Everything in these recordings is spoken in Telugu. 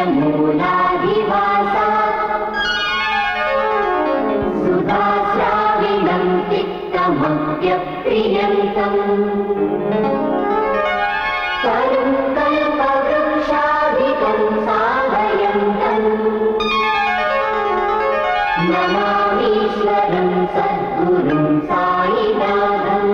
मूलाधिवासा सुधाश्राविणं तिक्तमप्यप्रियन्तम् तरुं कल्पवृक्षाधिकं साधयन्तम् नमामीश्वरं सद्गुरुं सायिनाथम्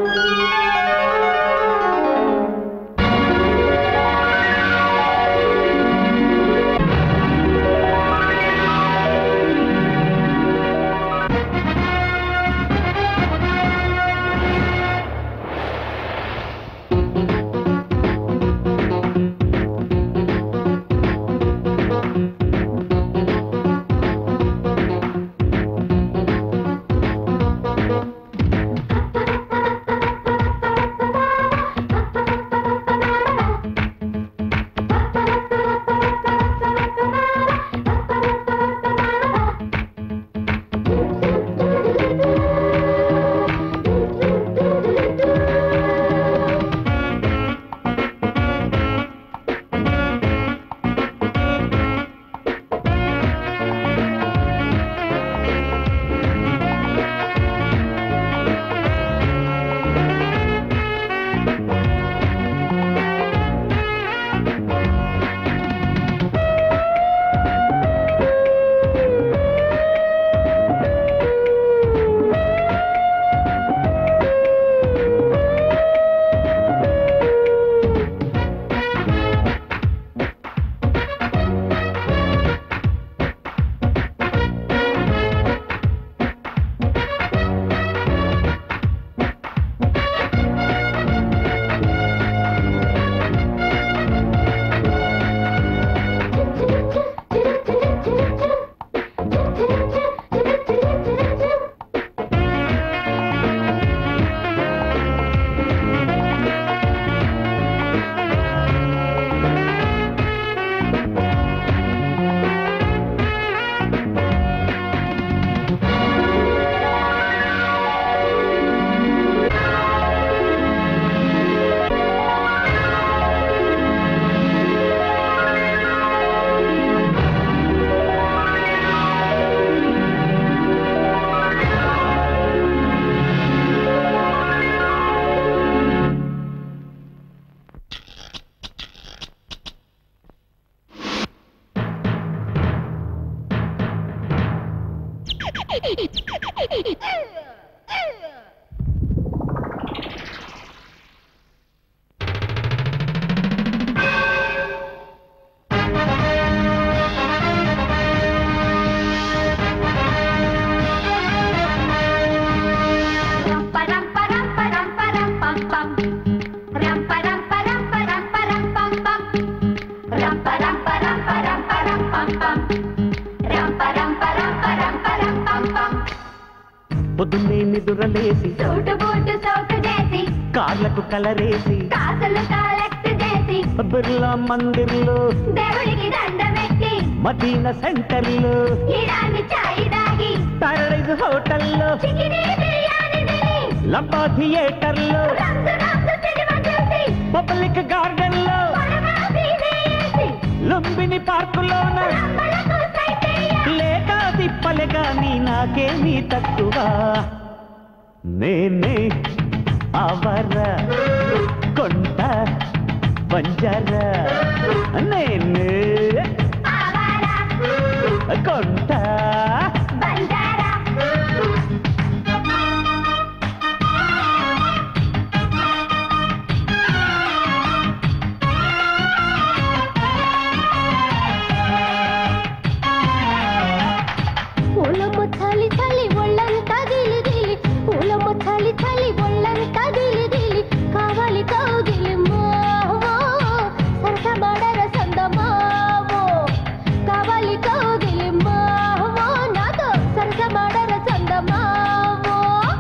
పొద్దున్నే నిదురలేసి సూటు బూటు సోకు చేసి కార్లకు కలరేసి కాసులు కలెక్ట్ చేసి బిర్లా మందిర్లో దేవుడికి దండమెట్టి మదీన సెంటర్లో ఇరాని చాయ్ దాగి పారడైజ్ హోటల్లో చికినీ బిర్యానీ తిని లంబా థియేటర్లో రంగు రంగు సినిమా చూసి పబ్లిక్ గార్డెన్లో పడవ తీసేసి లుంబిని పార్కులోన రంగులకు సైతేయ లేక తిప్పలేగా నీ నాకేమీ తక్కువ నేనే అవర కొంట బంజర నేనే ఆవారా కొంట బంజారా పూలమ్మ చలి చలి ఒళ్ళంతా గిలి గిలి పూలమ్మ చలి చలి ఒళ్ళంతా గిలి గిలి కావాలి కౌగిలి మావో సరస మడర సంద మావో కావాలి కౌగిలి మావో నాతో సరస మడర సంద మావో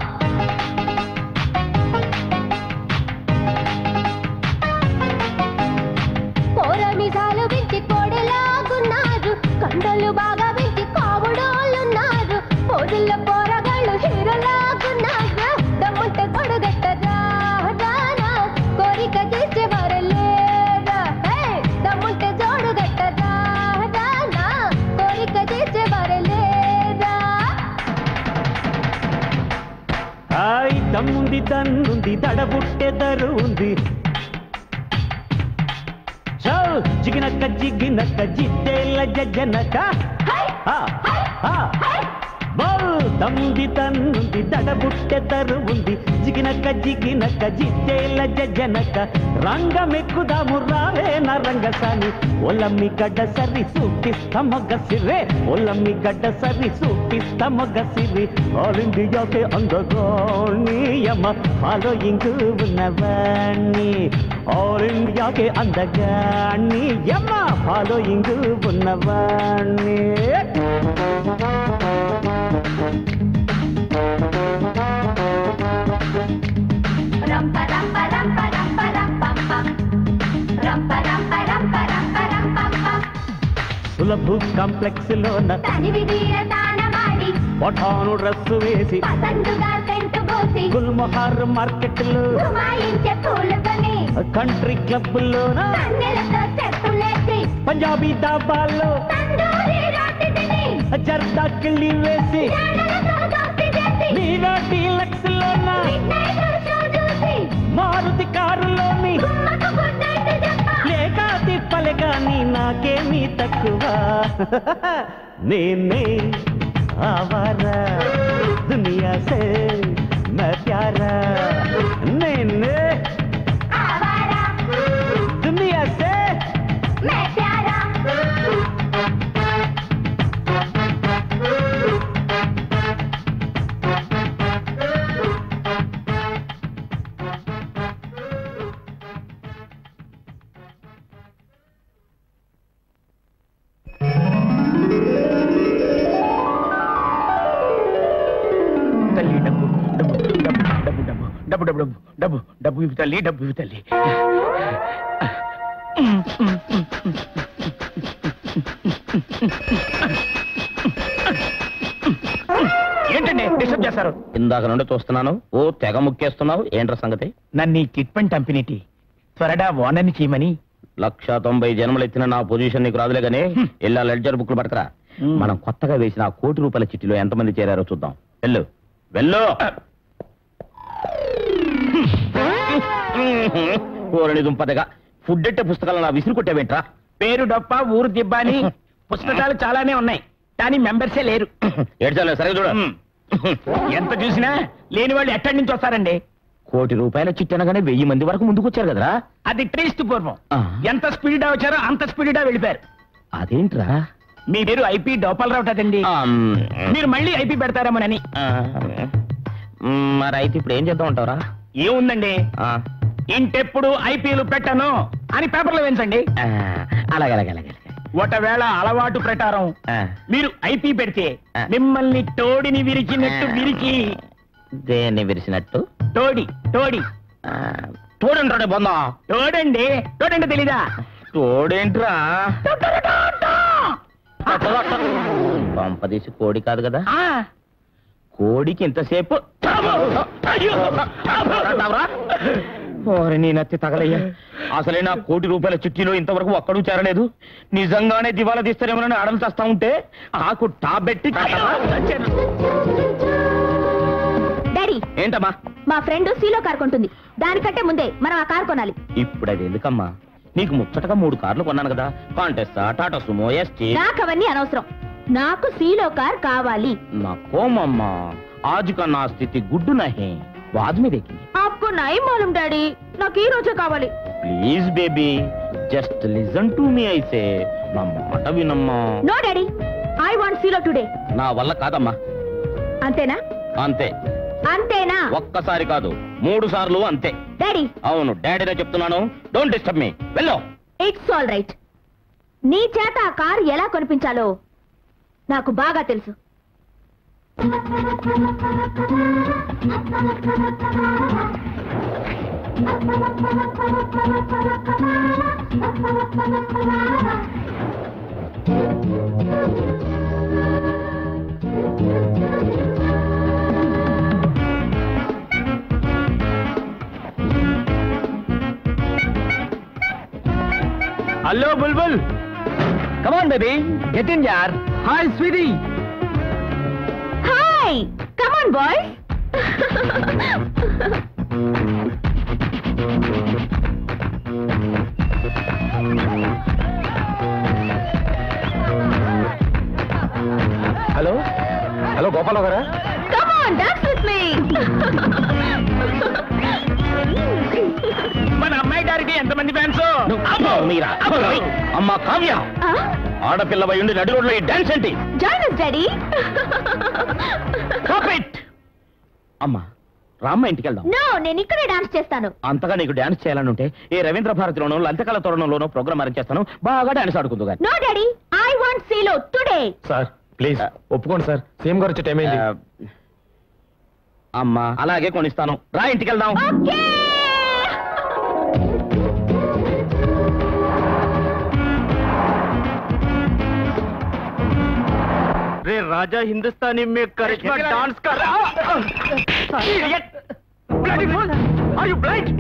పోరమిసాలు వింటి కోడెలాగున్నారు కండలు బాగా వింటి కావుడోళ్ళున్నారు పోజుల్లో పోరగాళ్ళు హీరోలాగున్నారు దమ్ము హాయ్ దమ్ముంది దన్నుంది దడబుట్టెదరు ఉంది చల్ జిగినక్క జిగినక్క జిట్టేల జజ్జనక ఆ, ఆ. బోల్ దమ్ముంది తన్నుంది దడబుట్టెదరు ఉంది జిగినక్క జిగినక్క జిట్టేల జజ్జనక రంగమెక్కుదాము రావే నా రంగసాని ఒలమ్మి గడ్డ సరి సూపిస్త మొగ్గ సిరే ఒలమ్మి గడ్డ సరి సూపిస్త మొగ్గ సిరి ఆల్ ఇండియాకే అందగాని యమ ఫాలోయింగ్ ఉన్నవాణ్ణి ఆల్ ఇండియాకే అందగాని యమ ఫాలోయింగ్ ఉన్నవాణ్ణి రంప రంప రంప రంప రంపం పం. రంప రంప రంప రంప రంపం పం. సులభు కాంప్లెక్స్ లోన తనివి తీర తానమాడి పఠాను డ్రెస్ వేసి పసందుగా సెంటు పోసి గుల్మహార్ మార్కెట్ లో గుమాయించే పూలు కొని కంట్రీ క్లబ్ లోన కన్నెలతో చెప్పులేసి పంజాబీ దాబాల్లో తందూరి రోటి తిని జర్దా కిళ్ళి వేసి జాడలతో దోస్తి చేసి నీలో డీలక్స్ లోన మిడ్నైట్ షో చూసి మారుతి కారులోని గుమ్మకు గుడ్ నైట్ చెప్ప లేక తిప్పలే కానీ నాకేమీ తక్కువ నేనే ఆవారా దునియా సే मैं प्यारा నేనే ఆవారా దునియా సే మే ప్యారా తల్లి డబ్బు డబ్బు డబ్బు డబ్బు డబ్బు డబ్బు డబ్బు డబ్బు డబ్బు ఇవి తల్లి డబ్బు ఇవి తల్లి ఏంటండి డిస్టర్బ్ చేస్తారు ఇందాక నుండి చూస్తున్నాను ఓ తెగ ముక్కేస్తున్నావు ఏంట్రా సంగతి నన్ను ఈ కిట్ పని కంపెనీటి త్వరగా ఓనర్ని చేయమని లక్ష తొంభై జన్మలు ఎత్తిన నా పొజిషన్ నీకు రాదులే గానీ ఇలా లెడ్జర్ బుక్లు పడకరా హ్మ్. మనం కొత్తగా వేసిన ఆ కోటి రూపాయల చిట్టిలో ఎంతమంది చేరారో చూద్దాం వెళ్ళు వెళ్ళు ఓరని దుంపదగా ఫుడ్ అంటే పుస్తకాలు నా విసిరు కొట్టావేంట్రా పేరు డొప్ప ఊరు దిబ్బ అని పుస్తకాలు చాలానే ఉన్నాయి కానీ మెంబర్సే లేరు ఏడ్చాలే సరే చూడు హ్మ్. ఎంత చూసినా లేని వాళ్ళు ఎక్కడి నుంచి వస్తారండి కోటి రూపాయల చిట్టి అనగానే వెయ్యి మంది వరకు ముందుకు వచ్చారు కదరా అది ట్రీస్ట్ పూర్వం ఆ. ఎంత స్పీడ్ వచ్చారో అంత స్పీడ్ వెళ్ళిపోయారు అదేంట్రా మీ పేరు ఐపీ డోపాలరావు కదండి ఆ, మ్, మీరు మళ్ళీ ఐపీ పెడతారేమోనని ఆ, మ్, మరి అయితే ఇప్పుడు ఏం చేద్దాం అంటావరా ఏముందండి ఇంటెప్పుడు ఐపీలు పెట్టను అని పేపర్లో వేయించండి అలాగే అలాగే అలాగే అలాగే. ఒకవేళ అలవాటు ప్రకారం ఆ, మీరు ఐపీ పెడితే ఆ. మిమ్మల్ని తోడిని విరిచినట్టు విరిచి దేన్ని విరిసినట్టు తోడి తోడి ఆ, చూడండి బొందా తోడండి తోడండి తెలీదా తోడేంట్రా పంపదీసి కోడి కాదు కదా ఆ. కోడికి ఇంతసేపు అయ్యో. అంటావురా? ఓరి నీ నత్తి తగలయ్యా అసలే నా కోటి రూపాయల చిట్టిలో ఇంతవరకు ఒక్కడూ చేరలేదు నిజంగానే దివాలా తీస్తారేమోనని అడలు చేస్తా ఉంటే ఆకు టాప్ పెట్టి చచ్చాను. డాడీ ఏంటమ్మా మా ఫ్రెండ్ సీలో కార్ కొంటుంది దానికంటే ముందే మనం ఆ కార్ కొనాలి ఇప్పుడు అది ఎందుకమ్మా నీకు ముచ్చటగా మూడు కార్లు కొన్నాను కదా కాంటెస్టా టాటా సుమో ఎస్టీ నాకు అవన్నీ అనవసరం నాకు సీలో కార్ కావాలి నాకోమమ్మా ఆజ్ కా నా స్థితి గుడ్డు నహే బాద్ మీద ఎక్కింది ఆప్కో నై మాలూమ్ డాడీ నాకు ఈ రోజే కావాలి please baby just listen to me అయితే నా మాట వినమ్మా నో డాడీ ఐ వాంట్ సీలో టుడే నా వల్ల కాదమ్మా అంతేనా అంతే అంతేనా ఒక్కసారి కాదు మూడు సార్లు అంతే డాడీ అవును డాడీనే చెప్తున్నాను డోంట్ డిస్టర్బ్ మీ వెళ్ళు ఇట్స్ ఆల్ రైట్ నీ చేత ఆ కార్ ఎలా కొనిపించాలో నాకు బాగా తెలుసు hello Bulbul come on baby get in యార్ hi sweetie hi come on boys మీరా అమ్మా కావ్య ఆడపిల్ల ఉండి నడి రోడ్లో ఈ డాన్స్ ఏంటి join us daddy Stop it! అమ్మా రామ్మ ఇంటికి వెళ్దాం నో నేను ఇక్కడే డాన్స్ చేస్తాను అంతగా నీకు డాన్స్ చేయాలని ఉంటే ఏ రవీంద్ర భారతిలోనో లంతకళ తోరణంలోనో ప్రోగ్రామ్ అరేంజ్ చేస్తాను బాగా డాన్స్ ఆడుకుందు గాని నో డాడీ ఐ వాంట్ సీలో టుడే సార్ ప్లీజ్ ఒప్పుకోండి సార్ సీఎం గారు వచ్చే టైం అయింది ఆ, అమ్మా అలాగే కొనిస్తాను రా ఇంటికి వెళ్దాం ఓకే రే రాజా हिंदुस्तानी में करिश्मा डांस कर रहा Idiot! Bloody fool! Are you blind?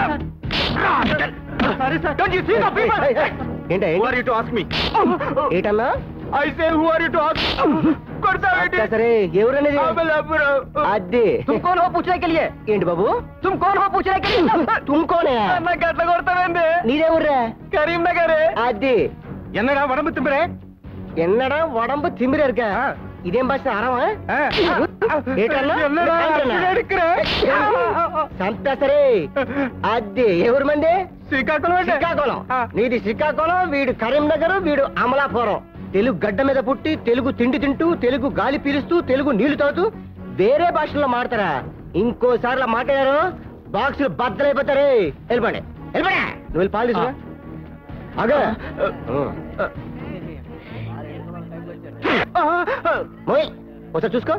Sorry, sir. Don't you see the people? ఏంటా Who are you to ask me? ఏంటన్నా I say who are you to ask? కొడతావేంటి? సరే ఎవరనేది అమలాపురం. అద్దె तुम कौन हो पूछने के लिए? ఏంటి బాబు तुम कौन हो पूछने के लिए? తుమ్కోనే నాకు ఎట్లా కొడతావేంది నీదేవుర్రా కరీంనగర్ అద్దె ఎన్నడా వడము తిమ్మరే ఎన్నడా ఉடம்பு திமிரு இருக்க ఇదేం భాష అరవా ఏంటన్నా? ఎన్నడా సంతా సరే అద్దె ఎవరు మంది శ్రీకాకుళం అంటే? శ్రీకాకుళం ఆ. నీది శ్రీకాకుళం వీడు కరీంనగర్ వీడు అమలాపురం తెలుగు గడ్డ మీద పుట్టి తెలుగు తిండి తింటూ తెలుగు గాలి పీలుస్తూ తెలుగు నీళ్లు తాగుతూ వేరే భాషల్లో మాడతారా ఇంకోసారి అలా మాట్లాడారు బాక్సులు బద్దలైపోతారే వెళ్ళిపోండి వెళ్ళిపోయా నువ్వు వెళ్ళి పాలు తీసుకురా అగా మోయ్ ఒకసారి చూసుకో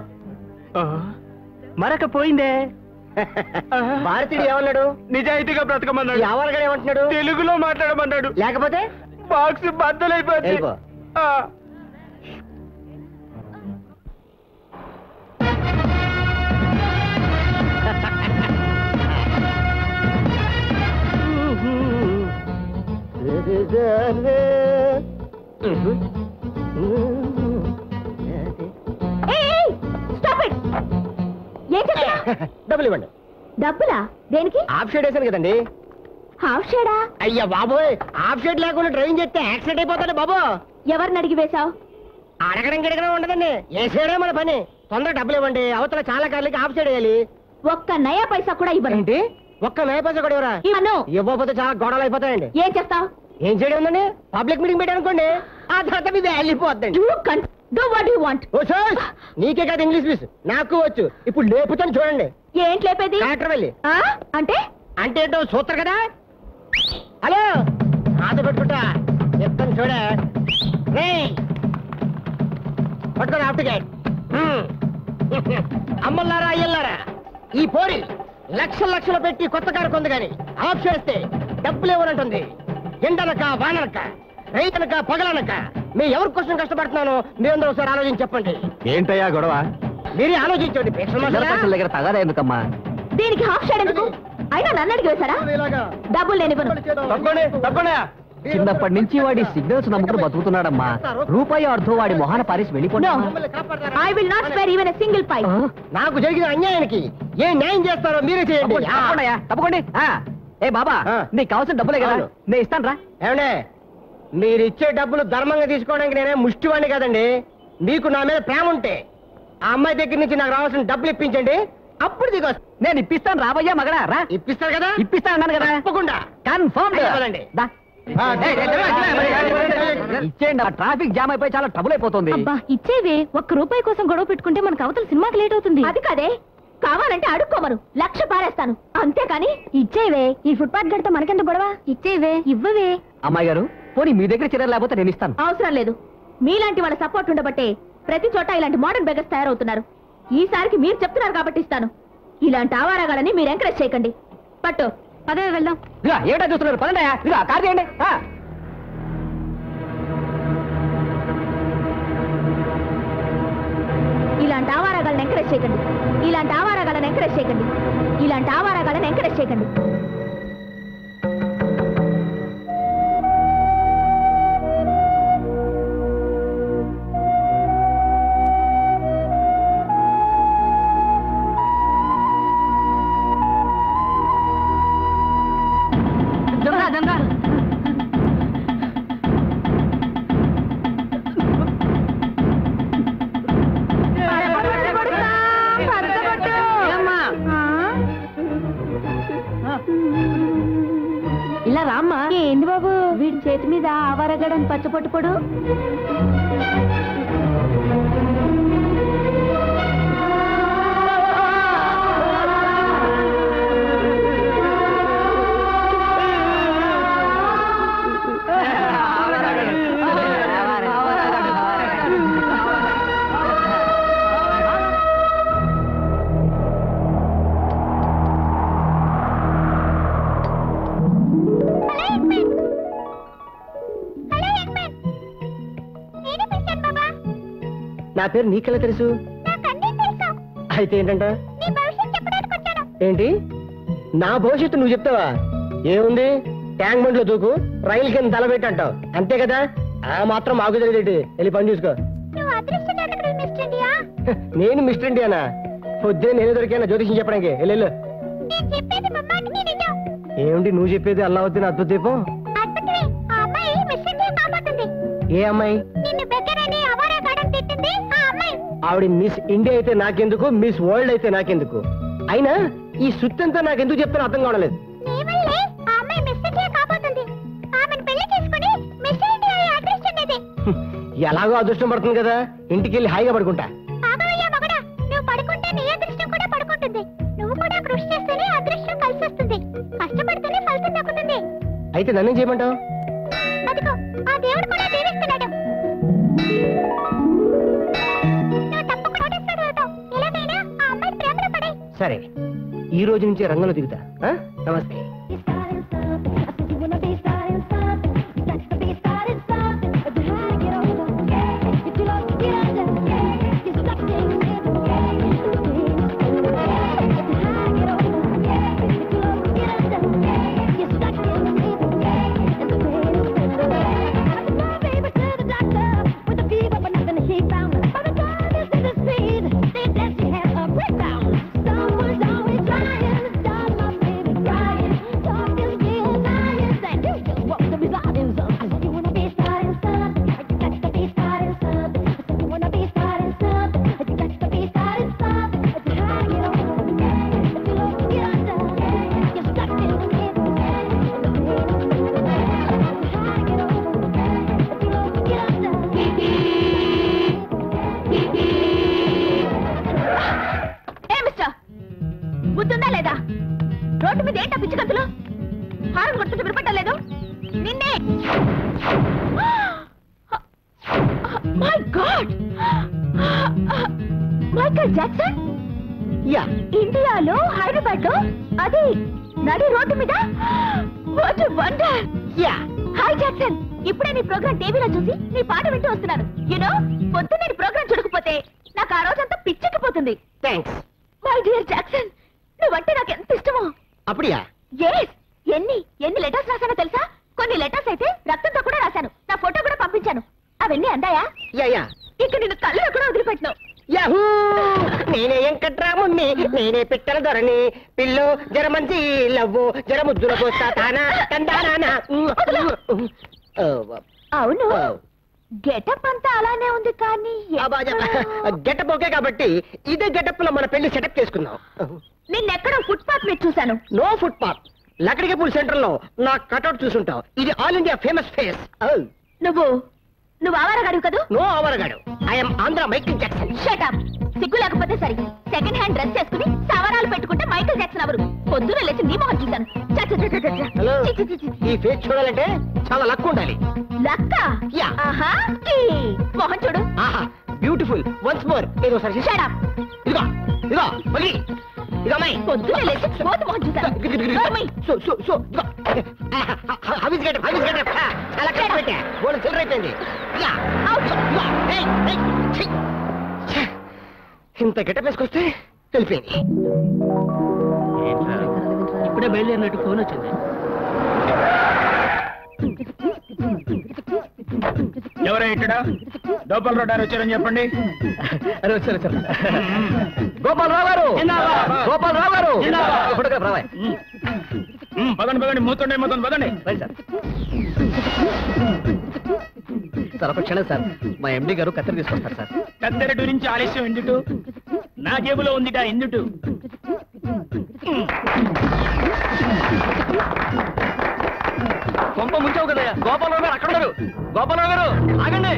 మరొక పోయిందే భారతీయుడు ఏమన్నాడు నిజాయితీగా బ్రతకమన్నాడు యావరగాడు ఏమంటున్నాడు తెలుగులో మాట్లాడమన్నాడు లేకపోతే బాక్స్ బద్దలైపోతుంది వెళ్ళిపో. ఆ. స్టాప్ ఇట్ ఏం చేస్తున్నా డబ్బులు ఇవ్వండి డబ్బులా దేనికి హాఫ్ షేడ్ వేసాను కదండి హాఫ్ షేడా అయ్యా బాబోయ్ హాఫ్ షేడ్ లేకుండా డ్రైవింగ్ చేస్తే యాక్సిడెంట్ అయిపోతాడు బాబు ఎవరిని అడిగి వేశావు అడగడం గిడగడం ఉండదండి వేసేయడే మన పని తొందరగా డబ్బులు ఇవ్వండి అవతల చాలా కార్లకి హాఫ్ షేడ్ వేయాలి ఒక్క నయా పైసా కూడా ఇవ్వను ఏంటి ఒక్క మేపేస కూడా ఇవ్వరా ఇవ్వను ఇవ్వకపోతే చాలా గొడవలు అయిపోతాయండి ఏం చేస్తావు ఏం చేయడం ఉందండి పబ్లిక్ మీటింగ్ పెట్టానుకోండి ఆ తర్వాత మీ వెళ్ళిపోద్దండి you can do what you want oh sir నీకే కాదు ఇంగ్లీష్ మిస్ నాకు వచ్చు ఇప్పుడు లేపుతాను చూడండి ఏంటి లేపేది కలెక్టర్ వెళ్ళి ఆ? అంటే అంటే ఏంటో చూస్తారు కదా హలో ఆట పెట్టుకుంటా చెప్తాను చూడ రే పట్టుకొని ఆఫ్ టికెట్ అమ్మల్లారా అయ్యల్లారా ఈ పోరి లక్షల లక్షలు పెట్టి కొత్త కారు కొంది కానీ ఆఫ్ చేస్తే డబ్బులు ఇవ్వనంటుంది ఎండనక వాననక రైతనక పగలనక మీ ఎవరి కోసం కష్టపడుతున్నానో మీరందరూ ఒకసారి ఆలోచించి చెప్పండి ఏంటయ్యా గొడవ మీరే ఆలోచించండి ప్రేక్షణ దగ్గర తగదా ఎందుకమ్మా దీనికి హాఫ్ షేడ్ ఎందుకు అయినా నన్ను అడిగి వేశారా డబ్బులు నేను ఇవ్వను తప్పండి తప్పండి చిన్నప్పటి నుంచి వాడి సిగ్నల్స్ నమ్ముకుని బతుకుతున్నాడమ్మా రూపాయి అర్థం వాడి మొహాన పారేసి వెళ్ళిపోతా I will not spare even a single pie నాకు జరిగిన అన్యాయానికి ఏ న్యాయం చేస్తారో మీరే చేయండి తప్పకుండా తప్పకుండా ఆ, ఏ బాబా ఆ. నీకు కావాల్సిన డబ్బులే కదా అవును. నేను ఇస్తాను రా ఏమండే మీరు ఇచ్చే డబ్బులు ధర్మంగా తీసుకోవడానికి నేనే ముష్టివాణ్ణి కదండి మీకు నా మీద ప్రేమ ఉంటే ఆ అమ్మాయి దగ్గర నుంచి నాకు రావాల్సిన డబ్బులు ఇప్పించండి అప్పుడు దిగొస్తా నేను ఇప్పిస్తాను రాబోయ్యా మగడా రా ఇప్పిస్తారు కదా ఇప్పిస్తాను అన్నాను కదా తప్పకుండా కన్ఫర్మ్ అయితే పదండి. ఇచ్చేయండి ఆ ట్రాఫిక్ జామ్ అయిపోయి చాలా ట్రబుల్ అయిపోతుంది అబ్బా ఇచ్చేవే ఒక్క రూపాయి కోసం గొడవ పెట్టుకుంటే మనకు అవతల సినిమాకి లేట్ అవుతుంది అది కాదే కావాలంటే అడుక్కోమను లక్ష పారేస్తాను అంతేకాని ఇచ్చేవే ఈ ఫుట్పాత్ గడితే మనకెంత గొడవ ఇచ్చేవే ఇవ్వవే అమ్మాయి గారు పోనీ మీ దగ్గర చర్యలు లేకపోతే నేను ఇస్తాను అవసరం లేదు మీలాంటి వాళ్ళ సపోర్ట్ ఉండబట్టే ప్రతి చోట ఇలాంటి మోడర్న్ బెగర్స్ తయారవుతున్నారు ఈసారికి మీరు చెప్తున్నారు కాబట్టి ఇస్తాను ఇలాంటి ఆవారాగాలని మీరు ఎంకరేజ్ చేయకండి పట్టు అదే వెళ్దాం ఇదిగో, ఏమిటో చూస్తున్నారు పదండి ఇదిగో, కార్ చేయండి ఆ. ఇలాంటి ఆవారాగాలను ఎంకరేజ్ చేయకండి ఇలాంటి ఆవారాగాలను ఎంకరేజ్ చేయకండి ఇలాంటి ఆవారాగాలను ఎంకరేజ్ చేయకండి జనరా, జనరా. ఇలా రామ్మా ఏంది బాబు వీడి చేతి మీద ఆవారగడని పచ్చపట్టుపడు నా పేరు నీకెలా తెలుసు అయితే ఏంటంట ఏంటి నా భవిష్యత్తు నువ్వు చెప్తావా ఏముంది ట్యాంక్ బండ్ లో దూకు రైలు కింద తలబెట్టి అంటావు అంతే కదా ఆ మాత్రం మాకు తెలియదేంటి వెళ్ళి పని చూసుకో నేను మిస్టర్ ఇండియానా పొద్దునే నేను దొరికాను జ్యోతిషం చెప్పడానికి వెళ్ళు, వెళ్ళు ఏమిటి నువ్వు చెప్పేది అల్లా వద్దు అద్భుత దీపం ఏ అమ్మాయి ఆవిడ మిస్ ఇండియా అయితే నాకెందుకు మిస్ వరల్డ్ అయితే నాకెందుకు అయినా ఈ సుత్తంతా నాకెందుకు చెప్తాను అర్థం కావడలేదు ఎలాగో అదృష్టం పడుతుంది కదా ఇంటికి వెళ్ళి హాయిగా పడుకుంటా కష్టపడితేనే ఫలితం దక్కుతుంది అయితే నన్నేం చేయమంటావు అదిగో ఆ దేవుడు కూడా దీవిస్తున్నాడు నువ్వు తప్పకుండా కోటేశ్వరుడు అవుతావు. ఎలాగైనా ఆ అమ్మాయి ప్రేమలో పడేయ్. సరే ఈ రోజు నుంచి రంగంలో దిగుతా ఆ? నమస్తే ఏ మిస్టర్ బుద్ధుందా లేదా రోడ్డు మీద ఏంటా పిచ్చి కంతులు హారం కొడుతుంటే వినపడ్డం లేదు నిన్నే my god Michael Jackson ya ఇండియాలో హైదరాబాద్ లో అది నడి రోడ్డు మీద what wonder ya hi Jackson ఇప్పుడే నీ ప్రోగ్రామ్ టీవీలో చూసి నీ పాట వింటూ వస్తున్నాను యూనో పొద్దున్న నేను ప్రోగ్రామ్ చూడకపోతే నాకు ఆ రోజంతా పిచ్చెక్కిపోతుంది థ్యాంక్స్ మై డియర్ జాక్సన్ నువ్వంటే నాకు ఎంత ఇష్టమో అప్పుడియా ఎస్ ఎన్ని ఎన్ని లెటర్స్ రాశానో తెలుసా కొన్ని లెటర్స్ అయితే రక్తంతో కూడా రాశాను నా ఫోటో కూడా పంపించాను అవన్నీ అందాయా యా యా ఇక నిన్ను కళ్ళు కూడా వదిలిపెట్టినావు యాహూ నేనే వెంకట్రాముణ్ణి నేనే పిట్టల దొరని పిల్లు జర మంచి లవ్వు జర ముద్దుల కోస్తా తానా తందానా అవును గెటప్ అంతా అలానే ఉంది కానీ గెటప్ ఓకే కాబట్టి ఇదే గెటప్ లో మన పెళ్లి సెటప్ చేసుకుందాం నిన్నెక్కడో ఫుట్పాత్ మీద చూశాను no footpath Lakdikapul center లో నా కటౌట్ చూసుంటావు ఇది ఆల్ ఇండియా ఫేమస్ ఫేస్ నువ్వు నువ్వు ఆవారగాడివి కదూ నో అవరగాడు I'm Andhra Michael Jackson shut up సిగ్గు లేకపోతే సరి సెకండ్ హ్యాండ్ డ్రెస్ చేసుకుని సవరాలు పెట్టుకుంటే మైకల్ జాక్సన్ అవరు పొద్దున లేచి నీ మొహం చూశాను చ, చ, చ, చ, చ, చ. హలో చి, చి, చి, చి. ఈ ఫేస్ చూడాలంటే చాలా లక్ ఉండాలి లక్క యా. ఆహా టీ. మొహం చూడు ఆహా బ్యూటిఫుల్ వన్స్ మోర్ ఏదో సరి షటప్ ఇదిగో ఇదిగో మళ్ళీ ఇదిగో అమ్మాయి పొద్దున లేచి కోతి మొహం చూశాను నోర్మై. So so so how is getup how is getup చాలా కష్టపెట్టా గోడ చిల్లర అయిపోయింది యా Ouch. ఇదిగో, ఏయ్, ఏయ్, ఛీ. ఛే. ఇంత గెటప్ వేసుకొస్తే తెలిపోయింది ఇప్పుడే బయలుదేరినట్టు ఫోన్ వచ్చింది ఎవరే ఇక్కడ లోపల రోడ్డారు వచ్చారని చెప్పండి అరే వచ్చారు వచ్చారు గోపాలరావు గారు గోపాలరావు గారు ఫోటోగ్రాఫ్ రావాయ్ ఉమ్, పదండి పదండి మూతుండే మూతుంది పదండి రైట్ సార్ సార్ ఒక క్షణం సార్ మా ఎండి గారు కత్తెర తీసుకొస్తారు సార్ కత్తెరటు నుంచి ఆలస్యం ఎందుటు నా జేబులో ఉందిట ఎందుటు కొంప ముంచే వచ్చావు కదా గోపాలరావు గారు అక్కడ ఉన్నారు గోపాలరావు గారు ఆగండి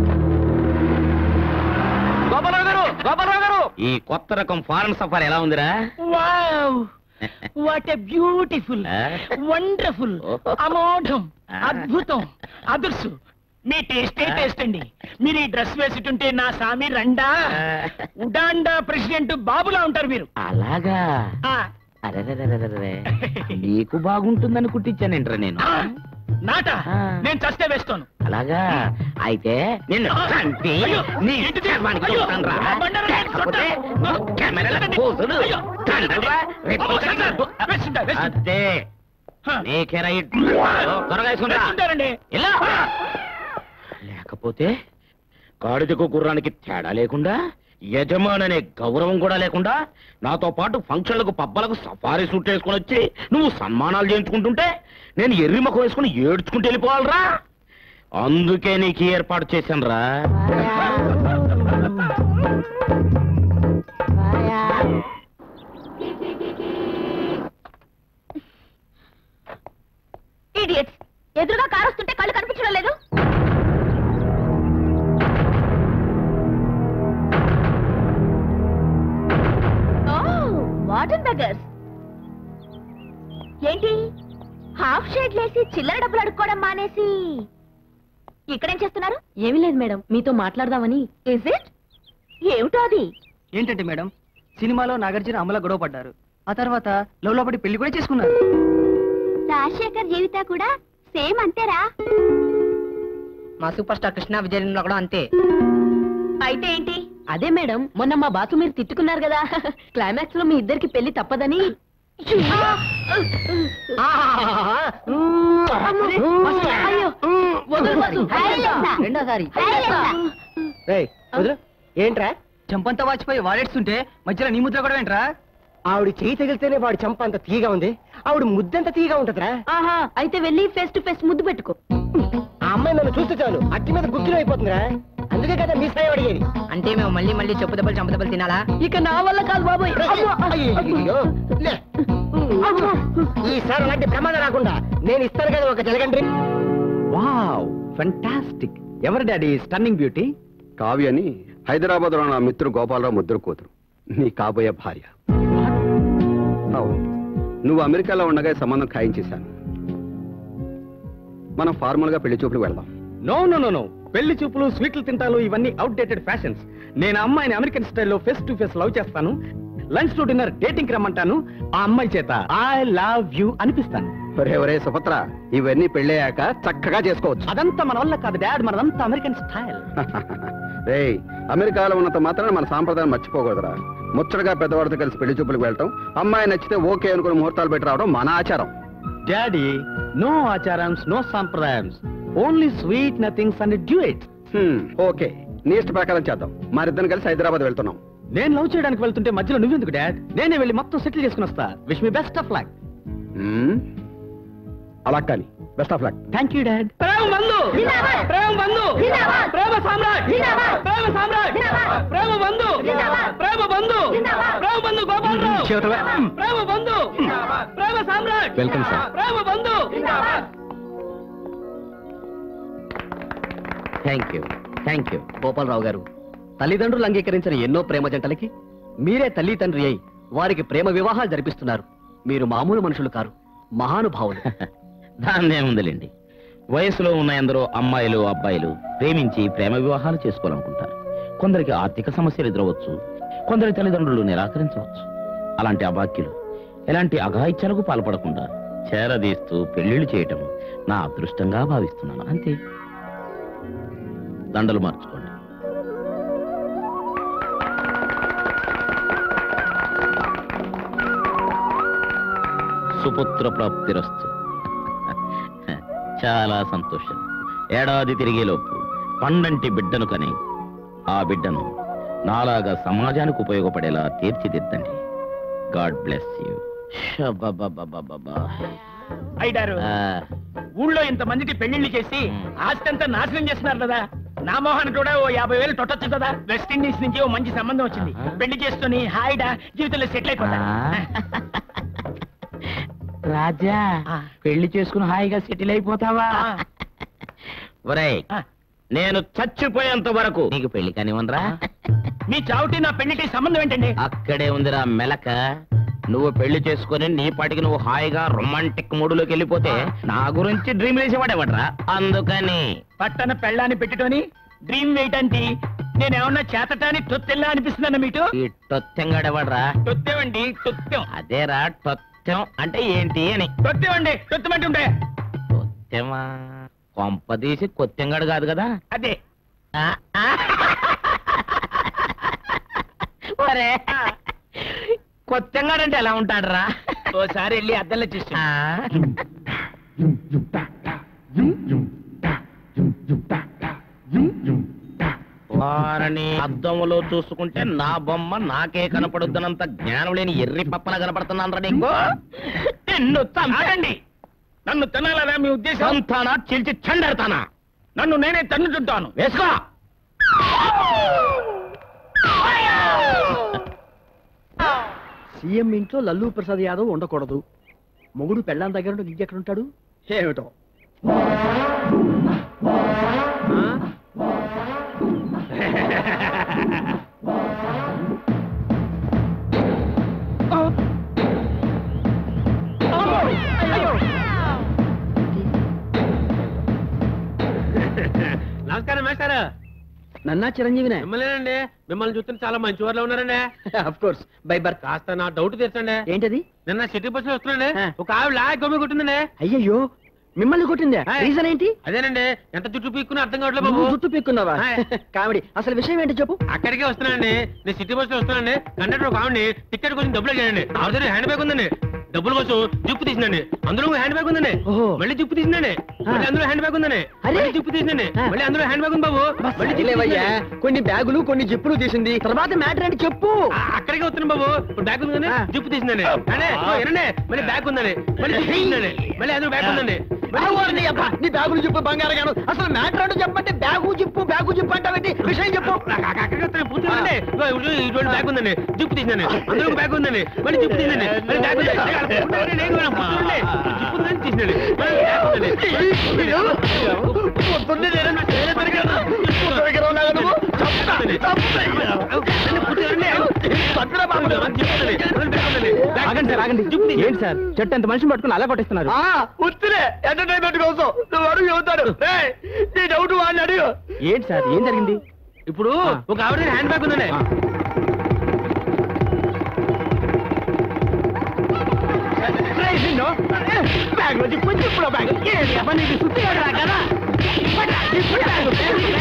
గోపాలరావు గారు గోపాలరావు గారు ఈ కొత్త రకం ఫారెన్ సఫారీ ఎలా ఉందిరా వావ్ వాట్ ఎ బ్యూటిఫుల్ ఆ? వండర్ఫుల్ ఓహో. అమోఘం ఆ. అద్భుతం అదుర్సు మీ టేస్టే టేస్ట్ అండి మీరు ఈ డ్రెస్ వేసుకుంటే నా సామి రండా ఉడాండా ప్రెసిడెంట్ బాబులా ఉంటారు మీరు అలాగా ఆ, అరెరెరెరెరెరె. నీకు బాగుంటుందని కుట్టించానేంట్రా నేను ఆ, నాట ఆ. నేను చస్తే వేస్తాను అలాగా అయితే నిన్ను ఆ. చంపి అయ్యో, నీ ఏంటిది? శవానికి అయ్యో, చూస్తానురా. నా బండలు నేను కాకపోతే కొట్టా. కెమెరాల వెళ్ళండి. పోజులు. అయ్యో, తండ్రివా, రేపు అమ్మో, సార్, సార్, వేస్తుంటా, వేస్తుంటా. అదే హ. నీకే రైట్ త్వరగా వేసుకుంటా వేస్తుంటారండి ఇలా లేకపోతే గాడిదకు గుర్రానికి తేడా లేకుండా యజమాననే గౌరవం కూడా లేకుండా నాతో పాటు ఫంక్షన్లకు పబ్బలకు సఫారీ సూట్ వేసుకొని వచ్చి నువ్వు సన్మానాలు చేయించుకుంటుంటే నేను ఎర్రి ముఖం వేసుకుని ఏడ్చుకుంటూ వెళ్ళిపోవాలరా అందుకే నీకు ఈ ఏర్పాటు చేశాను రా ఇడియట్స్ ఎదురుగా కారు వస్తుంటే కళ్ళు కనిపించడం లేదు వాటర్ బెగర్స్ ఏంటి హాఫ్ షేడ్ లేసి చిల్లర డబ్బులు అడుక్కోవడం మానేసి ఇక్కడేం చేస్తున్నారు ఏమీ లేదు మేడం మీతో మాట్లాడదామని ఇస్ ఇట్ ఏమిటో అది ఏంటంటే మేడం సినిమాలో నాగార్జున అమల గొడవ పడ్డారు ఆ తర్వాత లవ్ పడి పెళ్లి కూడా చేసుకున్నారు రాజశేఖర్ జీవిత కూడా సేమ్ అంతేరా మా సూపర్ స్టార్ కృష్ణ విజయన్లో కూడా అంతే అయితే ఏంటి అదే మేడం మొన్న మా బాసు మీరు తిట్టుకున్నారు కదా క్లైమాక్స్ లో మీ ఇద్దరికి పెళ్లి తప్పదని అయ్యో వదులు, వదులు. హైలెస్సా. రెండోసారి హైలెస్సా. ఏంట్రా చంపంతా వాచిపోయి వాడేస్తుంటే మధ్యలో నీ ముద్ర కూడా ఏంట్రా ఆవిడ చేయి తగిలితేనే వాడి చంప అంత తీగా ఉంది ఆవిడ ముద్దంత తీగా ఉంటదిరా ఆహా అయితే వెళ్ళి ఫేస్ టు ఫేస్ ముద్దు పెట్టుకో ఆ అమ్మాయి నన్ను చూస్తే చాలు అట్టి మీద గుర్తులు అయిపోతుందిరా అందుకే కదా మీ స్థాయి అడిగేది అంటే మేము మళ్ళీ మళ్ళీ చెప్పు దెబ్బలు చంప దెబ్బలు తినాలా ఇక నా వల్ల కాదు బాబాయ్ అయ్యయ్యో. లే. ఈసారి అలాంటి ప్రమాదం రాకుండా నేను ఇస్తాను కదా ఒక జలగండ్రి వావ్ ఫంటాస్టిక్ ఎవరి డాడీ స్టన్నింగ్ బ్యూటీ కావ్య అని హైదరాబాద్ లో నా మిత్రుడు గోపాలరావు ముద్దురు కూతురు నీ కాబోయే భార్య అవును నువ్వు అమెరికాలో ఉండగా ఈ సంబంధం ఖాయించేశాను మనం ఫార్మల్ గా పెళ్లి చూపులకు వెళ్దాం నో నో నో నో పెళ్లి చూపులు స్వీట్లు తింటాలు ఇవన్నీ అవుట్డేటెడ్ ఫ్యాషన్స్ నేను అమ్మాయిని అమెరికన్ స్టైల్లో ఫేస్ టు ఫేస్ లవ్ చేస్తాను లంచ్ టు డిన్నర్ డేటింగ్ రమ్మంటాను ఆ అమ్మాయి చేత ఐ లవ్ యూ అనిపిస్తాను ఒరే ఒరే సుభద్ర ఇవన్నీ పెళ్ళయ్యాక చక్కగా చేసుకోవచ్చు అదంతా మన వల్ల కాదు డాడ్ మనదంతా అమెరికన్ స్టైల్ రేయ్ అమెరికాలో ఉన్నంత మాత్రాన మన సాంప్రదాయం మర్చిపోకూడదురా ముచ్చటగా పెద్దవాడితో కలిసి పెళ్లి చూపులకు వెళ్ళటం అమ్మాయి నచ్చితే ఓకే అనుకుని ముహూర్తాలు పెట్టి రావడం మన ఆచారం డాడీ నో ఆచారమ్స్ నో సాంప్రదాయమ్స్ only sweet nothings and duets hmm, okay నీ ఇష్ట ప్రకారం చేద్దాం మరిద్దరం కలిసి హైదరాబాద్ వెళ్తున్నాం నేను లవ్ చేయడానికి వెళ్తుంటే మధ్యలో నువ్వెందుకు డాడ్ నేనే వెళ్ళి మొత్తం సెటిల్ చేసుకుని వస్తా wish me best of luck hmm? అలా కానీ best of luck thank you dad ప్రేమ బంధు జిందాబాద్. ప్రేమ బంధు జిందాబాద్. ప్రేమ సామ్రాట్ జిందాబాద్. ప్రేమ సామ్రాట్ జిందాబాద్. ప్రేమ బంధు జిందాబాద్. ప్రేమ బంధు జిందాబాద్. ప్రేమ బంధు గోపాలరావు చెవిటవే. ప్రేమ బంధు ప్రేమ సామ్రాట్ Welcome, sir. ప్రేమ బంధు thank you thank you Gopalarao గారు తల్లిదండ్రులు అంగీకరించిన ఎన్నో ప్రేమ జంటలకి మీరే తల్లి తండ్రి అయి వారికి ప్రేమ వివాహాలు జరిపిస్తున్నారు మీరు మామూలు మనుషులు కారు మహానుభావులు దాన్నేముందిలేండి వయసులో ఉన్న ఎందరో అమ్మాయిలు అబ్బాయిలు ప్రేమించి ప్రేమ వివాహాలు చేసుకోవాలనుకుంటారు కొందరికి ఆర్థిక సమస్యలు ఎదురవచ్చు కొందరి తల్లిదండ్రులు నిరాకరించవచ్చు అలాంటి అభాగ్యులు ఎలాంటి అఘాయిత్యాలకు పాల్పడకుండా చేరదీస్తూ పెళ్లిళ్లు చేయటం నా అదృష్టంగా భావిస్తున్నాను అంతే దండలు మార్చుకోండి సుపుత్ర ప్రాప్తిరస్తు చాలా సంతోషం ఏడాది తిరిగేలోపు పండంటి బిడ్డను కని ఆ బిడ్డను నాలాగా సమాజానికి ఉపయోగపడేలా తీర్చిదిద్దండి గాడ్ బ్లెస్ యూ అయిడారు ఊళ్ళో ఇంత మందికి పెళ్లిళ్ళు చేసి ఆస్తి అంతా నాశనం చేస్తున్నారు కదా నా మోహన్ కూడా ఓ యాభై వేలు తొట్టొచ్చు కదా వెస్ట్ ఇండీస్ నుంచి ఓ మంచి సంబంధం వచ్చింది ఆహా. పెళ్లి చేసుకుని హాయిగా జీవితంలో సెటిల్ అయిపోతా రాజా ఆ. పెళ్లి చేసుకుని హాయిగా సెటిల్ అయిపోతావా ఒరేయ్ ఆ. నేను చచ్చిపోయేంత వరకు నీకు పెళ్లి కానివ్వనరా మీ చావుటి నా పెళ్లిటి సంబంధం ఏంటండి అక్కడే ఉందిరా మెలక నువ్వు పెళ్లి చేసుకుని నీ పాటికి నువ్వు హాయిగా రొమాంటిక్ మూడులోకి వెళ్ళిపోతే నా గురించి డ్రీమ్ వేసేవాడేవాడ్రా అందుకని పట్టణ పెళ్ళాన్ని పెట్టుకొని డ్రీమ్ వేయటానికి నేను ఏమన్నా చేతటాన్ని తొత్తెల్లా అనిపిస్తుందన్న మీటు ఈ టొత్తెంగాడేవాడ్రా తొత్తేవండి తొత్తెం అదేరా టొత్తెం అంటే ఏంటి అని తొత్తేవండి తొత్తమంటుంటే కొత్తెమా కొంపదీసి కొత్తెంగాడు కాదు కదా అదే ఆ, ఆ. ఒరే కొత్తెంగాడంటే ఎలా ఉంటాడురా ఓసారి వెళ్ళి అద్దంలో చూసి ఆ. వారిని అద్దంలో చూసుకుంటే నా బొమ్మ నాకే కనపడుద్దనంత జ్ఞానం లేని ఎర్రి పప్పన కనపడుతున్నాను నీకు నిన్ను ఆగండి నన్ను తినాలరా మీ ఉద్దేశం సంతానా చీల్చి చెండెడతానా నన్ను నేనే తన్నుతుంటాను వేసుకో సీఎం ఇంట్లో లల్లు ప్రసాద్ యాదవ్ ఉండకూడదు మొగుడు పెళ్ళాం దగ్గర ఉంటే ఇంకెక్కడ ఉంటాడు ఏమిటో నమస్కారం మేస్టారు నన్నా చిరంజీవినే మిమ్మల్ని మిమ్మల్ని చూస్తుంటే చాలా మంచి వారిలో ఉన్నారండి అఫ్ కోర్స్ బై బర్త్ కాస్త నా డౌట్ తీర్చండి ఏంటది నిన్న సిటీ బస్ లో వస్తున్నాండి ఆ. ఒక ఆవిడ లాగ్ గమ్మి కొట్టిందండి అయ్యయ్యో మిమ్మల్ని కొట్టిందా హాయ్. రీజన్ ఏంటి అదేనండి ఎంత చుట్టూ పీక్కుని అర్థం కావట్లేదు బాబు నువ్వు జుట్టు పీక్కున్నావా హాయ్. కామెడీ అసలు విషయం ఏంటి చెప్పు అక్కడికే వస్తున్నానండి నేను సిటీ బస్ లో వస్తున్నానండి కండక్టర్ ఒక ఆవిడని టికెట్ కోసం డబ్బులు అడిగానండి ఆవిడ దగ్గర హ్యాండ్ బ్యాగ్ ఉందండి డబ్బుల కోసం జిప్పు తీసిందండి అందులో ఒక హ్యాండ్ బ్యాగ్ ఉందండి ఓహో. మళ్ళీ జిప్పు తీసిందండి మళ్ళీ అందులో హ్యాండ్ బ్యాగ్ ఉందండి అరే. మళ్ళీ జిప్పు తీసిందండి ఆ. మళ్ళీ అందులో హ్యాండ్ బ్యాగ్ ఉంది బాబు మళ్ళీ జిప్పు లేవయ్యా తీసిందండి. కొన్ని బ్యాగులు కొన్ని జిప్పులు తీసింది తర్వాత మ్యాటర్ ఏంటి చెప్పు ఆ, అక్కడికే వస్తున్నాను బాబు ఇప్పుడు బ్యాగ్ ఉందండి ఆ. జిప్పు తీసిందండి అనే వినండి మళ్ళీ బ్యాగ్ ఉందండి మళ్ళీ జిప్పు తీసిందండి మళ్ళీ అందులో బ్యాగ్ ఉందండి మళ్ళీ ఆగు, నీ అబ్బా, నీ బ్యాగులు చెప్పు బంగారం గాను అసలు మ్యాటర్ అంటే చెప్పంటే బ్యాగు జిప్పు బ్యాగు జిప్పు అంటావేంటి విషయం చెప్పు అక్కడికి వస్తున్నాను పూర్తి వినండి. ఇదిగో ఇదిగో ఇటువంటి బ్యాగ్ ఉందండి జిప్పు తీసిందండి అందులో ఒక బ్యాగ్ ఉందండి మళ్ళీ జిప్పు తీసిందండి మళ్ళీ బ్యాగ్ ఉందండి ఉండండి, నేను కూడా పూర్తి వినండి. జిప్పు ఉందండి తీసిందండి మళ్ళీ బ్యాగ్ ఉందండి మళ్ళీ పొద్దున్నే నేను నేను తిరిగాను. దగ్గర ఉన్నాగా నువ్వు? ఉందండి. అన్ని పూర్తి వినండి. తప్పురా బాబు. జిప్పు ఉందండి. మళ్ళీ బ్యాగ్ ఉందండి. బ్యాగ్ ఆగండి సార్ ఆగండి జిప్పు తీసింది. ఏంటి సార్ చెట్టు ఎంత మనిషిని పట్టుకుని అలా కొట్టిస్తున్నారు ఆ, ఉత్తిరే ఎంటర్టైన్మెంట్ కోసం నువ్వు అడుగు చెబుతాడు రేయ్, నీ డౌట్ వాడిని అడుగు ఏంటి సార్ ఏం జరిగింది ఇప్పుడు ఒక ఆవిడ దగ్గర హ్యాండ్ బ్యాగ్ ఉందండి బ్యాగ్ లో జిప్పు జిప్పులో బ్యాగ్ ఏది అబ్బా నీకు సుత్తి కదా కదా ఇప్పట్రా, జిప్పు బ్యాగ్.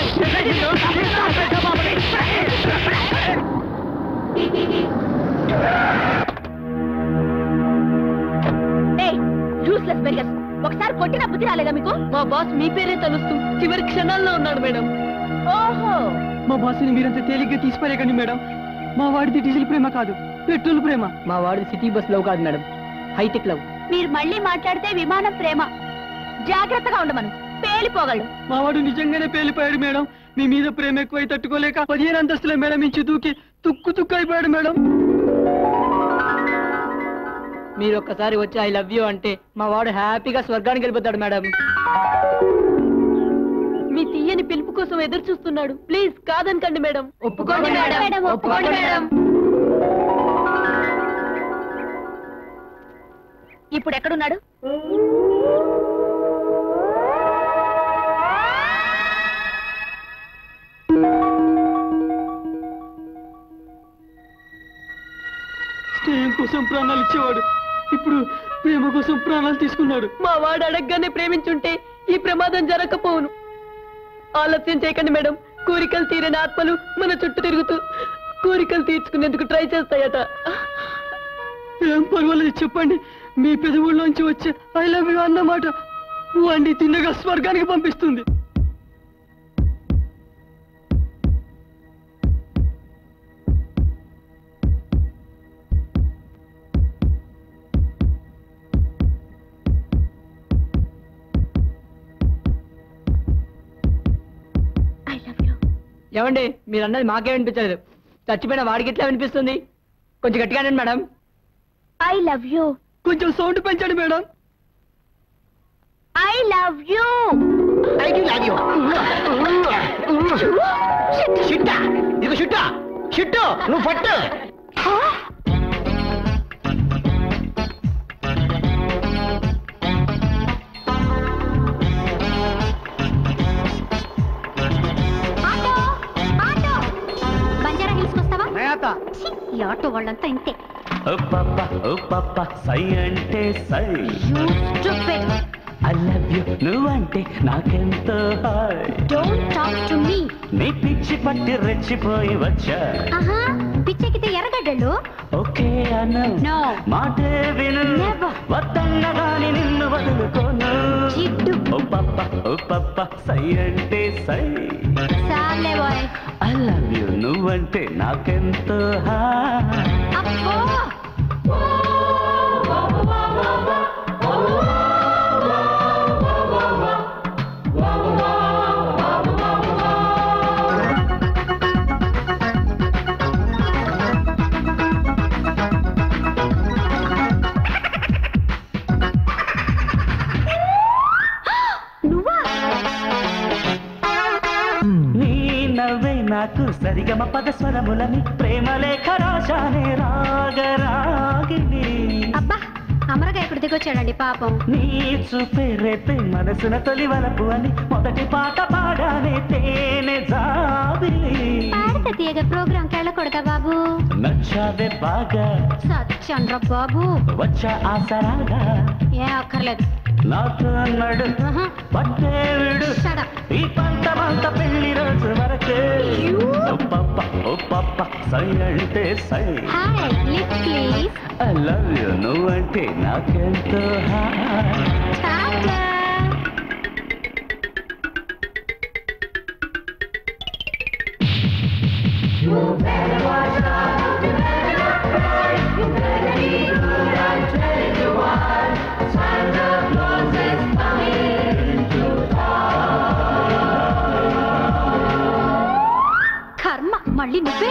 యూస్లెస్ బెరియర్స్ ఒకసారి కొట్టిన బుద్ధి రాలేదా మీకు మా బాస్ మీ పేరే తలుస్తూ చివరి క్షణాల్లో ఉన్నాడు మేడం ఓహో మా బాస్ని మీరంత తేలిగ్గా తీసిపారేకండి మేడం మా వాడిది డీజిల్ ప్రేమ కాదు పెట్రోల్ ప్రేమ మా వాడిది సిటీ బస్ లవ్ కాదు మేడం హైటెక్ లవ్ మీరు మళ్ళీ మాట్లాడితే విమానం ప్రేమ జాగ్రత్తగా ఉండమను పేలిపోగలడు మా వాడు నిజంగానే పేలిపోయాడు మేడం మీ మీద ప్రేమ ఎక్కువై తట్టుకోలేక పదిహేను అంతస్తుల మేడం నుంచి దూకి తుక్కు తుక్కు అయిపోయాడు మేడం మీరు ఒక్కసారి వచ్చి ఐ లవ్ యూ అంటే మా వాడు హ్యాపీగా స్వర్గానికి వెళ్ళిపోతాడు మేడం మీ తీయని పిలుపు కోసం ఎదురు చూస్తున్నాడు ప్లీజ్ కాదనకండి మేడం ఒప్పుకోండి మేడం ఒప్పుకోండి మేడం ఇప్పుడు ఎక్కడున్నాడు స్నేహం కోసం ప్రాణాలు ఇచ్చేవాడు ఇప్పుడు ప్రేమ కోసం ప్రాణాలు తీసుకున్నాడు మా వాడు అడగగానే ప్రేమించుంటే ఈ ప్రమాదం జరగకపోవును ఆలస్యం చేయకండి మేడం కోరికలు తీరని ఆత్మలు మన చుట్టూ తిరుగుతూ కోరికలు తీర్చుకునేందుకు ట్రై చేస్తాయట ఏం పర్వాలేదు చెప్పండి మీ పెదవుల్లోంచి వచ్చే ఐ లవ్ యూ అన్నమాట వాడిని తిన్నగా స్వర్గానికి పంపిస్తుంది ఐ లవ్ యూ ఏమండి మీరు అన్నది మాకే వినిపించలేదు చచ్చిపోయిన వాడికి ఎట్లా వినిపిస్తుంది కొంచెం గట్టిగా అనండి మేడం ఐ లవ్ యూ కొంచెం సౌండ్ పెంచండి మేడం ఐ లవ్ యూ షిట్ట ఇది షిట్ట షిట్టు నువ్వు పట్టు ఆటో ఆటో బంజారా హిల్స్ వస్తావా ఛీ, ఈ ఆటో వాళ్ళంతా ఇంతే ఓ పాప ఓ పాప సై అంటే సై you stupid I love you నువ్వంటే నాకెంతో hi don't talk to me నీ పిచ్చి పట్టి రెచ్చిపోయి వచ్చా ఆహా పిచ్చెక్కితే ఎర్రగడ్డలు ఓకే అను No. మాటే విను Never. వద్దన్నగాని నిన్ను వదులుకోను జిడ్డు ఓ పాప ఓ పాప సై అంటే సై చాలే బాయ్ ఐ లవ్ యు నువ్వంటే నాకెంతో హాయ్ అబ్బో నువ్వా నీ నవ్వే నాకు సరిగమ పద స్వరములని ప్రేమ లేఖ రాశానే రాగరాగిని అబ్బా అమరగా ఇక్కడ దిగొచ్చాడండి పాపం నీ చూపే రేపే మనసున తొలి వలపు అని మొదటి పాట పాడానే తేనె జాబిలి పాడత తీయగ ప్రోగ్రాం కెళ్ళకూడదా బాబు నచ్చావే బాగా సత్యండ్ర బాబు వచ్చా ఆసరాగా ఏ అక్కర్లేదు నాతో అన్నాడు ఆహా. పట్టే విడు Shut up. ఈ పంటమంత పెళ్లి రోజు వరకే You. ఓ పప్ప ఓ పప్ప సై అంటే సై hi lip please I love you నువ్వంటే నాకెంతో హాయ్ టాటా కర్మ మళ్ళీ నువ్వే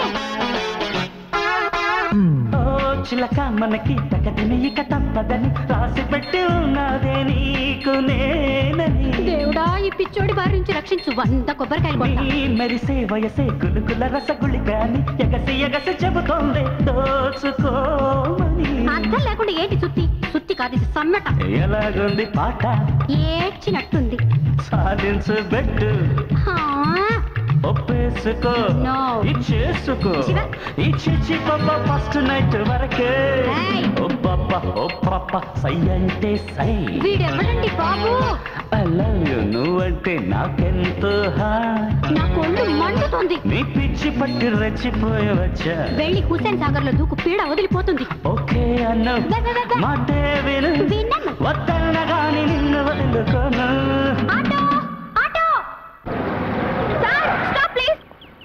ఓ చిలక మనకి తగదని ఇక తప్పదని రాసి పెట్టి ఉన్నదే నీకు నేనని దేవుడా ఈ పిచ్చోడి బారి నుంచి రక్షించు వంద కొబ్బరికాయలు కొట్ట నీ మెరిసే వయసే గులుకుల రసగుళి గాని ఎగసి ఎగసి చెబుతోంది దోచుకోమని అర్థం లేకుండా ఏంటి సుత్తి సుత్తి కాదు ఇది సమ్మట ఎలాగుంది పాట ఏడ్చినట్టుంది సాధించు బెట్టు హా, ఒప్పేసుకో No. ఇచ్చేసుకో శివ. ఈ చిచి పప్ప ఫస్ట్ నైట్ వరకే Hey. ఓ పప్ప ఓ పప్ప సై అంటే సై వీడెవడండి బాబు ఐ లవ్ యు నువ్వంటే నాకెంతో హాయ్ నా కొళ్ళు మండుతుంది నీ పిచ్చి పట్టి రెచ్చిపోయి వచ్చా వెళ్ళి హుసేన్ సాగర్ లో దూకు పీడ వదిలిపోతుంది ఓకే అన్న వే, వే, వే, వే. మాటే విను వినను. వద్దన్నగాని నిన్ను వదులుకోను auto auto sir stop please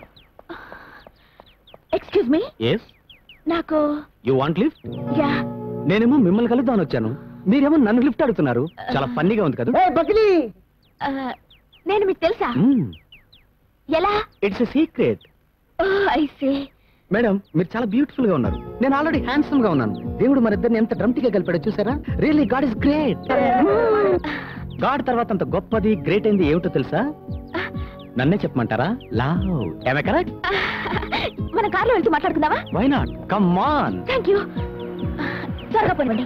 excuse me yes నాకు యు వాంట్ లిఫ్ట్ యా నేనేమో మిమ్మల్ని కలుద్దామని వచ్చాను మీరేమో నన్ను లిఫ్ట్ అడుగుతున్నారు చాలా ఫన్నీగా ఉంది కదా ఏ బకిలీ నేను మీకు తెలుసా ఎలా it's a secret I say madam మీరు చాలా బ్యూటిఫుల్ గా ఉన్నారు నేను ఆల్రెడీ హ్యాండ్సమ్ గా ఉన్నాను దేవుడు మన ఇద్దరిని ఎంత డ్రమ్టిగా కలిపాడో చూసారా really god is great god తర్వాత అంత గొప్పది గ్రేట్ అయింది ఏమిటో తెలుసా నన్నే చెప్పమంటారా లవ్ ఏమే కరెక్ట్ మన కార్లో వెళ్తూ మాట్లాడుకుందామా why not come on thank you త్వరగా పోనివ్వండి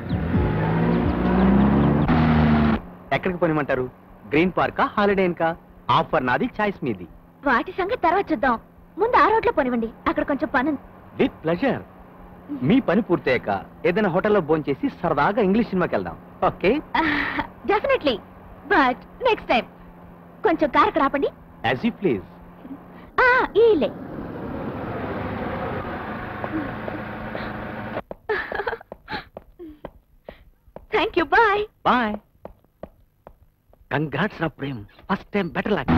ఎక్కడికి పోనిమంటారు గ్రీన్ పార్కా హాలిడే ఇన్కా ఆఫర్ నాది చాయిస్ మీది వాటి సంగతి తర్వాత చూద్దాం ముందు ఆ రోడ్లో పోనివ్వండి అక్కడ కొంచెం పని ఉంది. విత్ ప్లెజర్ మీ పని పూర్తయ్యాక ఏదైనా హోటల్లో భోంచేసి సరదాగా ఇంగ్లీష్ సినిమాకి వెళ్దాం okay definitely but next time కొంచెం కార్ అక్కడ ఆపండి యాజ్ యూ ప్లీజ్ ఆ, ఈ ఇల్లే thank you bye bye congrats రా Prem first time better lock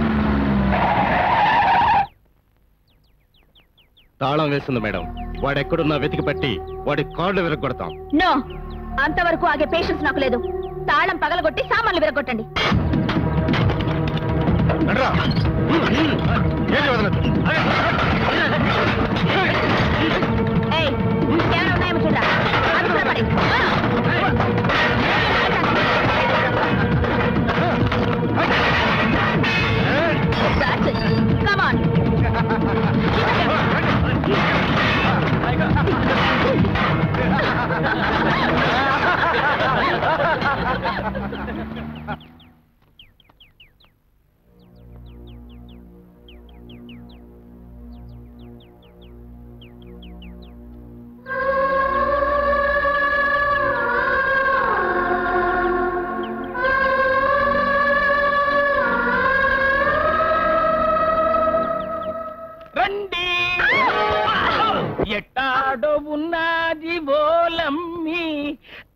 తాళం వేస్తుంది మేడం వాడు ఎక్కడున్నా వెతికి పట్టి వాడి కార్డు విరగొడతాం నో అంతవరకు ఆగే పేషెన్స్ నాకు లేదు తాళం పగలగొట్టి సామాన్లు విరగొట్టండి రండ్రా. ఏంటి వదలొద్దు. ఏయ్, ఏమైనా ఉన్నాయేమో చూడరా. అది కూడా పడి. ఆ.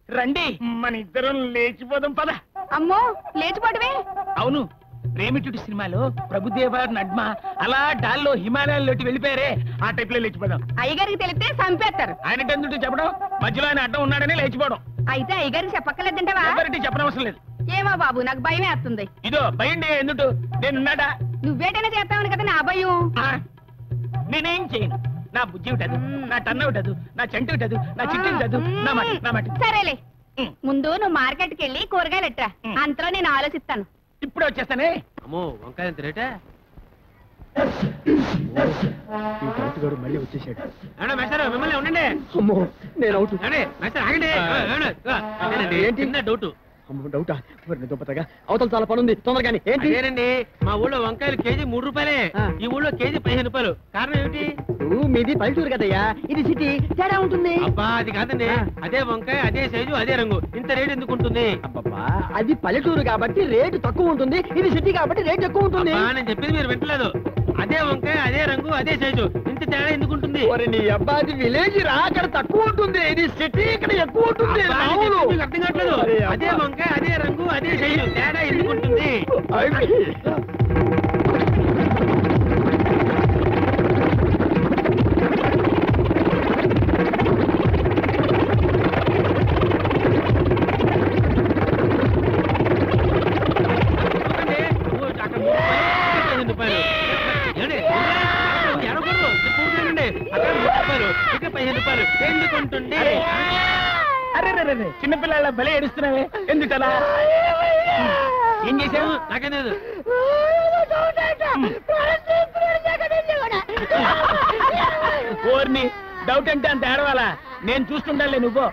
రండి మన ఇద్దరం లేచిపోదాం పద అమ్మో లేచిపోవటమే అవును ప్రేమిటుడి సినిమాలో ప్రభుదేవ నడ్మ అలా డాల్లో హిమాలయాల్లోకి వెళ్ళిపోయారే ఆ టైప్ లో లేచిపోదాం అయ్యగారికి తెలిస్తే చంపేస్తారు ఆయన ఎందుకు చెప్పడం మధ్యలో ఆయన అడ్డం ఉన్నాడని లేచిపోవడం అయితే అయ్యగారికి చెప్పక్కర్లేదంటావా ఎవరికి చెప్పనవసరం లేదు ఏమో బాబు నాకు భయం వేస్తుంది ఇదో భయండి ఎందుకు నేనున్నాడా నువ్వేటైనా చేస్తావని కదా నా భయం ఆ? నేనేం చేయను నా బుద్ధి ఉంటదు నా టన్న ఉంటదు నా చెంటు ఉంటదు నా చిట్టు ఉంటదు నా మాట నా మాట సరేలే ముందు నువ్వు మార్కెట్కి వెళ్ళి కూరగాయలు ఎట్టరా అంతలో నేను ఆలోచిస్తాను ఇప్పుడే వచ్చేస్తానే అమ్మో వంకాయ ఎంత రేటే మళ్ళీ వచ్చేసాడు ఏమండి మేస్టర్ మిమ్మల్ని ఉండండి అమ్మో నేను అవుట్ ఏమండి మేస్టర్ ఆగండి ఏమండి? అదేనండి, ఏంటి? చిన్న డౌట్ అమ్మో డౌటా మరి దుబ్బతగా అవతల చాలా పని ఉంది తొందరగాని ఏంటి అదేనండి మా ఊళ్ళో వంకాయలు కేజీ మూడు రూపాయలే ఆ. ఈ ఊళ్ళో కేజీ పదిహేను రూపాయలు కారణం ఏమిటి ఊ, మీది పల్లెటూరు కదయ్యా ఇది సిటీ తేడా ఉంటుంది అబ్బా అది కాదండి ఆ. అదే వంకాయ అదే సైజు అదే రంగు ఇంత రేటు ఎందుకు ఉంటుంది అబ్బబ్బా అది పల్లెటూరు కాబట్టి రేటు తక్కువ ఉంటుంది ఇది సిటీ కాబట్టి రేట్ ఎక్కువ ఉంటుంది అబ్బా, నేను చెప్పింది మీరు వింటలేదు అదే వంకాయ అదే రంగు అదే సైజు ఇంత తేడా ఎందుకు ఉంటుంది మరి నీ అబ్బా అది విలేజ్ రా అక్కడ తక్కువ ఉంటుంది ఇది సిటీ ఇక్కడ ఎక్కువ ఉంటుంది అబ్బా, నేను మామూలు. చెప్పింది మీకు అర్థం కావట్లేదు అరే అబ్బా. అదే వంకాయ అదే రంగు అదే సైజు తేడా ఎందుకు ఉంటుంది చూడండి, ఓ, అక్కడ మూడు రూపాయలు, ఇక్కడ పదిహేను రూపాయలు. ఏమండి? అక్కడ ఎరగకూడదు. ఇక్కడ కూర్చోండి. అక్కడ మూడు రూపాయలు ఇక్కడ పదిహేను రూపాయలు ఎందుకు ఉంటుంది అరే రే, రే, రే, చిన్నపిల్లల భలే ఏడుస్తున్నావే ఎందుకలా ఏం చేశావు నాకేం తెలియదు ఓర్ని డౌట్ అంటే అంత ఏడవాలా నేను చూస్తుండాలే నువ్వు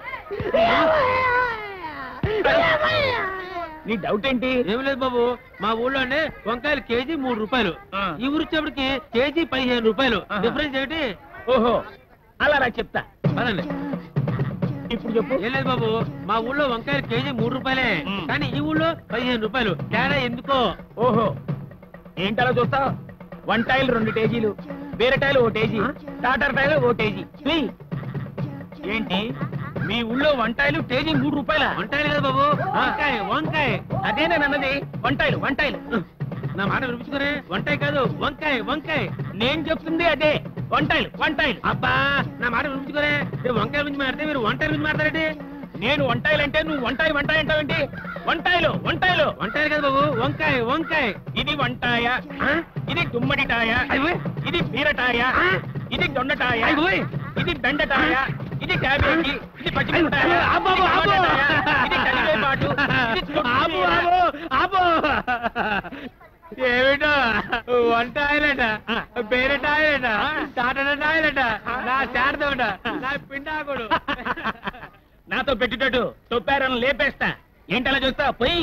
నీ డౌట్ ఏంటి ఏం లేదు బాబు మా ఊళ్ళోనే వంకాయలు కేజీ మూడు రూపాయలు ఆ. ఈ ఊరు వచ్చేప్పటికి కేజీ పదిహేను రూపాయలు ఆహా. డిఫరెన్స్ ఏమిటి ఓహో అలా రా చెప్తా పదండి ఇప్పుడు చెప్పు ఏం లేదు బాబు మా ఊళ్ళో వంకాయలు కేజీ మూడు రూపాయలే మ్. కానీ ఈ ఊళ్ళో పదిహేను రూపాయలు తేడా ఎందుకో ఓహో ఏంటలా చూస్తావు వంటాయిలు రెండు కేజీలు బీరకాయలు ఓ కేజీ టాటర్కాయలు ఓ కేజీ త్రీ. ఏంటి మీ ఊళ్ళో వంటాయిలు కేజీ మూడు రూపాయల వంకాయలు కదా బాబు వంకాయ వంకాయ అదే నేను అన్నది వంటాయిలు వంటాయిలు నా మాట వినిపించుకోరే వంకాయ కాదు వంకాయ వంకాయ నేను చెప్తుంది అదే వంటాయిలు వంటాయిలు అబ్బా నా మాట వినిపించుకోరే నేను వంకాయ గురించి మాట్లాడితే మీరు వంకాయ గురించి మాట్లాడండి నేను వంటాయిలు అంటే నువ్వు వంటాయి వంటాయి అంటావేంటి వంటాయిలు వంటాయిలు వంకాయలు కదా బాబు వంకాయ వంకాయ ఇది వంటాయ ఆ? ఇది గుమ్మడికాయ అయ్యో. ఇది బీరకాయ ఆ? ఇది దొండకాయ అయ్యో. ఇది బెండకాయ ఇది క్యాబేజీ ఇది పచ్చిమిరపకాయ అయ్యో, అబ్బో, ఇది అబ్బో. టమాటాకాయ, ఇది కరివేపాకు ఇది ఆపు, కొత్తిమీర. ఆపు, ఆపు. ఏమిటో వంకాయలట బేరటాయలట తాటటాయలట నా శారదట నా పిండాకుడు నాతో పెట్టుటట్టు తొప్పారని లేపేస్తా ఏంటలా చూస్తా పోయి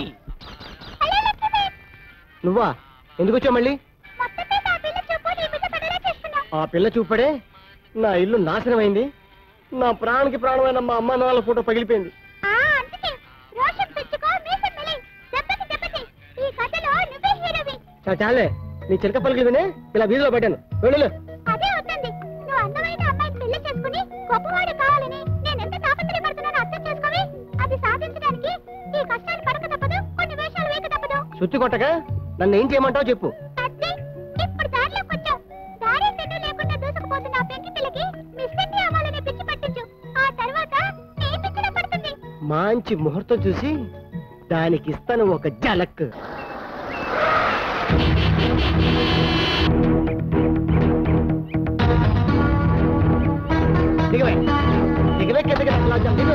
నువ్వా ఎందుకు వచ్చావు మళ్ళీ ఆ పిల్ల చూపడే నా ఇల్లు నాశనం అయింది నా ప్రాణానికి ప్రాణమైన మా అమ్మ నాన్న ఫోటో పగిలిపోయింది చాలా చాలే నీ చిలక పలికి వినే ఇలా వీధిలో పెట్టాను వెళ్ళు అదే అవుతుంది నువ్వు అందమైన అమ్మాయిని పెళ్లి చేసుకుని గొప్పవాడు కావాలని నేను ఎంత తాపత్రయపడుతున్నానో అర్థం చేసుకోవి అది సాధించడానికి ఈ కష్టాలు పడక తప్పదు కొన్ని వేషాలు వేయక తప్పదు సుత్తి కొట్టగా నన్ను ఏం చేయమంటావు చెప్పు అదే ఇప్పుడు దారిలోకి వచ్చావు దారి సెట్టు లేకుండా దూసుకుపోతున్న ఆ పెంకి పిల్లకి మిస్ ఇండియా అవ్వాలనే పిచ్చి పట్టించు ఆ తర్వాత నీ పిచ్చిన పడుతుంది మంచి ముహూర్తం చూసి దానికి ఇస్తాను ఒక జలక్ దిగవే దిగవే కిందకి రాజా దిగు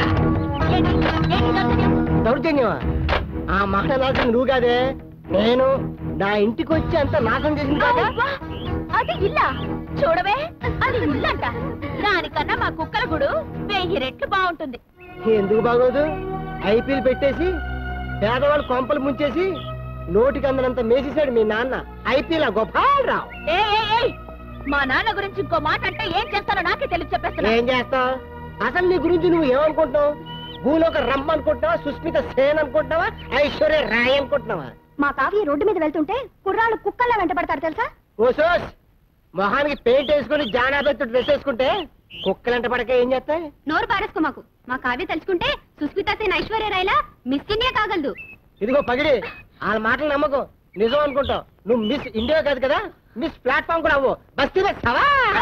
దౌర్జన్యమా ఆ మాట నాశనం నువ్వు కాదే నేను నా ఇంటికి వచ్చి అంత నాశనం చేసింది కాక అబ్బా! అది ఇల్లా చూడవే అది ఇల్లంట దానికన్నా మా కుక్కల గుడు వెయ్యి రెట్లు బాగుంటుంది ఎందుకు బాగోదు ఐపీఎల్ పెట్టేసి పేదవాళ్ళు కొంపలు ముంచేసి నోటికి అందనంత మేసేశాడు మీ నాన్న ఐపీఎల్ గోపాలరావు ఏ ఏ, ఏ! మా నాన్న గురించి ఇంకో మాట అంటే ఏం చేస్తానో నాకే తెలిసి చెప్పేస్తున్నా ఏం చేస్తావు అసలు నీ గురించి నువ్వు ఏమనుకుంటున్నావు భూలోక రమ్మ అనుకుంటున్నావా సుస్మిత సేన్ అనుకుంటున్నావా ఐశ్వర్య రాయ్ అనుకుంటున్నావా మా కావ్య రోడ్డు మీద వెళ్తుంటే కుర్రాళ్ళు కుక్కల్లా వెంటబడతారు తెలుసా ఓ సోస్ మొహానికి పెయింట్ వేసుకుని జానాబెత్తు డ్రెస్ వేసుకుంటే కుక్కలంట పడక ఏం చేస్తాయి నోరు పారేసుకో మాకు మా కావ్య తలుచుకుంటే సుస్మితా సేన్ ఐశ్వర్య రాయలా మిస్ ఇండియా కాగలదు ఇదిగో పగిడి వాళ్ళ మాటలు నమ్మకం నిజం అనుకుంటావు నువ్వు మిస్ ఇండియా కాదు కదా మిస్ ప్లాట్ఫామ్ కూడా అవ్వు బస్తీ సవా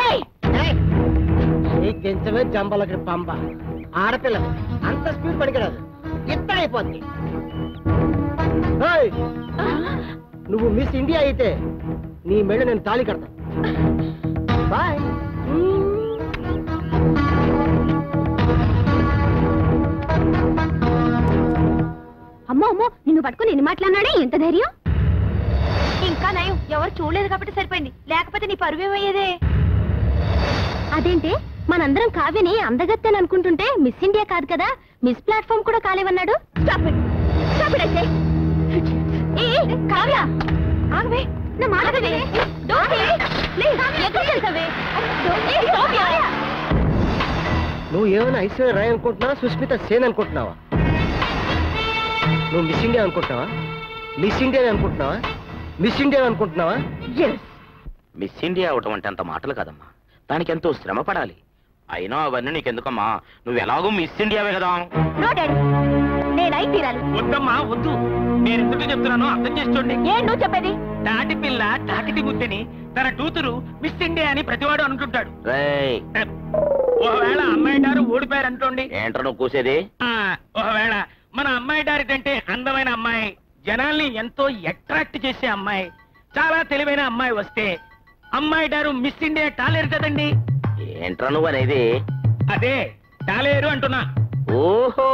గెంచమే జంబలకి పంప ఆడపిల్ల అంత స్పీడ్ పనికిరాదు ఇత్తడైపోద్ది ఏయ్! నువ్వు మిస్ ఇండియా అయితే నీ మెడ నేను తాళి కడతా బాయ్ అమ్మో అమ్మో నిన్ను పట్టుకుని ఎన్ని మాట్లాడినాడే ఎంత ధైర్యం ఇంకా నయం ఎవరు చూడలేదు కాబట్టి సరిపోయింది లేకపోతే నీ పరువేమయ్యేదే అదేంటి మనందరం కావ్యని అందగత్తెని అనుకుంటుంటే మిస్ ఇండియా కాదు కదా మిస్ ప్లాట్ఫామ్ కూడా కాలేవన్నాడు Stop it. Stop it, I say. ఏ, ఏ, కావ్య ఆగవే నా మాట వినే. Don't say. Please, ఎక్కడికి వెళ్తావే? ఏ, stop, కావ్య. నువ్వు ఏమైనా ఐశ్వర్య రాయ్ అనుకుంటున్నావా సుస్మిత సేన్ అనుకుంటున్నావా నువ్వు మిస్ ఇండియా అనుకుంటున్నావా మిస్ ఇండియా అనుకుంటున్నావా మిస్ ఇండియా అనుకుంటున్నావా మిస్ ఇండియా అవటం అంటే అంత మాటలు కదమ్మా దానికి ఎంతో శ్రమ పడాలి అయినా అవన్నీ నీకెందుకమ్మా నువ్వు ఎలాగో మిస్ ఇండియావే కదా No, Daddy. నేను అయి తీరాలి వద్దమ్మా వద్దు నేను ఎందుకు చెప్తున్నానో అర్థం చేసుకోండి ఏం నువ్వు చెప్పేది తాటి పిల్ల తాకిటి ముద్దని తన కూతురు మిస్ ఇండియా అని ప్రతివాడు అనుకుంటాడు రేయ్ ఒకవేళ అమ్మాయి గారు ఓడిపోయారు అనుకోండి ఏంట్రా నువ్వు కూసేది ఆ, ఒకవేళ మన అమ్మాయి గారి కంటే అందమైన అమ్మాయి జనాల్ని ఎంతో అట్రాక్ట్ చేసే అమ్మాయి చాలా తెలివైన అమ్మాయి వస్తే అమ్మాయి గారు మిస్ ఇండియా టాలేరు కదండి ఏంట్రా నువ్వు అనేది అదే టాలేరు అంటున్నా ఓహో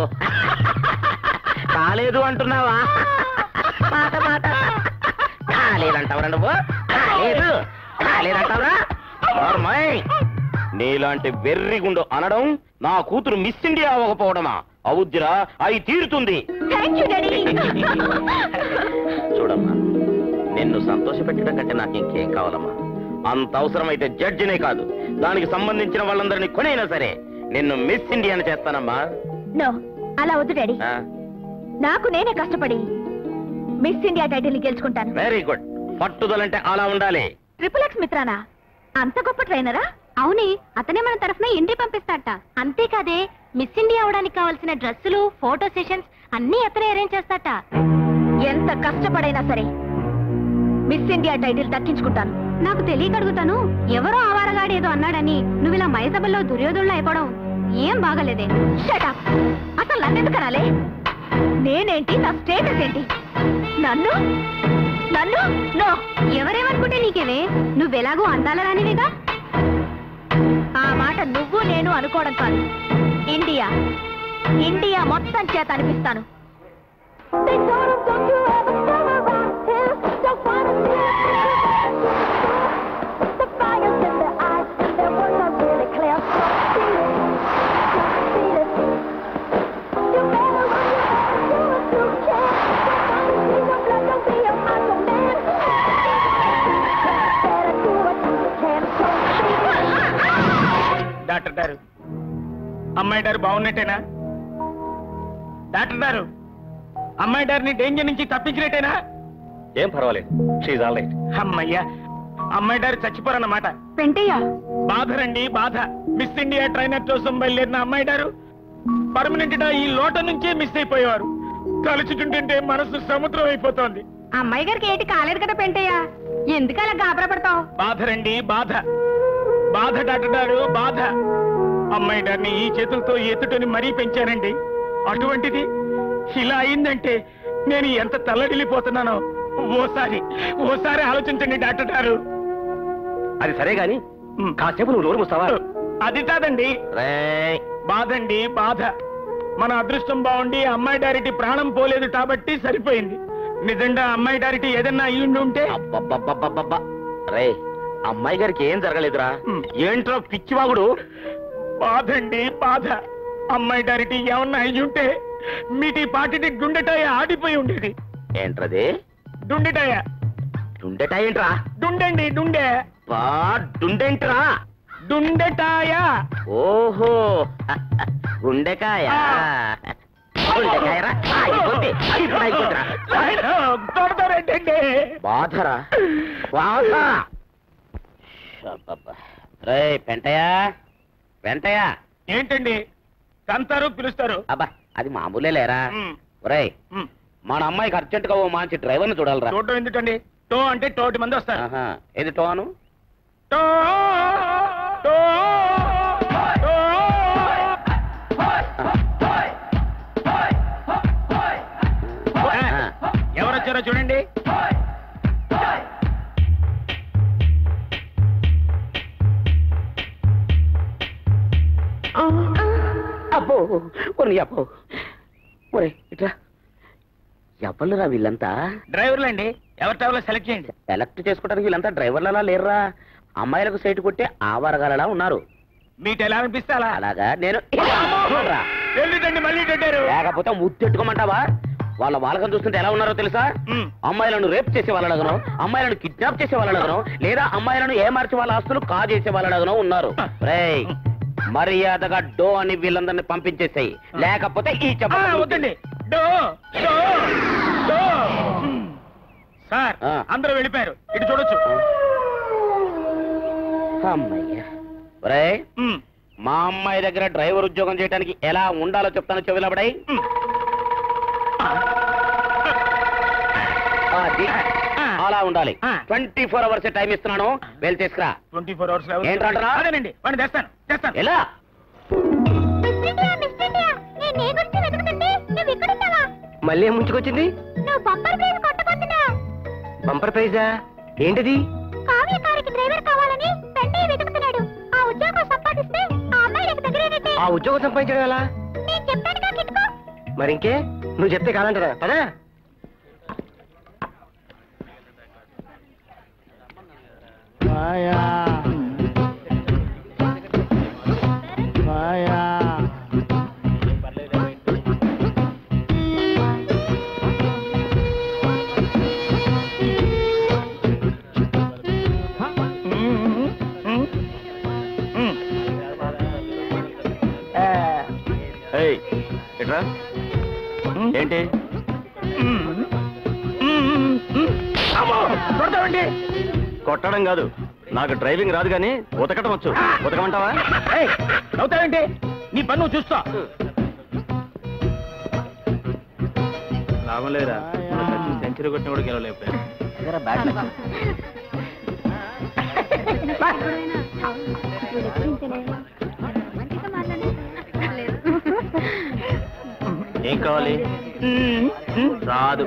కాలేదు అంటున్నావా మాట మాట కాలేదంటావురా నువ్వు కాలేదు కాలేదంటావురా నోర్మయ్. నీలాంటి వెర్రిగుండు అనడం నా కూతురు మిస్ ఇండియా అవ్వకపోవడమా అవుద్దిరా అయి తీరుతుంది థ్యాంక్ యూ డాడీ చూడమ్మా నిన్ను సంతోషపెట్టడం కంటే నాకు ఇంకేం కావాలమ్మా అంత అవసరమైతే జడ్జినే కాదు దానికి సంబంధించిన వాళ్ళందరినీ కొనైనా సరే నిన్ను మిస్ ఇండియాని చేస్తానమ్మా నో అలా వద్దు డాడీ ఆ, నాకు నేనే కష్టపడి మిస్ ఇండియా టైటిల్ గెలుచుకుంటాను వెరీ గుడ్ పట్టుదలంటే అలా ఉండాలి ట్రిపుల్ ఎక్స్ మిత్రానా అంత గొప్ప ట్రైనరా అవునే అతనే మన తరఫున ఎంట్రీ పంపిస్తాడట అంతేకాదే మిస్ ఇండియా అవడానికి కావాల్సిన డ్రెస్సులు ఫోటో సెషన్స్ అన్ని అతనే అరేంజ్ చేస్తాట ఎంత కష్టపడైనా సరే మిస్ ఇండియా టైటిల్ దక్కించుకుంటాను నాకు తెలియక అడుగుతాను ఎవరో ఆవారగాడు ఏదో అన్నాడని నువ్వు ఇలా మయసభల్లో దుర్యోధుల్లో అయిపోవడం ఏం బాగలేదే షటప్ అసలు నన్నెందుకు అనాలే నేనేంటి నా స్టేటస్ ఏంటి నన్ను నన్ను నో ఎవరేమనుకుంటే నీకేమే నువ్వెలాగో అందాల రానివేగా ఆ మాట నువ్వు నేను అనుకోవడం కాదు ఇండియా ఇండియా మొత్తం చేత అనిపిస్తాను డాక్టర్ గారు అమ్మాయి గారు బాగున్నట్టేనా డాక్టర్ గారు అమ్మాయి గారిని డేంజర్ నుంచి తప్పించినట్టేనా ఏం పర్వాలేదు షీజ్ ఆల్ రైట్ అమ్మయ్యా అమ్మాయి గారు చచ్చిపోరన్నమాట పెంటయ్య బాధ బాధ మిస్ ఇండియా ట్రైనర్ కోసం బయలుదేరిన అమ్మాయి గారు పర్మనెంట్ గా ఈ లోట నుంచే మిస్ అయిపోయేవారు తలుచుకుంటుంటే మనసు సముద్రం అయిపోతోంది అమ్మాయి గారికి ఏంటి కాలేదు కదా పెంటయ్య ఎందుకు అలా గాబరా పడతావు బాధ బాధ బాధ డాక్టర్ గారు బాధ అమ్మాయి గారిని ఈ చేతులతో ఎత్తుటని మరీ పెంచానండి అటువంటిది ఇలా అయిందంటే నేను ఎంత తల్లడిల్లిపోతున్నానో ఓసారి ఓసారి ఆలోచించండి డాక్టర్ గారు అది సరే గాని కాసేపు నువ్వు నోరు మూస్తావా అది కాదండి రేయ్ బాధండి బాధ మన అదృష్టం బాగుండి అమ్మాయి డైరెక్ట్ ప్రాణం పోలేదు కాబట్టి సరిపోయింది నిజంగా అమ్మాయి డైరెక్ట్ ఏదన్నా అయ్యుండి ఉంటే అబ్బబ్బబ్బబ్బబ్బబ్బా. రేయ్ అమ్మాయి గారికి ఏం జరగలేదురా హ్మ్. ఏంట్రా పిచ్చివాగుడు బాధండి బాధ అమ్మాయి డైరెక్ట్ ఏమన్నా అయ్యుంటే మీటి పాటిటి గుండెటాయ ఆడిపోయి ఉండేది ఏంట్రది డుండెటాయ డుండెట ఏంట్రా డుండండి డుండె బా డుండెంట్రా డుండెటాయ ఓహో గుండెకాయ గుండెకాయరా ఆగిపోతే ఇప్పుడు అయిపోతురా తొడతారేంటండి బాధరా బాధ అబ్బబ్బా. రేయ్ పెంటయ్య వెంటయ్య ఏంటండి తంతారు పిలుస్తారు అబ్బా అది మామూలే లేరా మ్, ఒరేయ్ మ్. మన అమ్మాయికి అర్జెంట్ గా ఓ మంచి డ్రైవర్ని చూడాలరా చూడటం ఎందుకండి టో అంటే తోటి మంది వస్తారు ఆహా. ఏది టోను టో టో టో. ఆ. ఎవరు వచ్చారో చూడండి అబ్బో కొన్ని అబ్బో ఒరే ఇట్లా ఎవరురా వీళ్ళంతా డ్రైవర్లండి ఎవరి డ్రైవర్లో సెలెక్ట్ చేయండి సెలెక్ట్ చేసుకోవడానికి వీళ్ళంతా డ్రైవర్లలా లేరురా అమ్మాయిలకు సైట్ కొట్టే ఆ వరగాలలా ఉన్నారు మీకు ఎలా అనిపిస్తే అలా అలాగా నేను చూడరా. వెళ్ళిదండి మళ్ళీ పెట్టారు లేకపోతే ముద్దెట్టుకోమంటావా వాళ్ళ వాళ్ళకం చూస్తుంటే ఎలా ఉన్నారో తెలుసా మ్. అమ్మాయిలను రేప్ చేసే వాళ్ళనగను అమ్మాయిలను కిడ్నాప్ చేసే వాళ్ళనగను లేదా అమ్మాయిలను ఏమార్చి వాళ్ళ ఆస్తులు కాజేసే వాళ్ళనగను ఉన్నారు రేయ్ మర్యాదగా డో అని వీళ్ళందరినీ పంపించేసాయి లేకపోతే ఈ ఆ, చెప్ప వద్దండి డో డో డో సార్ ఆ. అందరూ వెళ్ళిపోయారు ఇటు చూడొచ్చు అమ్మయ్యా ఒరేయ్ మ్, మా అమ్మాయి దగ్గర డ్రైవర్ ఉద్యోగం చేయడానికి ఎలా ఉండాలో చెప్తాను చెవిలబడాయి మ్. అది అలా ఉండాలి ఆ. ట్వంటీ ఫోర్ అవర్స్ టైం ఇస్తున్నాను వెళ్ళి తీసుకురా ట్వంటీ ఫోర్ అవర్స్ ఏంటంటారా? అదేనండి వాడిని తెస్తాను తెస్తాను ఎలా మిస్ ఇండియా మిస్ ఇండియా నేను నీ గురించి వెతుకుతుంటే నువ్వు ఇక్కడున్నావా మళ్ళీ ఏం ముంచుకొచ్చింది నువ్వు బంపర్ ప్రైజ్ కొట్టబోతున్నావు బంపర్ ప్రైజా ఏంటిది కావ్య కారికి డ్రైవర్ కావాలని వెంటనే వెతుకుతున్నాడు ఆ ఉద్యోగం సంపాదిస్తే ఆ అమ్మాయి నీకు దగ్గరేనట్టే ఆ ఉద్యోగం సంపాదించడం ఎలా నేను చెప్పానుగా కిట్టుకో మరి ఇంకే నువ్వు చెప్తే కాదంటారా పదా ఎట్రా ఏంటి కొడతామండి కొట్టడం కాదు నాకు డ్రైవింగ్ రాదు కానీ ఉతకటం వచ్చు ఉతకమంటావా అవుతావేంటి నీ పన్ను నువ్వు చూస్తా లాభం లేరా సెంచరీ కొట్టిన కూడా గెలవలేకపోయా ఏం కావాలి రాదు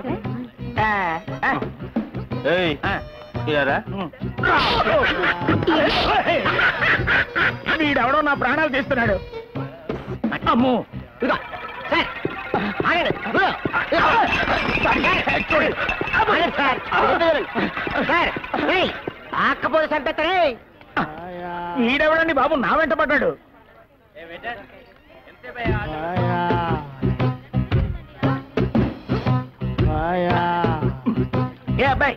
ఏయ్ ఇలారా వీడెవడో నా ప్రాణాలు తీస్తున్నాడు అమ్మో ఇదిగో, సార్, ఆగండి, ఇదిగో. చూడు. ఆగండి, సార్, వదిలేయండి. సార్, ఏయ్, ఆక్కపోతే చంపేస్తారే వీడెవడండి బాబు నా వెంట పడ్డాడు ఏ అబ్బాయి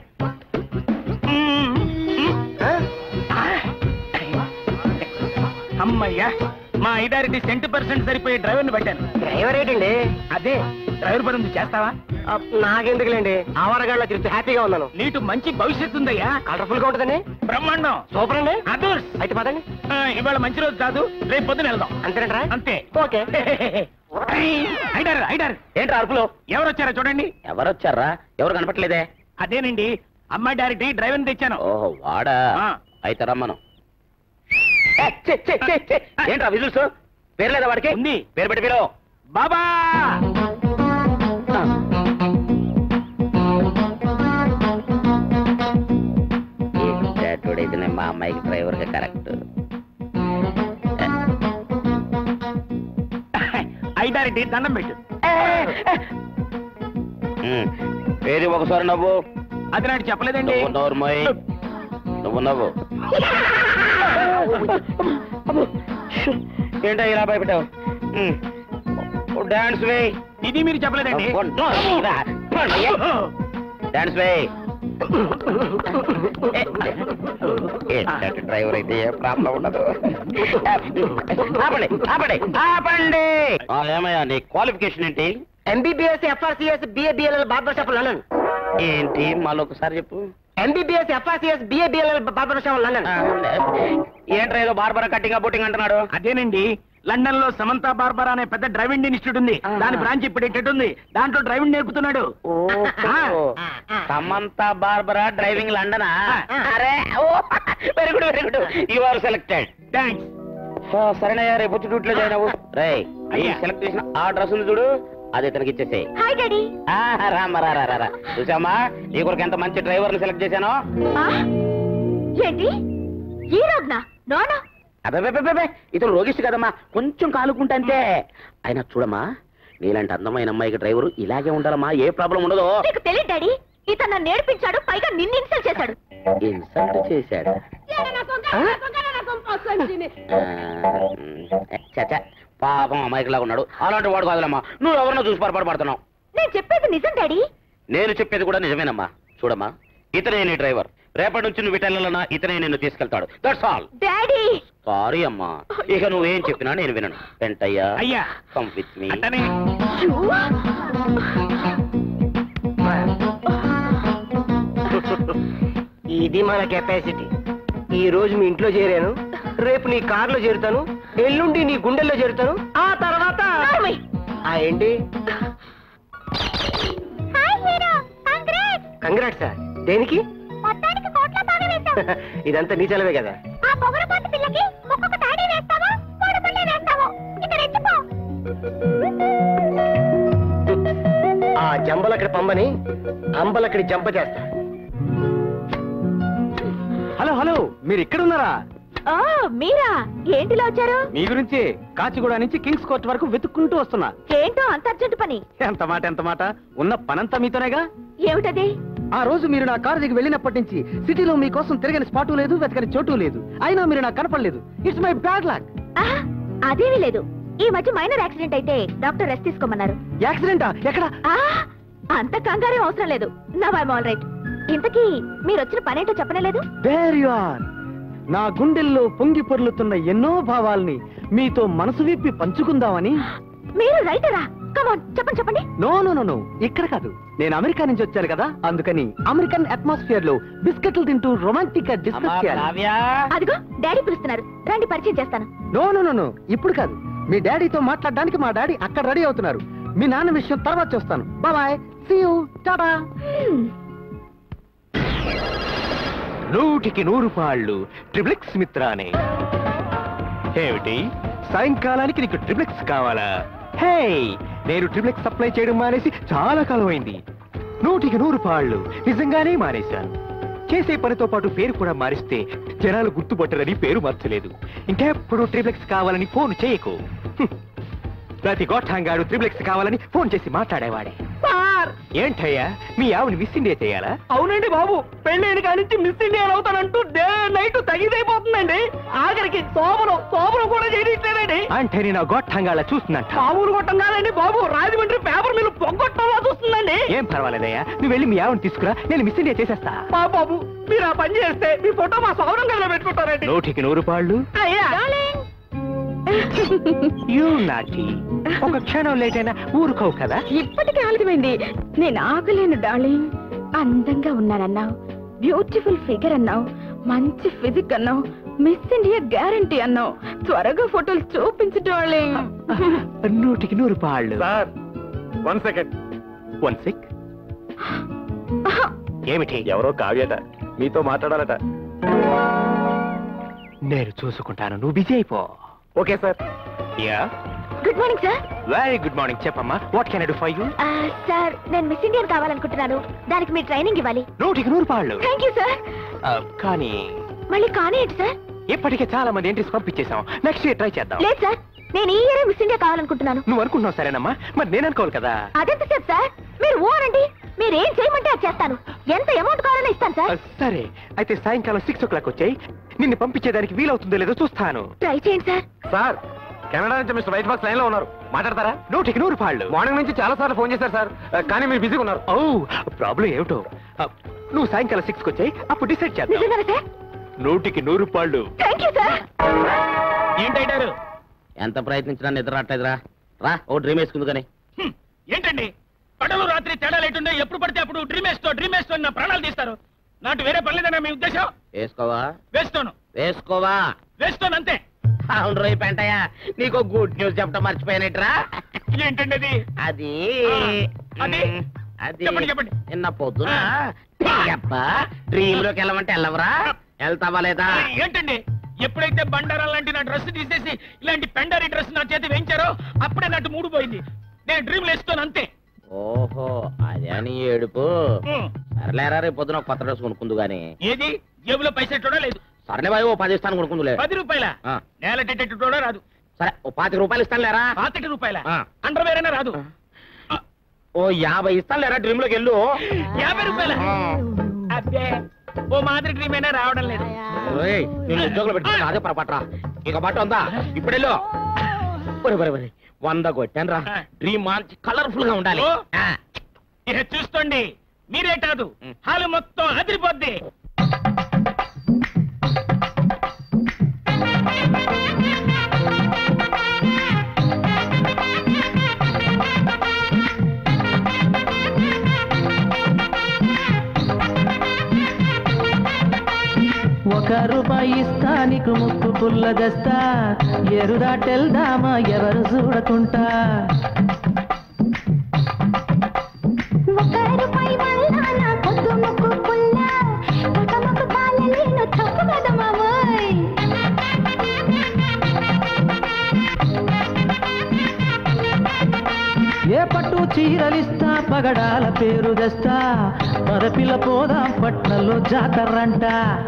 అమ్మయ్యా మా ఐదారికి సెంటు పర్సెంట్ సరిపోయే డ్రైవర్ని పెట్టాను డ్రైవర్ ఏంటండి అదే డ్రైవర్ పని ఉంది చేస్తావా ఆ, నాకెందుకులేండి ఆవరగాళ్ళ తిరుగుతూ హ్యాపీగా ఉన్నాను నీటు మంచి భవిష్యత్తు ఉందయ్యా కలర్ఫుల్ గా ఉంటుందండి బ్రహ్మాండం సూపర్ అండి అదర్స్ అయితే పదండి ఆ, ఇవాళ మంచి రోజు కాదు రేపు పొద్దున వెళ్దాం అంతేనంటారా అంతే ఓకే ఐడారు ఐడారు ఏంటి అరుపులు ఎవరు వచ్చారో చూడండి ఎవరొచ్చారా ఎవరు కనపట్లేదే అదేనండి అమ్మాయి డైరెక్ట్ డ్రైవర్ తెచ్చాను ఓహో వాడా ఆ. అయితే రమ్మను ఏ, ఛే, ఛే, ఛే, ఛే. ఏంట్రా విజుల్స్ పేరు లేదా వాడికి ఉంది. పేరు పెట్టి పిలవు బాబా అయితే మా అమ్మాయికి డ్రైవర్ గా కరెక్ట్ ఐదారెడ్డి దండం పెట్టు ఏది ఒకసారి నవ్వు అది నాకు చెప్పలేదండి నువ్వు నోరు మోయ్. నువ్వు నవ్వు ఏంటో ఇలా భయపెట్టావు డాన్స్ వేయ్ ఇది మీరు చెప్పలేదండి డాన్స్ వేయ్ ఏంటంటే డ్రైవర్ అయితే ఏ ప్రాబ్లం ఉండదు ఆపండి ఆపండి ఆపండి ఆ, ఏమయ్యా నీ క్వాలిఫికేషన్ ఏంటి MBBS FRCS BA BLL barber shop London ఏంటి మళ్ళీ ఒకసారి చెప్పు MBBS FRCS BA BL barber shop London ఏంట్రా ఏదో బార్బరా కట్టింగ్ బుట్టింగ్ అంటున్నాడు అదేనండి లండన్ లో సమంత బార్బర్ అనే పెద్ద డ్రైవింగ్ ఇన్స్టిట్యూట్ ఉంది దాని బ్రాంచ్ ఇప్పుడు ఎట్టేటుంది దాంట్లో డ్రైవింగ్ నేర్పుతున్నాడు సమంత బార్బరా డ్రైవింగ్ లండనా అరే very good very good you are selected thanks సరేనయ్యా రేపు వచ్చి డ్యూటీలో జాయిన్ అవ్వు రే అయ్యా. సెలెక్ట్ చేసిన ఆ డ్రెస్ ఉంది చూడు అదే తనకి ఇచ్చేసేయ్ హాయ్ డాడీ ఆ, రామ్మా రా రా, రా రా చూసామా నీ కొరకు ఎంత మంచి డ్రైవర్ ని సెలెక్ట్ చేశానో ఆ? ఏంటి ఈ రోజున నోనో అబ్బే ఇతను రోగిష్టి కదమ్మా కొంచెం కాలుకుంటే అంతే అయినా చూడమ్మా నీలాంటి అందమైన అమ్మాయికి డ్రైవరు ఇలాగే ఉండాలమ్మా ఏ ప్రాబ్లం ఉండదు నీకు తెలియదు డాడీ ఇతను నన్ను నేర్పించాడు పైగా నిన్ను ఇన్సల్ట్ చేశాడు ఇన్సల్ట్ చేశాడు చచ్చా పాపం అమ్మాయికిలాగా ఉన్నాడు అలాంటి వాడు కాదులమ్మా నువ్వు ఎవరినో చూసి పొరపాటు పడుతున్నావు నేను చెప్పేది నిజం డాడీ నేను చెప్పేది కూడా నిజమేనమ్మా చూడమ్మా ఇతనే నీ డ్రైవర్ రేపటి నుంచి నువ్వు విటల్లనా ఇతనే నిన్ను తీసుకెళ్తాడు దట్స్ ఆల్ డాడీ సారీ అమ్మా ఇక నువ్వేం చెప్పినా నేను వినను వెంటయ్యా అయ్యా కమ్ విత్ మీ అతనే ఇది మన కెపాసిటీ ఈ రోజు మీ ఇంట్లో చేరాను రేపు నీ కార్లో చేరుతాను ఎల్లుండి నీ గుండెల్లో చేరుతాను ఆ తర్వాత ఆ ఏంటి hi hero congrats congrat sir దేనికి మొత్తానికి కోట్ల బాగా వేశావు ఇదంతా నీ చలవే కదా ఆ పొగరపాటు పిల్లకి ఒక్కొక్క తాడే వేస్తావా మూడు పళ్ళే వేస్తావా ఇక రెచ్చిపో ఆ జంబలక్కడి పంబని అంబలక్కడి జంప చేస్తా హలో హలో మీరు ఇక్కడ ఉన్నారా ఓ మీరా ఏంటిలో వచ్చారు మీ గురించి కాచిగూడ నుంచి కింగ్స్ కోర్ట్ వరకు వెతుక్కుంటూ వస్తున్నా ఏంటో అంత అర్జెంట్ పని ఎంత మాట ఎంత మాట ఉన్న పనంతా మీతోనేగా ఏమిటది ఆ రోజు మీరు నా కారు దిగి వెళ్ళినప్పటి నుంచి సిటీలో మీకోసం తిరగని స్పాటు లేదు వెతకని చోటు లేదు అయినా మీరు నాకు కనపడలేదు ఇట్స్ మై బ్యాడ్ లక్ ఆహా, అదేమీ లేదు ఈ మధ్య మైనర్ యాక్సిడెంట్ అయితే డాక్టర్ రెస్ట్ తీసుకోమన్నారు యాక్సిడెంటా ఎక్కడ ఆ, అంత కంగారే అవసరం లేదు నవ్ ఐమ్ ఆల్ రైట్ ఇంతకీ మీరు వచ్చిన పనేంటో చెప్పనలేదు దేర్ యు ఆర్ నా గుండెల్లో పొంగి పొర్లుతున్న ఎన్నో భావాల్ని మీతో మనసు విప్పి పంచుకుందామని మీరు రైటరా కమాన్ చెప్పండి చెప్పండి నో నో నో నో ఇక్కడ కాదు నేను అమెరికా నుంచి వచ్చాను కదా అందుకని అమెరికన్ అట్మాస్ఫియర్ లో బిస్కెట్లు తింటూ రొమాంటిక్ గా అమ్మా డిస్కస్ చేయాలి కావ్య అదిగో డాడీ పిలుస్తున్నారు రండి పరిచయం చేస్తాను నో నో నో నో ఇప్పుడు కాదు మీ డాడీతో మాట్లాడడానికి మా డాడీ అక్కడ రెడీ అవుతున్నారు మీ నాన్న విషయం తర్వాత చూస్తాను బాయ్ సీ యూ టాటా హ్మ్. నూటికి నూరు పాళ్ళు ట్రిప్లెక్స్ మిత్రానే ఏమిటి సాయంకాలానికి నీకు ట్రిప్లెక్స్ కావాలా హే నేను ట్రిప్లెక్స్ సప్లై చేయడం మానేసి చాలా కాలం అయింది నూటికి నూరు పాళ్ళు నిజంగానే మానేశాను చేసే పనితో పాటు పేరు కూడా మారిస్తే జనాలు గుర్తుపట్టరని పేరు మార్చలేదు ఇంకెప్పుడు ట్రిప్లెక్స్ కావాలని ఫోన్ చేయకు హ్మ్. ప్రతి గోఠాంగాడు ట్రిప్లెక్స్ కావాలని ఫోన్ చేసి మాట్లాడేవాడే ఏంటయ్యా మీ ఆవిని మిస్ ఇండియా చేయాలా అవునండి బాబు పెళ్ళైన కానించి మిస్ ఇండియా అవుతానంటూ డే నైట్ తగిదైపోతుందండి ఆఖరికి సోమరం సోమరం కూడా చేయట్లేదండి అంటే నేను ఆ గోఠాంగాళ్ళ చూస్తున్నట్ట మామూలు కొట్టం కాదండి బాబు రాజమండ్రి పేపర్ మిల్లు పొగ్గొట్టంలా చూస్తుందండి ఏం పర్వాలేదయ్యా నువ్వు వెళ్ళి మీ ఆవిని తీసుకురా నేను మిస్ ఇండియా చేసేస్తా మా బాబు మీరు ఆ పని చేస్తే మీ ఫోటో మా సౌరం గదిలో పెట్టుకుంటారండి నూటికి నూరు పాళ్ళు అయ్యా యూ నాటి ఒక క్షణం లేట్ అయినా ఊరుకోవు కదా ఇప్పటికే ఆలస్యమైంది నేను ఆగలేను డార్లింగ్ అందంగా ఉన్నానన్నావు బ్యూటిఫుల్ ఫిగర్ అన్నావు మంచి ఫిజిక్ అన్నావు మిస్ ఇండియా గ్యారంటీ అన్నావు త్వరగా ఫోటోలు చూపించు డార్లింగ్ నూటికి నూరు పాళ్ళు sir one second one sec ఏమిటి ఎవరో కావ్యట మీతో మాట్లాడాలట నేను చూసుకుంటాను నువ్వు బిజీ అయిపో okay sir ya good morning sir very good morning చెప్పమ్మా what can I do for you ఆ, సార్ నేను మిస్ ఇండియన్ కావాలనుకుంటున్నాను దానికి మీరు ట్రైనింగ్ ఇవ్వాలి నూటికి నూరు పాళ్ళు థ్యాంక్ యూ సార్ ఆ, కానీ మళ్ళీ కానీ ఏంటి సార్ ఇప్పటికే చాలా మంది ఎంట్రీస్ పంపించేసాం నెక్స్ట్ ఇయర్ ట్రై చేద్దాం లేదు సార్ నేను ఈ ఇయరే మిస్ ఇండియా కావాలనుకుంటున్నాను నువ్వు అనుకుంటున్నావు సరేనమ్మా మరి నేను అనుకోవాలి కదా అదెంతసేపు సార్ మీరు ఓ అనండి మీరు ఏం చేయమంటే అది చేస్తాను ఎంత అమౌంట్ కావాలన్నా ఇస్తాను ఆ, సార్ సరే అయితే సాయంకాలం సిక్స్ ఓ క్లాక్ వచ్చాయి నిన్ను పంపించేదానికి వీలవుతుందో లేదో చూస్తాను ట్రై చేయండి సార్ సార్ కెనడా నుంచి మిస్టర్ వైట్ బాక్స్ లైన్ లో ఉన్నారు మాట్లాడతారా నూటికి నూరు పాళ్ళు మార్నింగ్ నుంచి చాలా సార్లు ఫోన్ చేశారు సార్ కానీ మీరు బిజీగా ఉన్నారు ఓ ప్రాబ్లం ఏమిటో ఆ, నువ్వు సాయంకాలం సిక్స్ వచ్చాయి అప్పుడు డిసైడ్ చేద్దాం నిజంగానే సార్ నూటికి నూరు పాళ్ళు థ్యాంక్ యూ సార్ ఏంటైటారు ఎంత ప్రయత్నించినా నిద్ర రావట్లేదురా రా ఓ డ్రీమ్ వేసుకుంది కానీ ఏంటండి పగలు రాత్రి తేడా లేటుండే ఎప్పుడు పడితే అప్పుడు డ్రీమ్ వేస్తో డ్రీమ్ వేస్తో నా ప్రాణాలు తీస్తారు నాటు వేరే పర్లేదన్నా మీ ఉద్దేశం వేసుకోవా వేస్తాను వేసుకోవా వేస్తాను అంతే అవును రోయి పెంటయ్య నీకు గుడ్ న్యూస్ చెప్పడం మర్చిపోయానట్రా ఏంటండి అది అది అది? మ్, అది చెప్పండి, చెప్పండి. నిన్న పొద్దున డ్రీమ్ లోకి వెళ్ళమంటే వెళ్ళవరా వెళ్తావా లేదా ఏంటండి ఎప్పుడైతే బండారం లాంటి నా డ్రెస్ తీసేసి ఇలాంటి పెండరీ డ్రెస్ నా చేతి వేయించారో అప్పుడే నట్టు మూడు పోయింది నేను డ్రీమ్ వేస్తాను అంతే ఓహో అదే అని ఏడుపు ఉం. సర్లేరా రేపు పొద్దున ఒక కొత్త డ్రెస్ కొనుక్కుందు గాని ఏది జేబులో పైసెట్టోడా లేదు సర్లే బాయ్ ఓ పది ఇస్తాను కొనుక్కుందులే పది రూపాయల ఆ. నేల టెట్టెట్టుటోడా రాదు సరే ఓ పాతిక రూపాయలు ఇస్తాను లేరా పాతిక రూపాయల ఆ. అండర్ వేరేనా రాదు ఓ యాభై ఇస్తాను లేరా డ్రీమ్ లోకి వెళ్ళు యాభై రూపాయల అబ్బే ఓ మాదిరి డ్రీమ్ అయినా రావడం లేదు ఓయ్, నేను ఉద్యోగంలో పెట్టుకున్నా అదే పొరపాట్రా ఇక బట్ట ఉందా ఇప్పుడు వెళ్ళు ఒరే, ఒరే, ఒరే, వంద కొట్టాను రా ఆ. డ్రీమ్ మంచి కలర్ఫుల్ గా ఉండాలి ఓ. ఆ. ఇక చూసుకోండి మీరే కాదు ఉం. హాలు మొత్తం అదిరిపోద్ది ఒక రూపాయి ఇస్తా నీకు ముక్కు పుల్ల దస్తా ఎరుదాటెల్దామా ఎవరు చూడకుంటా ఒక రూపాయి వల్ల నా పొద్దు ముక్కు పుల్ల పక్కమొక్క పాలలేను తప్పు కదా మామోయ్ ఏ పట్టు చీరలిస్తా పగడాల పేరు తెస్తా మరపిల్ల పోదాం పట్నంలో జాతరంట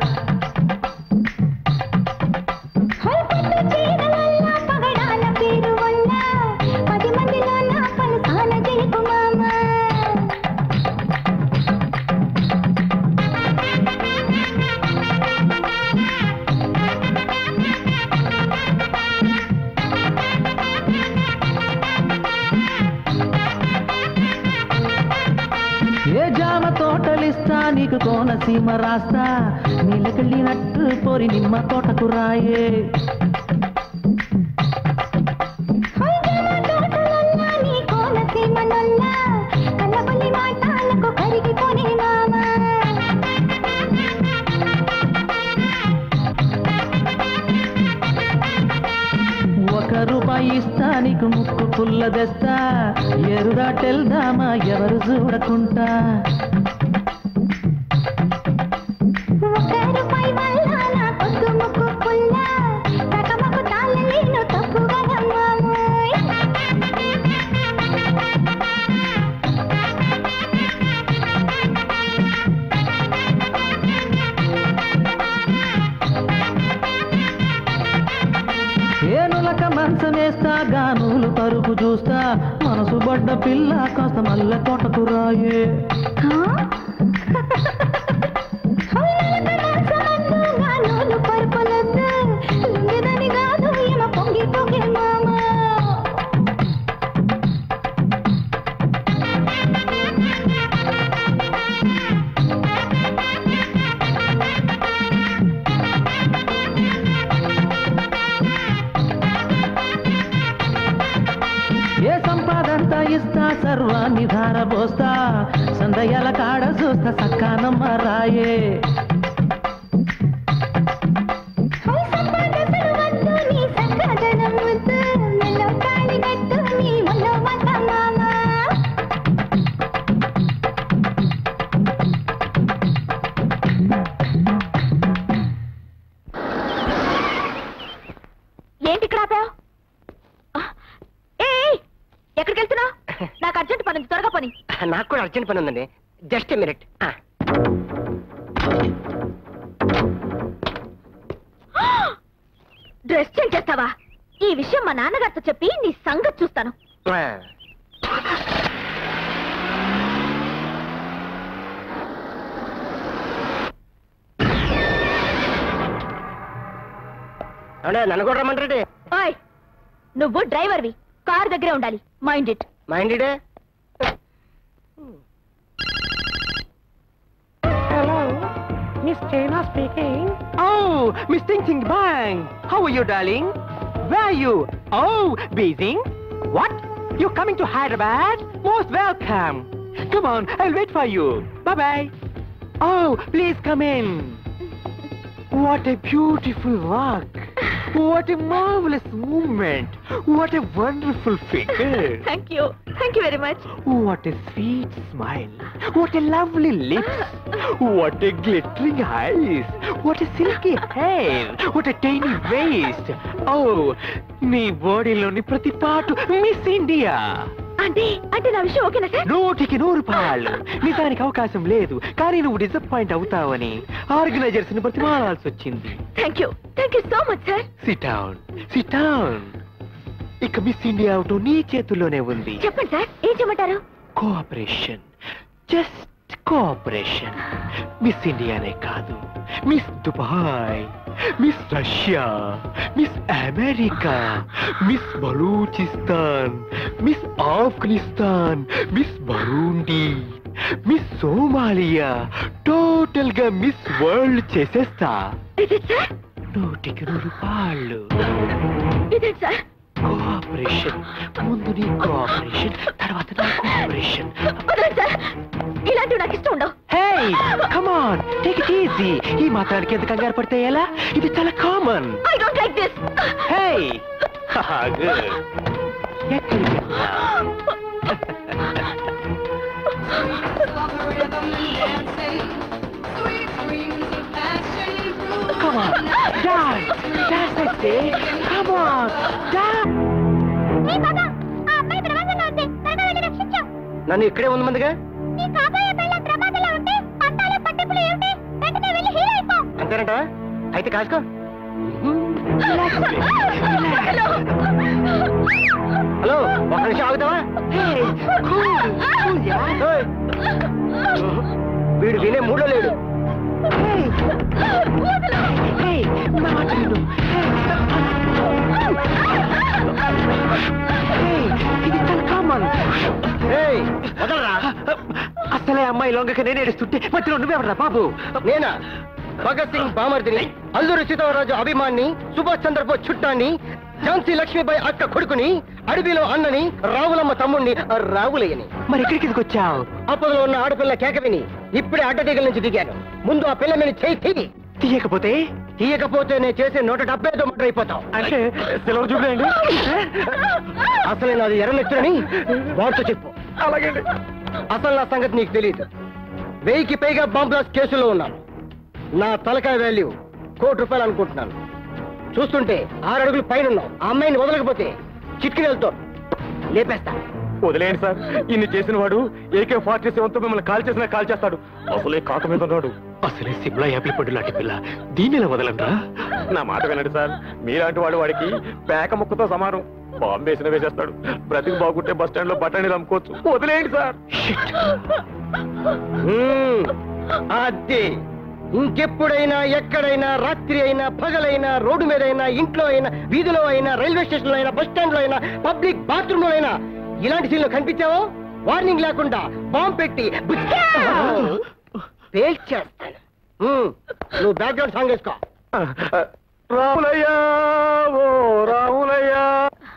హైపట్టు చీర వల్ల పగడాల పేరు వల్ల పది మందిలో నా పలసాల జయకు మామ ఏ జామ తోటలిస్తా నీకు కోనసీమ రాస్తా నీళ్ళకెళ్ళినట్టు పోరి నిమ్మ తోటకు రాయే హైదమ తోటలల్ల నీ కోనసీమనల్ల కల్లబల్లి మాటాలకు కరిగిపోనే మామ ఒక రూపాయి ఇస్తా నీకు ముక్కు పుల్ల తెస్తా ఎరుదాటెల్దామా ఎవరు చూడకుంటా ఒక రూపాయి వల్ల నా పొద్దు ముక్కు పుల్ల పక్కమొక్క తాళలేను తప్పు కదా మామోయ్ ఏనులక మంచమేస్తా గానులు తరుపు చూస్తా మనసు పడ్డ పిల్ల కాస్త మల్ల తోటకు రాయే గానోలు పరుపులొద్దు లుంగిదని కాదు ఈమ పొంగి పొంగి మామ ఏ సంపాదంతా ఇస్తా సర్వాన్ని ధారపోస్తా సందయాల కాడ చూస్తా సక్కానమ్మ రాయే హై సంపాదకుడు వద్దు నీ సక్కదనం వద్దు మెల్లో తాళి కట్టు నీ ఒళ్ళో వంద మామ ఏంటి ఇక్కడ ఆపావు ఏ ఎక్కడికి వెళ్తున్నావు నాకు అర్జెంట్ పని ఉంది, త్వరగా పని నాకు కూడా అర్జెంట్ పని ఉందండి జస్ట్ మినిట్ డ్రెస్ చేంజ్ చేస్తావా ఈ విషయం మా నాన్నగారితో చెప్పి నీ సంగతి చూస్తాను అవునా నన్ను కూడా రమ్మంటారండి ఓయ్ నువ్వు డ్రైవర్వి కార్ దగ్గరే ఉండాలి మైండ్ ఇట్ మైండెడే hello miss China speaking oh miss thing thing bang how are you darling where are you oh Beijing what you coming to Hyderabad most welcome come on I will wait for you bye bye Oh, please come in. What a beautiful walk. What a marvelous movement. What a wonderful figure. Thank you thank you very much What a sweet smile. What a lovely lips. What a glittering eyes. What a silky hair. What a tiny waist. Oh, నీ బాడీలోని ప్రతి పాటు మిస్ ఇండియా అంటే అంటే నా విషయం ఓకేనా సార్ నూటికి నూరు పాళ్ళు నిజానికి అవకాశం లేదు కానీ నువ్వు డిసప్పాయింట్ అవుతావని ఆర్గనైజర్స్ ని బ్రతిమాలాల్సి వచ్చింది thank you thank you so much sir sit down sit down ఇక మిస్ ఇండియా అవటం నీ చేతుల్లోనే ఉంది చెప్పండి సార్ ఏం చేయమంటారు కోఆపరేషన్ జస్ట్ కోఆపరేషన్ మిస్ ఇండియానే కాదు miss Dubai miss Russia miss America miss Balochistan miss Afghanistan miss Burundi miss Somalia total గా మిస్ వరల్డ్ చేసేస్తా ఇదే సార్ నూటికి నూరు పాళ్ళు ఇదే సార్ కోఆపరేషన్ ముందు నీ కోఆపరేషన్ తర్వాత నా కోఆపరేషన్ వదలండి సార్ ఇలాంటివి నాకు ఇష్టం ఉండవు hey come on take it easy ఈ మాత్రానికి ఎంత కంగారు పడితే ఎలా ఇది చాలా common I don't like this hey good ఎక్కడికి వెళ్దాం? Come on, dance, dance, I say. Come on, dance. ఏ బాబా ఆ అమ్మాయి ప్రమాదంలో ఉంది త్వరగా వెళ్ళి రక్షించు నన్ను ఇక్కడే ఉంది మందిగా నీ కాబోయే పెళ్ళ ప్రమాదంలో ఉంటే పంతాలు పట్టింపులు ఏమిటి వెంటనే వెళ్ళి హీరో అయిపో అంతేనంట అయితే కాసుకో హలో ఒక నిమిషం ఆగుతావా ఏయ్. వీడు వినే మూడో లేడు Hey, మాట విను. Hey, ఇది చాలా కామన్ ఏయ్, వదలరా అసలే అమ్మాయి లొంగక నేను ఏడుస్తుంటే మధ్యలో నువ్వెవరా బాబు నేనా భగత్ సింగ్ బామర్దిని అల్లూరి సీతారామరాజు అభిమాన్ని సుభాష్ చంద్రబోస్ చుట్టాన్ని ఝాన్సీ లక్ష్మీబాయి అక్క కొడుకుని అడవిలో అన్నని రావులమ్మ తమ్ముణ్ణి ఆ రావులయ్యని మరి ఎక్కడికి వచ్చావు అప్పట్లో ఉన్న ఆడపిల్ల కేక విని ఇప్పుడే అడ్డదిగల నుంచి దిగాను ముందు ఆ పిల్ల మీద చేయి తీయి తీయకపోతే తీయకపోతే నేను చేసే నూట డెబ్బై ఐదు మటర్ అయిపోతావు అంటే సెలవు చూడండి అసలే నాది ఎర్రనెత్తురని వాడితో చెప్పు అలాగే అసలు నా సంగతి నీకు తెలియదు వెయ్యికి పైగా బాంబ్ బ్లాస్ట్ కేసులో ఉన్నాను నా తలకాయ వాల్యూ కోటి రూపాయలు అనుకుంటున్నాను చూస్తుంటే ఆరు అడుగులు పైన ఉన్నావు ఆ అమ్మాయిని వదలకపోతే చిట్కిని వెళ్తావు లేపేస్తా వదిలేయండి సార్ ఇన్ని చేసిన వాడు ఏకే ఫార్టీ సెవెన్ తో మిమ్మల్ని కాల్ చేసినా కాల్ చేస్తాడు అసలే కాక మీద ఉన్నాడు అసలే సిమ్లా యాపిల్ పండు లాంటి పిల్ల దీన్ని ఇలా వదలంరా నా మాట వినండి సార్ మీలాంటి వాడు వాడికి పేక ముక్కతో సమానం బాంబు వేసిన వేసేస్తాడు బ్రతికి బాగుంటే బస్ స్టాండ్ లో బఠానీలు అమ్ముకోవచ్చు వదిలేయండి సార్ మ్మ్. అదే ఇంకెప్పుడైనా ఎక్కడైనా రాత్రి అయినా పగలైనా రోడ్డు మీద అయినా ఇంట్లో అయినా వీధిలో అయినా రైల్వే స్టేషన్ లో అయినా బస్ స్టాండ్ లో అయినా పబ్లిక్ బాత్రూమ్ లో అయినా ఇలాంటి సీన్లు కనిపించావో వార్నింగ్ లేకుండా బాంబ్ పెట్టి బుచ్చా! పేల్చేస్తాను మ్మ్. నువ్వు బ్యాక్గ్రౌండ్ సాంగ్ వేసుకో రాములయ్యా ఓ రాములయ్యా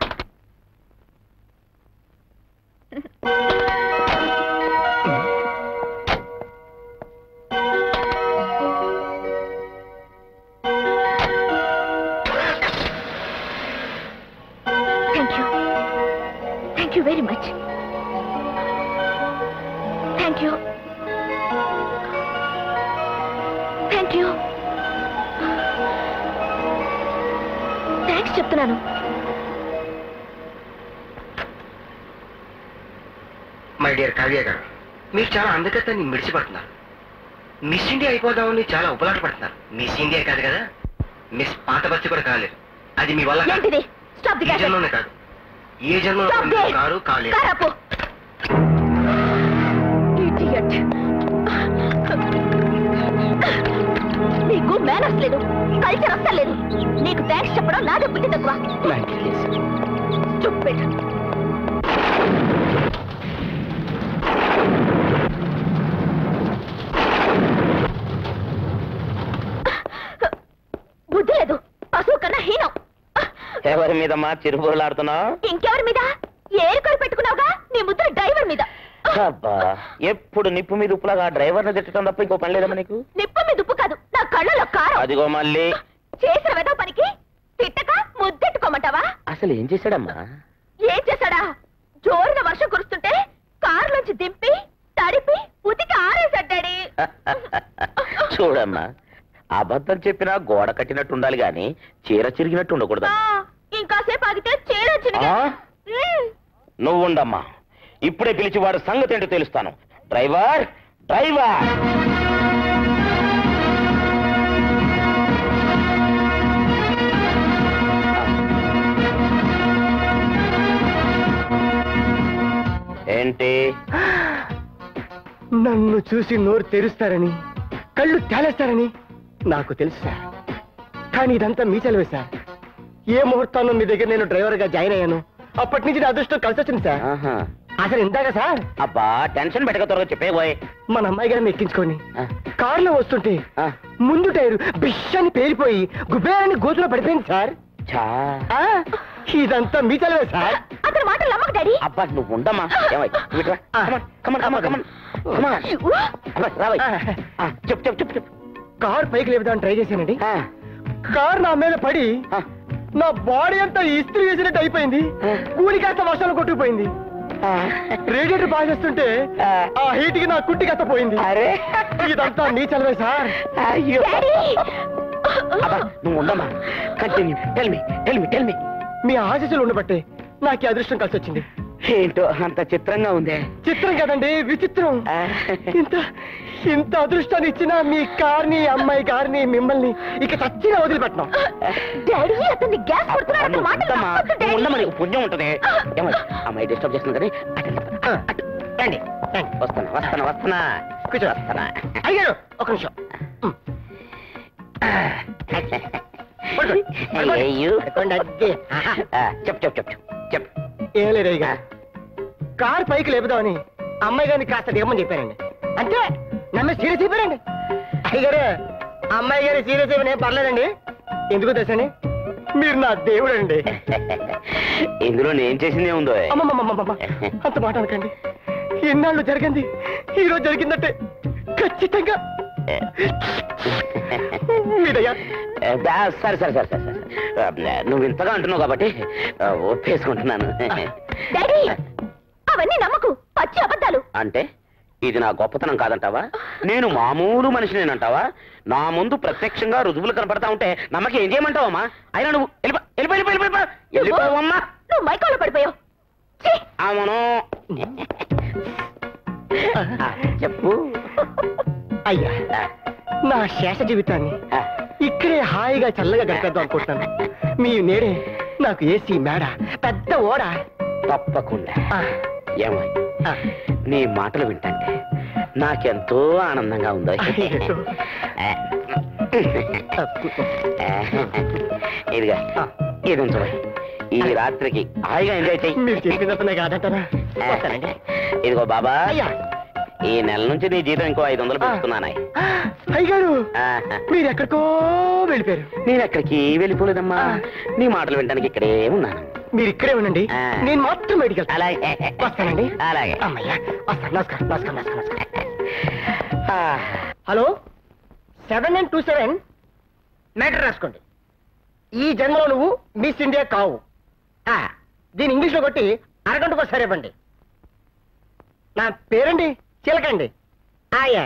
thank you thank you very much thank you thank you thanks చెప్తున్నాను మై డియర్ కావ్య గారు మీరు చాలా అందగతాన్ని మిడిచిపడుతున్నారు మిస్ ఇండియా అయిపోదామని చాలా ఉపలాట పడుతున్నారు మిస్ ఇండియా కాదు కదా మిస్ పాత బస్తి కూడా కాలేదు అది మీ వల్ల కాదు. ఏంటిది స్టాప్ ది ఈ జన్మలోనే కాదు ఏ జన్మలో Stop మీరు this. కారు కాలేదు కారాపు Idiot. నీకు మేనర్స్ లేదు కల్చర్ అస్సలు లేదు నీకు థ్యాంక్స్ చెప్పడం నాదే బుద్ధి తక్కువ Stupid. బుద్ధి లేదు పశువు కన్నా హీనం ఎవరి మీద మా చిరుబురులాడుతున్నావు ఇంకెవరి మీద ఏరుకొని పెట్టుకున్నావుగా నీ ముద్ర డ్రైవర్ మీద అబ్బా ఎప్పుడు నిప్పు మీద ఉప్పులాగా డ్రైవర్ని తిట్టడం తప్ప ఇంకో పని లేదమ్మా నీకు నిప్పు మీద ఉప్పు కాదు నా కళ్ళలో కారం అదిగో మళ్ళీ చేసిన వెదవ పనికి తిట్టక ముద్దెట్టుకోమంటావా అసలు ఏం చేశాడమ్మా ఏం చేశాడా జోరున వర్షం కురుస్తుంటే కారులోంచి దింపి తడిపి ఉతికి ఆరేసడ్డాడి చూడమ్మా అబద్ధం చెప్పినా గోడ కట్టినట్టు ఉండాలి గాని చీర చిరిగినట్టు ఉండకూడదు ఇంకాసేపు ఆగితే చేరొచ్చింది ఆ? నువ్వు ఉండమ్మా ఇప్పుడే పిలిచి వాడు సంగతి ఏంటో తెలుస్తాను డ్రైవర్ డ్రైవర్ ఏంటి నన్ను చూసి నోరు తెరుస్తారని కళ్ళు తేలేస్తారని నాకు తెలుసు సార్ కానీ ఇదంతా మీ చదివే సార్ ఏ ముహూర్తాల్లో మీ దగ్గర నేను డ్రైవర్ గా జాయిన్ అయ్యాను అప్పటి నుంచి నా అదృష్టం కలిసి వచ్చింది సార్ ఆహా. అసలు ఇందాక సార్ అబ్బా టెన్షన్ పెట్టక త్వరగా చెప్పే పోయ్ మన అమ్మాయి గారిని ఎక్కించుకొని కారులో వస్తుంటే ముందు టైరు బిష్ అని పేలిపోయి గుబేరని గోతులో పడిపోయింది సార్ చా ఆ, ఇదంతా మీ చదివే సార్ అతని మాటలు నమ్మకు డాడీ అబ్బా నువ్వు ఉండమ్మా ఏమై ఇటు రా. Come on, come on, come on, come on. Come on. అబ్బా, రావయ్. ఆ, చెప్పు చెప్పు చెప్పు చెప్పు కార్ పైకి లేపుదామని ట్రై చేశానండి కార్ నా మీద పడి నా బాడీ అంతా ఇస్త్రీ వేసినట్టు అయిపోయింది కూలి కాస్త వర్షాలు కొట్టుకుపోయింది రేడియేటర్ బాగా చేస్తుంటే ఆ హీట్ కి నా కుట్టి కాస్త పోయింది ఇదంతా నీ చలవే సార్ అయ్యో అబ్బా నువ్వు ఉండమ్మా continue tell me tell me tell me మీ ఆశీస్సులు ఉండబట్టే నాకు ఈ అదృష్టం కలిసి వచ్చింది ఏంటో అంత చిత్రంగా ఉందే చిత్రం కదండి విచిత్రం ఇంత ఇంత అదృష్టాన్ని ఇచ్చిన మీ కార్ని అమ్మాయి గారిని మిమ్మల్ని ఇక చచ్చిగా వదిలిపెట్టను డాడీ అతన్ని గ్యాస్ కొడుతున్నాడు అతని మాటలు ఉండమ్మా నమ్మొద్దు, నువ్వు డాడీ. ఉండమ్మా నీకు పుణ్యం ఉంటుంది ఏమో అమ్మాయి డిస్టర్బ్ చేస్తుంది కానీ అటు వెళ్ళు. అటు. రండి వస్తాను వస్తాను వస్తానా కూర్చో వస్తానా అయ్యారు ఒక నిమిషం పడుకోండి, పడుకోండి. అయ్యయ్యో. పడుకోండి, అద్దే. ఆహా. ఆ, చెప్పు చెప్పు చెప్పు చెప్పు ఏం లేదు అయ్యగా కార్ పైకి లేపుదామని అమ్మాయి గారిని కాస్త దిగమని చెప్పానండి అంటే నన్ను సీరియస్ అయిపోయారండి అయ్యగారు అమ్మాయి గారి సీరియస్ అయిపోయిన ఏం పర్లేదండి ఎందుకు తెలుసండి మీరు నా దేవుడు అండి ఇందులో నేను చేసిందే ఉందో అమ్మమ్మమ్మమ్మ అంత మాట అనకండి ఎన్నాళ్ళు జరిగింది ఈ రోజు జరిగిందంటే ఖచ్చితంగా మీదయ్యా ఆ, సరే సరే సరే సరే సరే ఆ, నువ్వు ఇంతగా అంటున్నావు కాబట్టి ఆ, ఒప్పేసుకుంటున్నాను డాడీ అవన్నీ నమ్మకు పచ్చి అబద్ధాలు అంటే ఇది నా గొప్పతనం కాదంటావా నేను మామూలు మనిషినేనంటావా నా ముందు ప్రత్యక్షంగా రుజువులు కనపడతా ఉంటే నమ్మకి ఏం చేయమంటావమ్మా అయినా నువ్వు వెళ్ళిపో వెళ్ళిపో వెళ్ళిపో వెళ్ళిపో వెళ్ళిపోవమ్మా నువ్వు మైకాలో పడిపోయావు ఛీ! అవును ఆ, చెప్పు అయ్యా నా శేష జీవితాన్ని ఇక్కడే హాయిగా చల్లగా గడిపేద్దాం అనుకుంటున్నాను మీ నేడే నాకు ఏసీ మేడ పెద్ద ఓడ తప్పకుండా ఆ, ఏమో ఆ. నీ మాటలు వింటంటే నాకెంతో ఆనందంగా ఉందో అయ్యో. ఇదిగా ఇది ఉంచబోయ్ ఈ రాత్రికి హాయిగా ఎంజాయ్ చెయ్యి మీరు చెప్పినట్టునే కాదంటారా వస్తానండి ఇదిగో బాబా అయ్యా ఈ నెల నుంచి నీ జీతం ఇంకో ఐదు వందలు పెంచుతున్నానాయ్ అయ్యగారు మీరు ఎక్కడికో వెళ్ళిపోయారు నేను ఎక్కడికి వెళ్ళిపోలేదమ్మా నీ మాటలు వినడానికి ఇక్కడే ఉన్నాను మీరు ఇక్కడే ఉండండి ఆ. నేను మాత్రం బయటికి వెళ్తాను అలాగే వస్తానండి అలాగే అమ్మయ్యా వస్తాను నమస్కారం నమస్కారం నమస్కారం నమస్కారం ఆ, hello seven nine two seven matter రాసుకోండి ఈ జన్మలో నువ్వు మిస్ ఇండియా కావు ఆ, దీని ఇంగ్లీష్లో కొట్టి అరగంటకు ఒకసారి ఇవ్వండి నా పేరండి చిలకండి ఆయా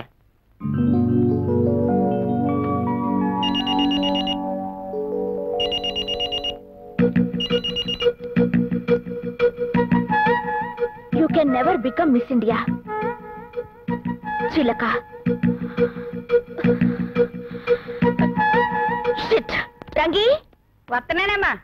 you can never become miss India చిలక షిట్ రంగి వస్తున్నానమ్మా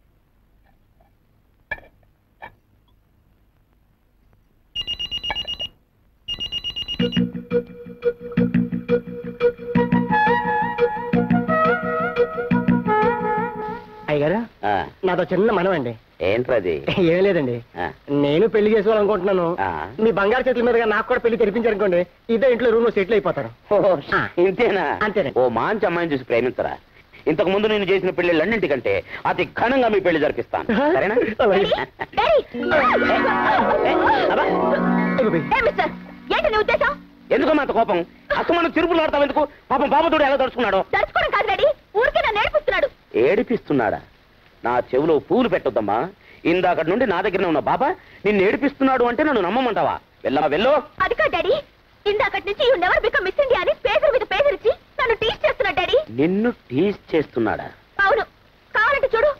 అయ్యగారు ఆ, నాతో చిన్న మనవండి ఏంట్రది ఏం లేదండి ఆ. నేను పెళ్లి చేసుకోవాలనుకుంటున్నాను ఆ. మీ బంగారు చేతుల మీదుగా నాకు కూడా పెళ్లి తెరిపించారనుకోండి ఇదే ఇంట్లో రూమ్ లో సెటిల్ అయిపోతాను ఓ, ఆ. ఇంతేనా అంతేనే. ఓ మంచి అమ్మాయిని చూసి ప్రేమించరా ఇంతకు ముందు నేను చేసిన పెళ్లిళ్ళన్నింటికంటే అతి ఘనంగా మీ పెళ్లి జరిపిస్తాను సరేనా అలాగే. ఏ, అబ్బా. బాబాయ్ ఏ మిస్టర్ ఏంటి నీ ఉద్దేశం ఎందుకు అంత కోపం అసలు మనం తిరుపులు ఆడతాం ఎందుకు పాపం బాబతుడు ఎలా దడుచుకున్నాడో తలుచుకోవడం కాదు డాడీ ఊరికే నన్ను నేర్పిస్తున్నాడు ఏడిపిస్తున్నాడా నా చెవిలో పూలు పెట్టొద్దమ్మా ఇందాకటి నుండి నా దగ్గర ఉన్న బాబా నిన్ను ఏడిపిస్తున్నాడు అంటే నన్ను నమ్మమంటావా వెళ్ళమ్మా వెళ్ళు అది కాదు డాడీ ఇందాకటి నుంచి you never become miss India అని పేజర్ మీద పేజర్ ఇచ్చి నన్ను టీచ్ చేస్తున్నాడు డాడీ నిన్ను టీజ్ చేస్తున్నాడా అవును కావాలంటే చూడు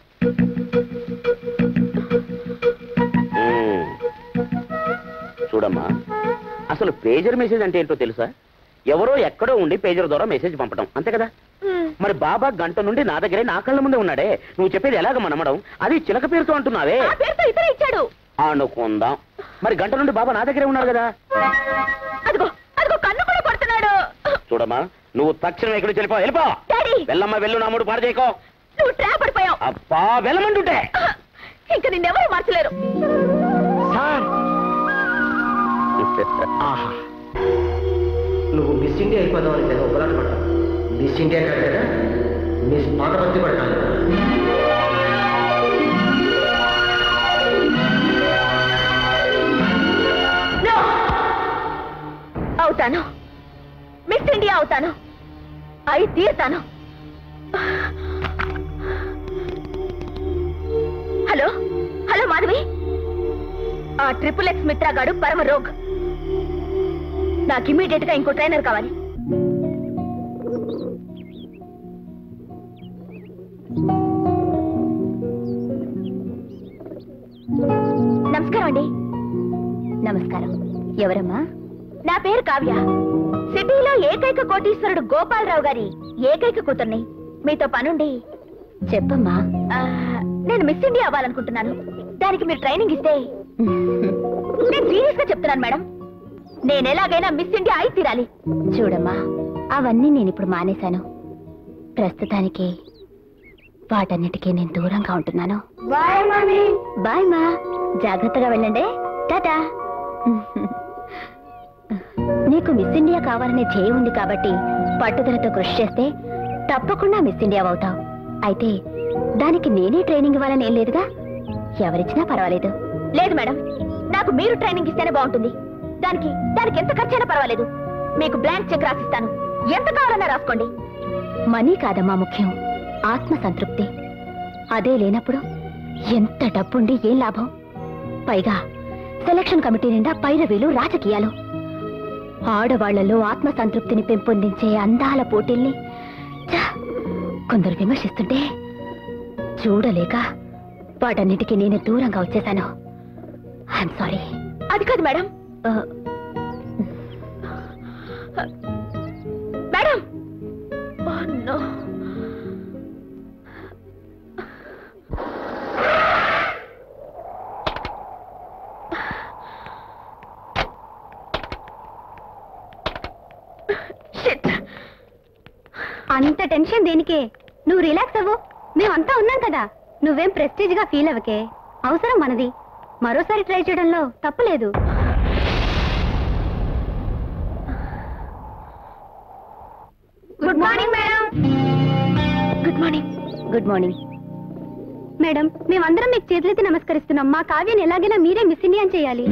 మ్మ్. చూడమ్మా అసలు పేజర్ మెసేజ్ అంటే ఏంటో తెలుసా ఎవరో ఎక్కడో ఉండి పేజర్ ద్వారా మెసేజ్ పంపడం అంతే కదా మరి బాబా గంట నుండి నా దగ్గరే నా కళ్ళ ముందే ఉన్నాడే నువ్వు చెప్పేది ఎలాగ నమ్మడం అది చిలక పేరుతో అంటున్నావే ఆ పేరుతో ఇతరే ఇచ్చాడు అనుకుందాం మరి గంట నుండి బాబా నా దగ్గరే ఉన్నాడు కదా అదిగో అదిగో కన్ను కూడా పడుతున్నాడు చూడమ్మా నువ్వు తక్షణం ఎక్కడికి వెళ్ళిపో వెళ్ళిపో డాడీ వెళ్ళమ్మా వెళ్ళు నా మూడు పాడు చేయకో నువ్వు ట్రాప్ పడిపోయావు అబ్బా వెళ్ళమంటుంటే ఇంకా నిన్నెవరూ మార్చలేరు ఆహా నువ్వు మిస్ ఇండియా అయిపోదాం అని తెగ ఒకలాట పడ్డావు మిస్ ఇండియా కాదు కదా మిస్ పాతపత్తి పడతాను No! అవుతాను మిస్ ఇండియా అవుతాను అయి తీరుతాను హలో హలో మాధవి ఆ ట్రిపుల్ ఎక్స్ మిత్రా గాడు పరమ రోగ్ నాకు ఇమీడియట్ గా ఇంకో ట్రైనర్ కావాలి నమస్కారం అండి నమస్కారం ఎవరమ్మా నా పేరు కావ్య సిటీలో ఏకైక కోటీశ్వరుడు గోపాలరావు గారి ఏకైక కూతుర్ని మీతో పనుండి చెప్పమ్మా నేను మిస్ ఇండియా అవ్వాలనుకుంటున్నాను దానికి మీరు ట్రైనింగ్ ఇస్తే నేను సీరియస్ గా చెప్తున్నాను మేడం నేను ఎలాగైనా మిస్ ఇండియా అయి తీరాలి చూడమ్మా అవన్నీ నేను ఇప్పుడు మానేశాను ప్రస్తుతానికి వాటన్నిటికీ నేను దూరంగా ఉంటున్నాను బాయ్ మమ్మీ బాయ్ మా జాగ్రత్తగా వెళ్ళండి టాటా నీకు మిస్ ఇండియా కావాలనే ధ్యేయం ఉంది కాబట్టి పట్టుదలతో కృషి చేస్తే తప్పకుండా మిస్ ఇండియా అవుతావు అయితే దానికి నేనే ట్రైనింగ్ ఇవ్వాలని ఏం లేదుగా ఎవరిచ్చినా పర్వాలేదు లేదు మేడం నాకు మీరు ట్రైనింగ్ ఇస్తేనే బాగుంటుంది దానికి దానికి ఎంత ఖర్చైనా పర్వాలేదు మీకు బ్లాంక్ చెక్ రాసిస్తాను ఎంత కావాలన్నా రాసుకోండి మనీ కాదమ్మా ముఖ్యం ఆత్మ సంతృప్తి అదే లేనప్పుడు ఎంత డబ్బుండి ఏం లాభం పైగా సెలక్షన్ కమిటీ నిండా పైరవీలు రాజకీయాలు ఆడవాళ్లలో ఆత్మ సంతృప్తిని పెంపొందించే అందాల పోటీల్ని ఛ! కొందరు విమర్శిస్తుంటే చూడలేక వాటన్నిటికీ నేను దూరంగా వచ్చేశాను ఐఎమ్ సారీ అది కాదు మేడం మేడం నో అంత టెన్షన్ దేనికే నువ్వు రిలాక్స్ అవ్వు మేమంతా ఉన్నాం కదా నువ్వేం ప్రెస్టీజ్ గా ఫీల్ అవ్వకే అవసరం మనది మరోసారి ట్రై చేయడంలో తప్పులేదు good morning madam good morning good morning madam మేమందరం మీకు చేతులెత్తి నమస్కరిస్తున్నాం మా కావ్యని ఎలాగైనా మీరే మిస్ ఇండియన్ చేయాలి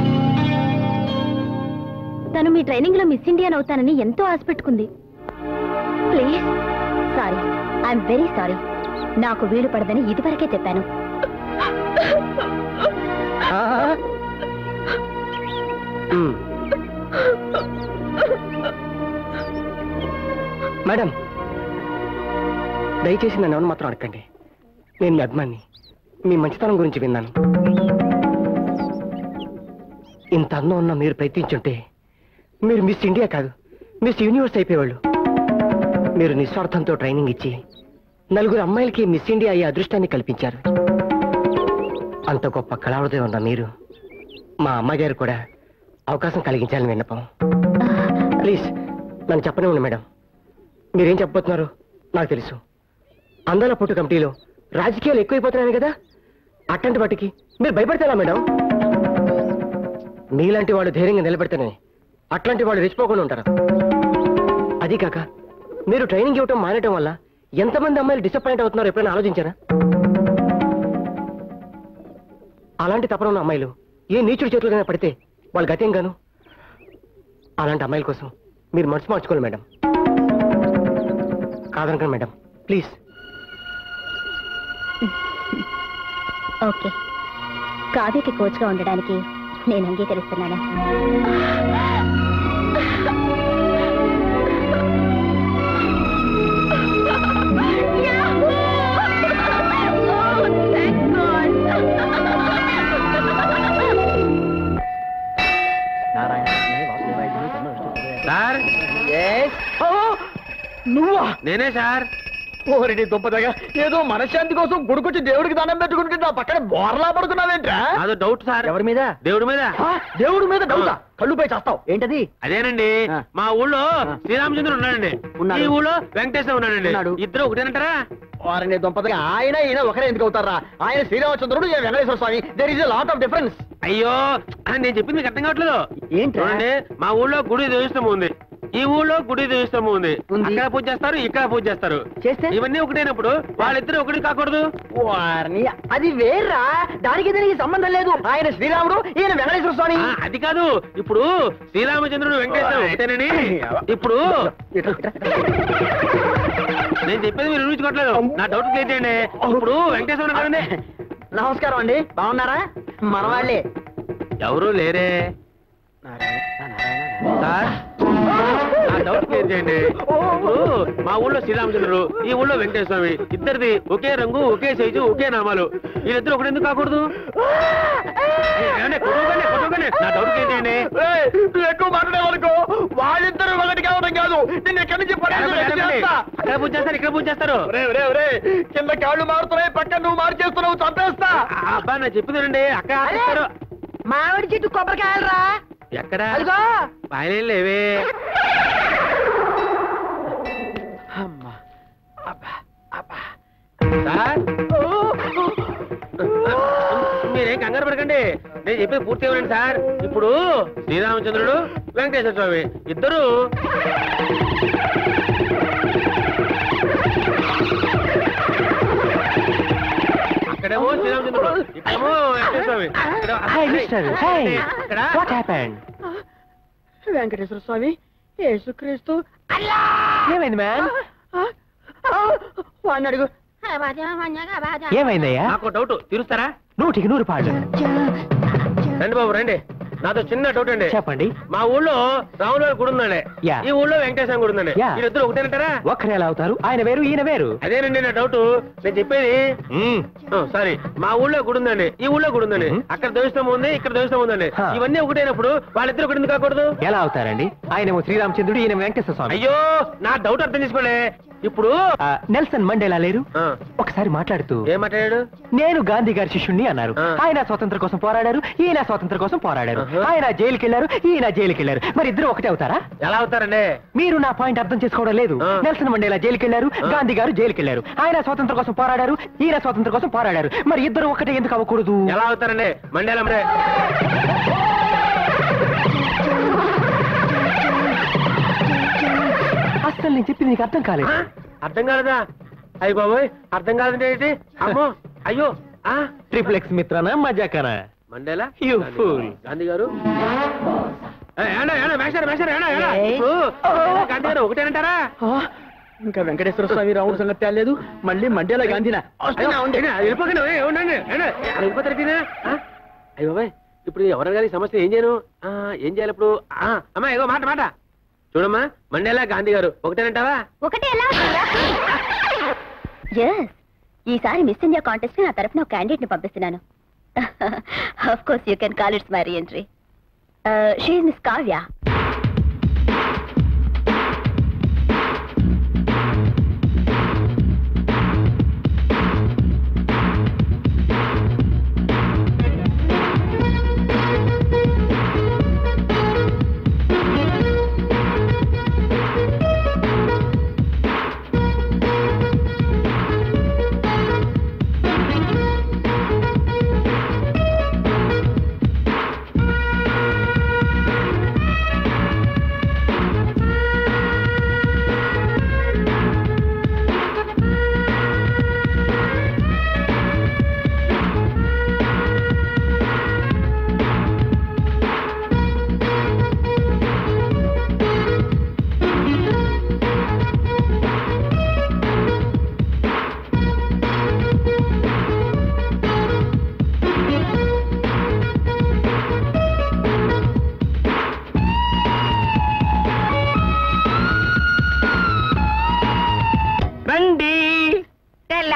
తను మీ ట్రైనింగ్ లో మిస్ ఇండియన్ అవుతానని ఎంతో ఆశ పెట్టుకుంది please sorry I'm very sorry నాకు వీలు పడదని ఇదివరకే చెప్పాను మేడం దయచేసి నన్ను ఎవరు మాత్రం అడగండి నేను మీ అభిమాని మీ మంచితనం గురించి విన్నాను ఇంత అందం ఉన్న మీరు ప్రయత్నించుంటే మీరు మిస్ ఇండియా కాదు మిస్ యూనివర్స్ అయిపోయేవాళ్ళు మీరు నిస్వార్థంతో ట్రైనింగ్ ఇచ్చి నలుగురు అమ్మాయిలకి మిస్ ఇండియా అయ్యే అదృష్టాన్ని కల్పించారు అంత గొప్ప కళావృదయం ఉన్న మీరు మా అమ్మగారు కూడా అవకాశం కలిగించాలని విన్నపం ప్లీజ్ నన్ను చెప్పనివ్వండి మేడం మీరేం చెప్పబోతున్నారు నాకు తెలుసు అందాల పుట్టు కమిటీలో రాజకీయాలు ఎక్కువైపోతున్నాయి కదా అట్లాంటి వాటికి మీరు భయపడతారా మేడం మీలాంటి వాళ్ళు ధైర్యంగా నిలబెడితేనే అట్లాంటి వాళ్ళు రెచ్చిపోకుండా ఉంటారు అది కాక మీరు ట్రైనింగ్ ఇవ్వటం మానేయటం వల్ల ఎంతమంది అమ్మాయిలు డిసప్పాయింట్ అవుతున్నారో ఎప్పుడైనా ఆలోచించారా అలాంటి తపన ఉన్న అమ్మాయిలు ఏ నీచుడి చేతులకైనా పడితే వాళ్ళ గతేం గాను అలాంటి అమ్మాయిల కోసం మీరు మనసు మార్చుకోవాలి మేడం కాదనకండి మేడం ప్లీజ్ ఓకే కావ్యకి కోచ్గా ఉండడానికి నేను అంగీకరిస్తున్నాను సార్ నువ్వా నేనే సార్ ఓరి దుంపదగా ఏదో మనశ్శాంతి కోసం గుడికొచ్చి దేవుడికి దండం పెట్టుకుంటే నా పక్కన బోర్లా పడుకున్నావేంట్రా అదో డౌట్ సార్ ఎవరి మీద దేవుడి మీద ఆ, దేవుడి మీద డౌటా కళ్ళు పై చేస్తావు ఏంటది అదేనండి ఆ. మా ఊళ్ళో శ్రీరామచంద్రుడు ఉన్నాడండి ఉన్నాడు. ఈ ఊళ్ళో వెంకటేశ్వర ఉన్నాడండి ఉన్నాడు. ఇద్దరు ఒకటేనంటారా వారిని దుంపదగా ఆయన ఈయన ఒకరే ఎందుకు అవుతారా ఆయన శ్రీరామచంద్రుడు ఈయన Venkateswara Swamy there is lot of difference అయ్యో ఆ, నేను చెప్పింది మీకు అర్థం కావట్లేదు ఏంట్రా? చూడండి మా ఊళ్ళో గుడి దేవస్థం ఉంది ఈ ఊళ్ళో గుడి దేవస్థం ఉంది ఉంది. అక్కడ పూజ చేస్తారు ఇక్కడ పూజ చేస్తారు చేస్తే? ఇవన్నీ ఒకటైనప్పుడు వాళ్ళిద్దరు ఒకటి కాకూడదు వారిని అది వేర్రా దానికి దీనికి సంబంధం లేదు ఆయన శ్రీరాముడు ఈయన వెంకటేశ్వర స్వామి ఆ, అది కాదు ఇప్పుడు శ్రీరామచంద్రుడు వెంకటేశ్వర ఒకటేనని ఇప్పుడు నేను చెప్పేది మీరు ఊహించుకోవట్లేదు నా డౌట్ క్లియర్ చేయండి ఇప్పుడు వెంకటేశ్వర కదండి నమస్కారం అండి బాగున్నారా మన వాళ్ళే ఎవరు లేరే సార్ నా డౌట్ క్లియర్ చేయండి ఇప్పుడు మా ఊళ్ళో శ్రీరామచంద్రుడు ఈ ఊళ్ళో వెంకటేశ్వర స్వామి ఇద్దరిది ఒకే రంగు ఒకే సైజు ఒకే నామాలు వీళ్ళిద్దరు ఒకటి ఎందుకు కాకూడదు ఏమండి, కొట్టుకోకండి, కొట్టుకోకండి. నా డౌట్ క్లియర్ చేయండి నువ్వు ఎక్కువ మాట్లాడేవనుకో వాళ్ళిద్దరు ఒకటి కావడం కాదు నిన్ను ఎక్కడి నుంచి పడేసి రెడీ చేస్తా. అక్కడ పూజ చేస్తారు ఇక్కడ పూజ చేస్తారు ఒరే, ఒరే, ఒరే, కింద కాళ్ళు మారుతున్నాయి పక్కన నువ్వు మార్చేస్తున్నావు చంపేస్తా ఆ, అబ్బా నా చెప్పిందండి అక్కడ ఆపేస్తారు. మామిడి చెట్టు కొబ్బరికాయలరా ఎక్కడ అదిగో బాయలేం లేవే సార్ మీరేం కంగారు పడకండి నేను చెప్పేది పూర్తి ఇవ్వండి సార్ ఇప్పుడు శ్రీరామచంద్రుడు వెంకటేశ్వర స్వామి ఇద్దరు అక్కడేమో శ్రీరామచంద్రుడు ఇక్కడేమో వెంకటేశ్వర స్వామి ఇక్కడ- Hey, mister. Hey. ఇక్కడ What happened? వెంకటేశ్వర స్వామి యేసుక్రీస్తు ఏమైంది మ్యాన్ వాడిని అడుగు ఏమైందయ్యా నాకు డౌట్ తీరుస్తారా నూటికి నూరు పాళ్ళు రండి బాబు రండి నాతో చిన్న డౌట్ అండి చెప్పండి మా ఊళ్ళో రాముల వారి గుడి ఉందండి యా. ఈ ఊళ్ళో వెంకటేశ్వర గుడి ఉందండి యా. వీళ్ళిద్దరు ఒకటేనంటారా ఒక్కరే ఎలా అవుతారు ఆయన వేరు ఈయన వేరు అదేనండి నా డౌట్ నేను చెప్పేది సారీ మా ఊళ్ళో గుడి ఉందండి ఈ ఊళ్ళో గుడి ఉందండి మ్మ్. అక్కడ దేవస్థం ఉంది ఇక్కడ దేవస్థం ఉందండి హా. ఇవన్నీ ఒకటైనప్పుడు వాళ్ళిద్దరు ఒకటి ఎందుకు కాకూడదు ఎలా అవుతారండి ఆయనేమో శ్రీరామచంద్రుడు ఈయన వెంకటేశ్వర స్వామి అయ్యో నా డౌట్ అర్థం చేసుకోలే ఇప్పుడు ఆ, నెల్సన్ మండేలా లేరు ఆ, ఒకసారి మాట్లాడుతూ ఏం మాట్లాడాడు నేను గాంధీ గారి శిష్యుణ్ణి అన్నారు ఆ. ఆయన స్వాతంత్ర కోసం పోరాడారు ఈయన స్వాతంత్ర కోసం పోరాడారు ఆహా. ఆయన జైలుకి వెళ్ళారు ఈయన జైలుకి వెళ్ళారు మరి ఇద్దరు ఒకటే అవుతారా ఎలా అవుతారండి మీరు నా పాయింట్ అర్థం చేసుకోవడం లేదు ఆ. నెల్సన్ మండేలా జైలుకి వెళ్ళారు ఆ. గాంధీ గారు జైలుకి వెళ్ళారు ఆయన స్వాతంత్ర కోసం పోరాడారు ఈయన స్వాతంత్ర కోసం పోరాడారు మరి ఇద్దరు ఒకటే ఎందుకు అవ్వకూడదు ఎలా అవుతారండి మండేలా మండే అసలు నేను చెప్పింది నీకు అర్థం కాలేదు ఆ? అర్థం కాలేదా అయ్యి బాబోయ్ అర్థం కాదంటే ఏంటి అమ్మో అయ్యో ఆ ట్రిపుల్ ఎక్స్ మిత్రనా మజాకనా మండేలా You గాంధీ fool. గారు. గాంధీ గారు ఏ, ఏనా, ఏనా, వేశారు, వేశారు, ఏనా, ఏనా? ఏయ్. ఇప్పుడు గాంధీ గారు ఒకటేనంటారా ఇంకా వెంకటేశ్వర స్వామి రాముడు సంగతి తేలేదు మళ్ళీ మండేలా గాంధీనా అయ్యో, ఏనా, వెళ్ళిపోకండి, ఏ, ఉండండి, ఏనా, ఏ, అలా వెళ్ళిపోతారు ఏంటి, ఆ? అయ్యో బాబాయ్ ఇప్పుడు ఎవరైనా కానీ సమస్య ఏం చేయను ఆ, ఏం చేయాలి ఇప్పుడు ఆ, అమ్మా ఏగో మాట మాట చూడమ్మా మండేలా గాంధీ గారు ఒకటేనంటావా ఒకటి ఎలా ఎస్ ఈసారి మిస్ ఇండియా కాంటెస్ట్ నా తరఫున ఒక క్యాండిడేట్ ని పంపిస్తున్నాను of course you can call it's my entry షీఈ్ మిస్ కావ్య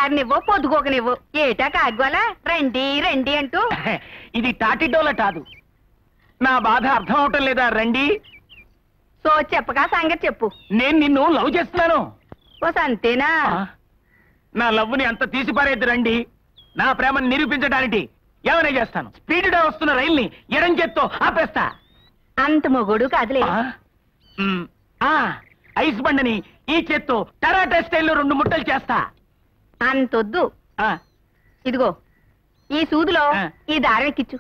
తెల్లారనివ్వు పొద్దుకోకనివ్వు ఏటా కాగోలా రండి రండి అంటూ ఇది తాటిడోల కాదు నా బాధ అర్థం అవటం లేదా రండి సో చెప్పగా సంగతి చెప్పు నేను నిన్ను లవ్ చేస్తున్నాను ఓ సంతేనా నా లవ్వుని అంత తీసి పారేద్దు రండి నా ప్రేమను నిరూపించడానికి ఏమైనా చేస్తాను స్పీడ్గా వస్తున్న రైల్ని ఎడం చేత్తో ఆపేస్తా అంత మొగుడు కాదులే మ్, ఆ ఐస్ బండని ఈ చేత్తో టరాటా స్టైల్లో రెండు ముట్టలు చేస్తా అంతొద్దు ఆ, ఇదిగో ఈ సూదిలో ఈ దారం ఎక్కిచ్చు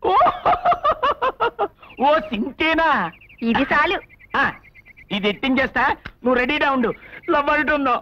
ఓ సింతేనా ఇది చాలు ఆ, ఇది ఎట్టించేస్తా నువ్వు రెడీగా ఉండు లవ్ అంటుందో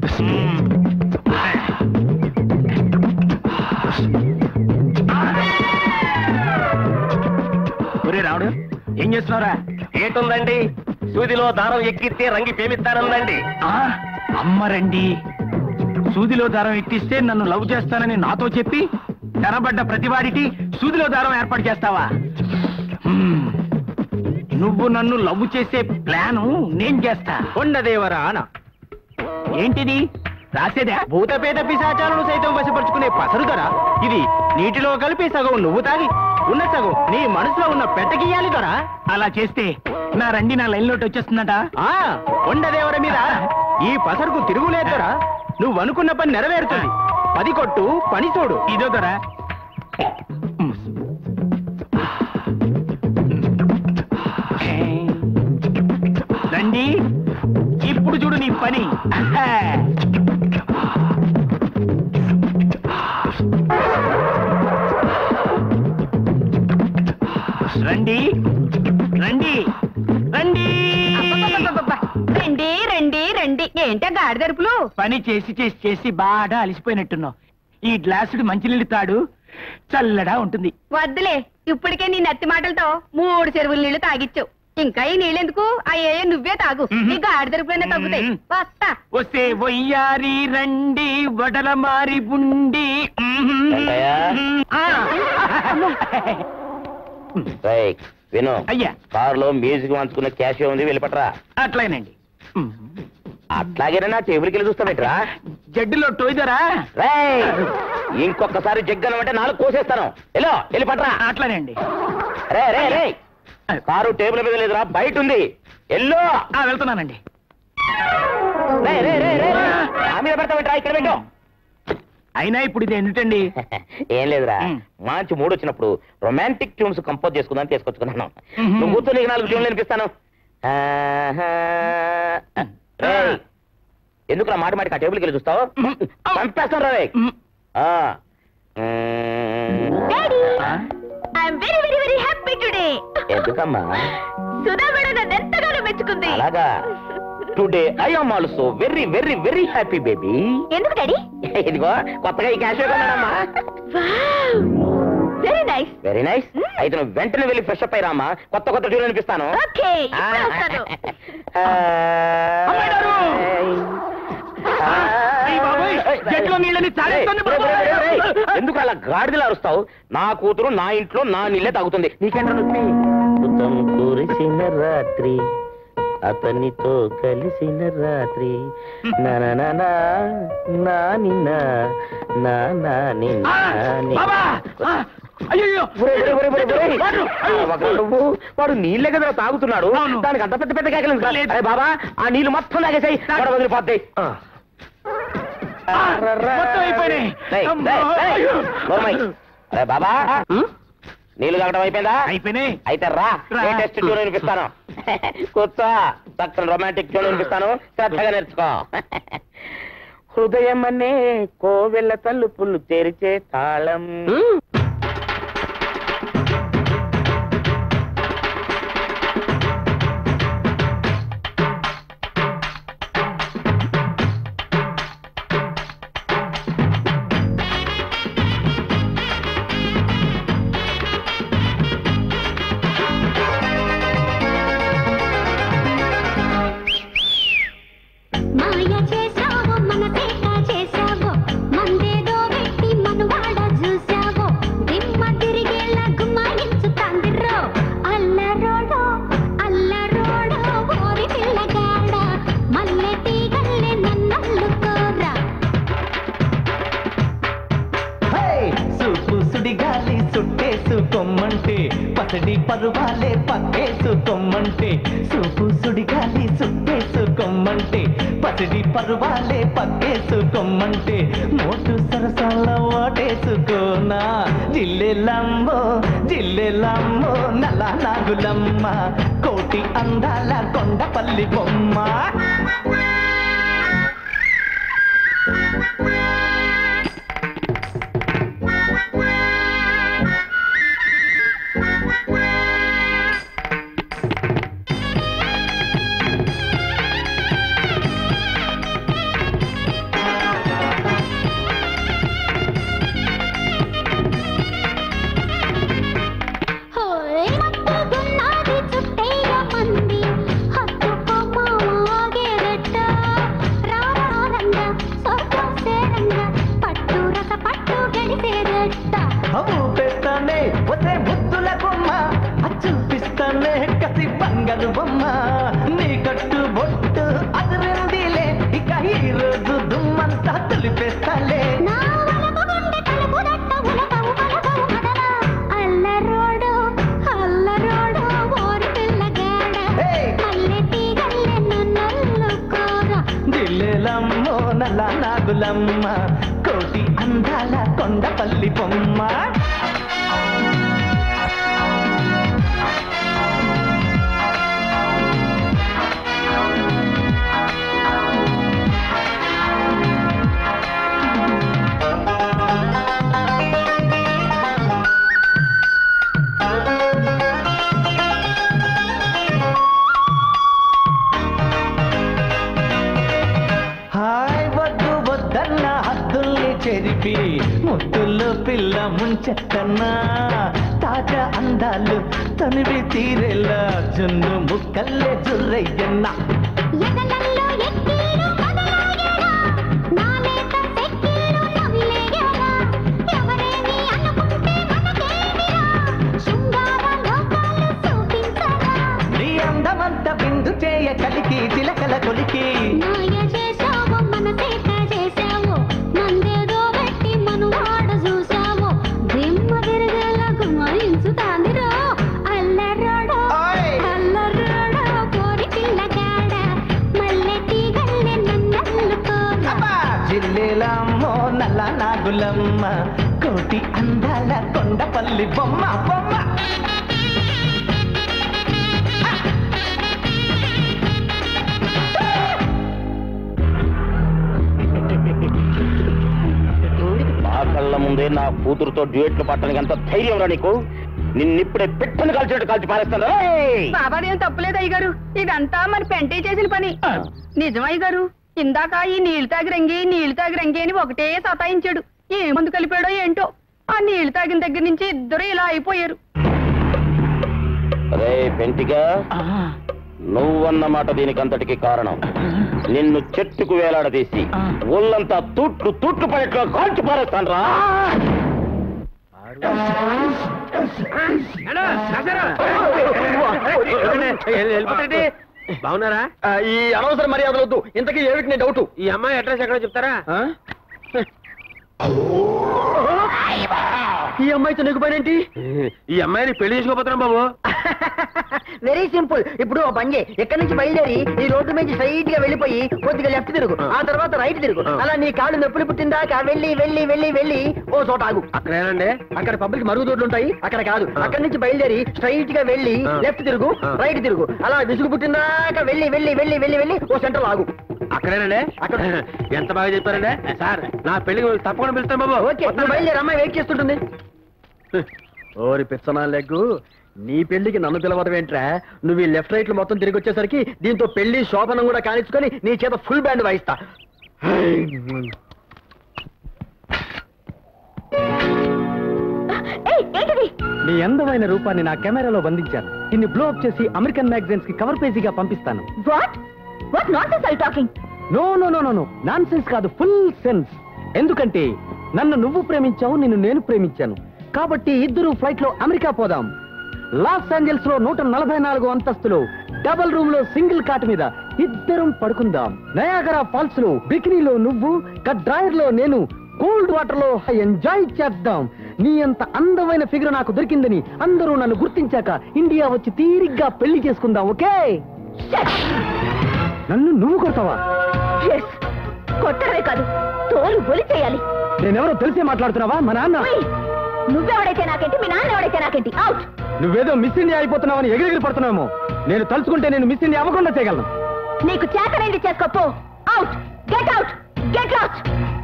ఒరే రావుడు ఏం చేస్తున్నారా ఏటుందండి సూదిలో దారం ఎక్కిస్తే రంగి పేమిస్తానందండి ఆ, అమ్మ రండి సూదిలో దారం ఎక్కిస్తే నన్ను లవ్ చేస్తానని నాతో చెప్పి కనబడ్డ ప్రతివాడికి సూదిలో దారం ఏర్పాటు చేస్తావా హ్మ్. నువ్వు నన్ను లవ్ చేసే ప్లాను నేను చేస్తా కొండదేవరా అన ఏంటిది రాసేదా భూతపేట పిశాచాలను సైతం వశపరుచుకునే పసరుదరా ఇది నీటిలో కలిపి సగం నువ్వు తాగి ఉన్న సగం నీ మనసులో ఉన్న పెట్టకియాలి దొరా అలా చేస్తే నా రండి నా లైన్ లోకి వచ్చేస్తుందట ఆ కొండదేవర మీద ఈ పసరుకు తిరుగులేదురా నువ్వు అనుకున్న పని నెరవేరుతుంది పది కొట్టు పని చూడు ఇదో దొరా రండి ఇప్పుడు చూడు నీ పని రండి రండి రండి అబ్బబ్బబ్బబ్బబ్బ. రండి రండి రండి ఏంటా గాడిదరుపులు పని చేసి చేసి చేసి బాగా అలసిపోయినట్టున్నావు ఈ గ్లాసుడు మంచినీళ్ళు తాడు చల్లడా ఉంటుంది వద్దులే ఇప్పటికే నీ నత్తి మాటలతో మూడు చెరువుల నీళ్లు తాగిచ్చావు ఇంకా ఈ నీళ్ళెందుకు అయ్యే నువ్వే తాగు నీ గాడిదరుపులైనా తగ్గుతాయి వస్తా వస్తే వయ్యారి రండి వడల మారి బుండి ఆ. రేయ్, విను అయ్యా కారులో మ్యూజిక్ వంచుకున్న క్యాష్ ఉంది వెళ్ళిపట్రా అట్లయినండి అట్లాగే నా టేబుల్కి వెళ్ళి చూస్తామేట్రా జడ్డులో టోయిదరా రేయ్ ఇంకొకసారి జగ్గనం అంటే నాలుగు కోసేస్తాను ఎలో వెళ్ళిపట్రా అట్లనేండి రే రే రే కారు టేబుల్ మీద లేదురా బయట ఉంది ఎల్లో ఆ, వెళ్తున్నానండి రే రే రే రే నా మీద పెడతావేంట్రా ఇక్కడ పెట్టు అయినా ఇప్పుడు ఇది ఏంటండి ఏం లేదురా మంచి మూడు వచ్చినప్పుడు రొమాంటిక్ ట్యూన్స్ కంపోజ్ చేసుకుందాం తీసుకొచ్చుకున్నాను మ్మ్. నువ్వు కూర్చో నీకు నాలుగు ట్యూన్లు వినిపిస్తాను ఆహా. రేయ్, ఎందుకు నా మాట మాటికి ఆ టేబుల్కి వెళ్ళి చూస్తావు పంపేస్తాను రా రేయ్. ఆ. మ్మ్. I'm very very very happy today ఎందుకమ్మా సుధా మేడం నన్ను ఎంతగానో మెచ్చుకుంది అలాగా today I am also very very very happy baby ఎందుకు డాడీ ఇదిగో కొత్తగా ఈ క్యాష్ కొన్నానమ్మా వెరీ నైస్ వెరీ నైస్ అయితే నువ్వు వెంటనే వెళ్ళి ఫ్రెష్ అప్ అయ్యామా కొత్త కొత్త ట్యూన్ అనిపిస్తాను ఓకే ఇప్పుడే వస్తాను జట్లో నీళ్ళని తాగేస్తుంది ఎందుకు అలా గాడిదలు అరుస్తావు నా కూతురు నా ఇంట్లో నా నీళ్ళే తాగుతుంది నీకేంట నొప్పి ఉదం కురిసిన రాత్రి అతనితో కలిసిన రాత్రి నా నా నా నా నా నిన్న నా నా నిన్న ని- అయ్యో ఒరేయ్, ఒరేయ్, ఒరేయ్, ఒరేయ్, ఒరేయ్. ఆ, ఒక నువ్వు వాడు నీళ్ళే కదా తాగుతున్నాడు దానికి అంత పెద్ద పెద్ద కేకలు అరే బాబా ఆ నీళ్ళు మొత్తం తాగేసాయి గొడవ వదిలిపోతాయి మొత్తం అయిపోయినాయి. రేయ్, రేయ్, రేయ్. నోర్మై. అరే బాబా నీళ్ళు తాగడం అయిపోయిందా అయిపోయినాయి అయితే రా రా. లేటెస్ట్ ట్యూన్ వినిపిస్తాను కూర్చో చక్కని రొమాంటిక్ ట్యూన్ వినిపిస్తాను శ్రద్ధగా నేర్చుకో హృదయం అనే కోవెళ్ళ తలుపులు తెరిచే తాళం మాయ చేసావో మన తేట చేసావో మందేదో పెట్టి మనువాడ చూసావో పరువాలే పక్కేసుకోమంటే సూపు సుడిగాలి సుట్టేసుకోమంటే పసిడి పరువాలే పక్కేసుకోమంటే మోటు సరసాల ఓటేసుకోనా జిల్లెలమ్మో జిల్లెలమ్మో నల్ల నాగులమ్మ కోటి అందాల కొండపల్లి బొమ్మ హోయ్ మత్తుగున్నాది చుట్టేయ మంది హత్తుకో మాగేరట రారారంగ స్వర్గం సేరంగ పట్టు రస పట్టు గడిసేరట అవు పెస్తానే ఒసే బుద్ధుల బొమ్మ అచ్చుపిస్తానే కసి బంగారు బొమ్మ నీ కట్టు బొట్టు అదిరిందిలే ఇక ఈ రోజు దుమ్మంతా తులిపేస్తాలే నా వలపు గుండె తలుపు దట్ట ఉలకవు పలకవు కదలా అల్లరోడు అల్లరోడు ఓరి పిల్లగాడ మల్లె తీగల్లె నన్నల్లుకోర జిల్లెలమ్మో నల్ల నాగులమ్మ కోటి అందాల కొండపల్లి బొమ్మ హాయ్ వద్దు వద్దన్న హద్దుల్ని చెరిపి ముద్దుల్లో పిల్ల ముంచెత్తన్నా తాజా అందాలు తనివి తీరేలా జున్ను ముక్కల్లే జుర్రయ్యన్నా ఎదలల్లో ఎక్కిళ్ళు మొదలాగేరా నాలేత సెక్కిళ్ళు నవిలేగేరా ఎవరేమి అనుకుంటే మనకేమిరా శృంగార లోకాలు చూపించరా నీ అందమంత బిందు చేయ కలికి చిలకల కొలికి నాయ చేసావో మనసేట చేసావో మందేదో పెట్టి మనువాడ చూసావో దిమ్మ తిరగల గుమాయించుతాందిరో అల్లరోడో అల్లరోడో కోరి పిల్లగాడ మల్లె తీగల్లె నన్నల్లుకోరా జిల్లెలమ్మో నల్ల నాగులమ్మ కోటి అందాల కొండపల్లి బొమ్మ బొమ్మ నా కళ్ళ ముందే నా కూతురుతో డ్యూయెట్లు పట్టడానికి ఎంత ధైర్యం రా నీకు నిన్నిప్పుడే పెట్టను కాల్చినట్టు కాల్చి పారేస్తాను రేయ్! బాబాదేం తప్పులేదు అయ్యగారు ఇదంతా మరి పెంటే చేసిన పని నిజమయ్య గారు ఇందాక ఈ నీళ్లు తాగి రంగి నీళ్లు తాగి రంగి అని ఒకటే సతాయించాడు ఏ మందు కలిపాడో ఏంటో ఆ నీళ్లు తాగిన దగ్గర నుంచి ఇద్దరు ఇలా అయిపోయారు రే పెంటిగా నువ్వన్న మాట దీనికంతటికి కారణం నిన్ను చెట్టుకు వేలాడదీసి ఒళ్ళంతా తూట్లు తూట్లు పడేట్లా కాల్చి పారేస్తాను రా బాగున్నారా ఈ అనవసర మర్యాదలు వద్దు ఇంతకీ ఏమిటి నేను డౌట్ ఈ అమ్మాయి అడ్రస్ ఎక్కడో చెప్తారా ఈ అమ్మాయితో నీకు పని ఏంటి ఈ అమ్మాయిని పెళ్లి చేసుకోపోతున్నాం బాబు వెరీ సింపుల్ ఇప్పుడు ఓ పని చేయి ఎక్కడి నుంచి బయలుదేరి ఈ రోడ్డు మీద స్ట్రైట్ గా వెళ్ళిపోయి కొద్దిగా లెఫ్ట్ తిరుగు ఆ తర్వాత రైట్ తిరుగు అలా నీ కాళ్ళు నొప్పులు పుట్టిందాక వెళ్ళి వెళ్ళి వెళ్ళి వెళ్ళి ఓ చోట ఆగు అక్కడేనండి అక్కడ పబ్లిక్ మరుగుదొడ్లు ఉంటాయి అక్కడ కాదు అక్కడి నుంచి బయలుదేరి స్ట్రైట్ గా వెళ్ళి ఆ. లెఫ్ట్ తిరుగు ఆ. రైట్ తిరుగు అలా విసుగు పుట్టిందాక వెళ్ళి వెళ్ళి వెళ్ళి వెళ్ళి వెళ్ళి ఓ సెంటర్ ఆగు అక్కడేనండి అక్కడ. ఎంత బాగా చెప్పారండి సార్ నా పెళ్లికి తప్పకుండా పిలుస్తాను బాబు ఓకే నువ్వు బయలుదేరి అమ్మాయి వెయిట్ చేస్తుంటుంది ఓరి పిచ్చనా లెగ్గు నీ పెళ్లికి నన్ను పిలవడం ఏంట్రా నువ్వు ఈ లెఫ్ట్ రైట్ మొత్తం తిరిగి వచ్చేసరికి దీంతో పెళ్లి శోభనం కూడా కానిచ్చుకొని నీ చేత ఫుల్ బ్యాండ్ వాయిస్తా ఏంటిది నీ అందమైన రూపాన్ని నా కెమెరాలో బంధించాను దీన్ని బ్లో అప్ చేసి అమెరికన్ మ్యాగజైన్స్ కి కవర్ పేజీగా పంపిస్తాను what what not I talking no no no no no nonsense కాదు ఫుల్ సెన్స్ ఎందుకంటే నన్ను నువ్వు ప్రేమించావు నిన్ను నేను ప్రేమించాను కాబట్టి ఇద్దరు ఫ్లైట్ లో అమెరికా పోదాం లాస్ ఏంజల్స్ లో నూట నలభై నాలుగు అంతస్తులో డబల్ రూమ్ లో సింగిల్ కాట్ మీద ఇద్దరం పడుకుందాం నయాగరా ఫాల్స్ లో బికినీలో నువ్వు కట్ డ్రాయర్ లో నేను కోల్డ్ వాటర్ లో ఎంజాయ్ చేద్దాం నీ అంత అందమైన ఫిగర్ నాకు దొరికిందని అందరూ నన్ను గుర్తించాక ఇండియా వచ్చి తీరిగ్గా పెళ్లి చేసుకుందాం ఓకే నన్ను నువ్వు కొడతావా ఎస్ కొట్టడమే కాదు తోలు బొలి చేయాలి నేనెవరో తెలిసే మాట్లాడుతున్నావా మా నాన్న ఉయ్! నువ్వెవడైతే నాకేంటి మీ నాన్న ఎవడైతే నాకేంటి అవుట్ నువ్వేదో మిస్ ఇండియా అయిపోతున్నావని ఎగిరెగిరి పడుతున్నావేమో నేను తలుచుకుంటే నేను మిస్ ఇండియా అవ్వకుండా చేయగలను నీకు చేతనైంది చేసుకోపో out get out get lost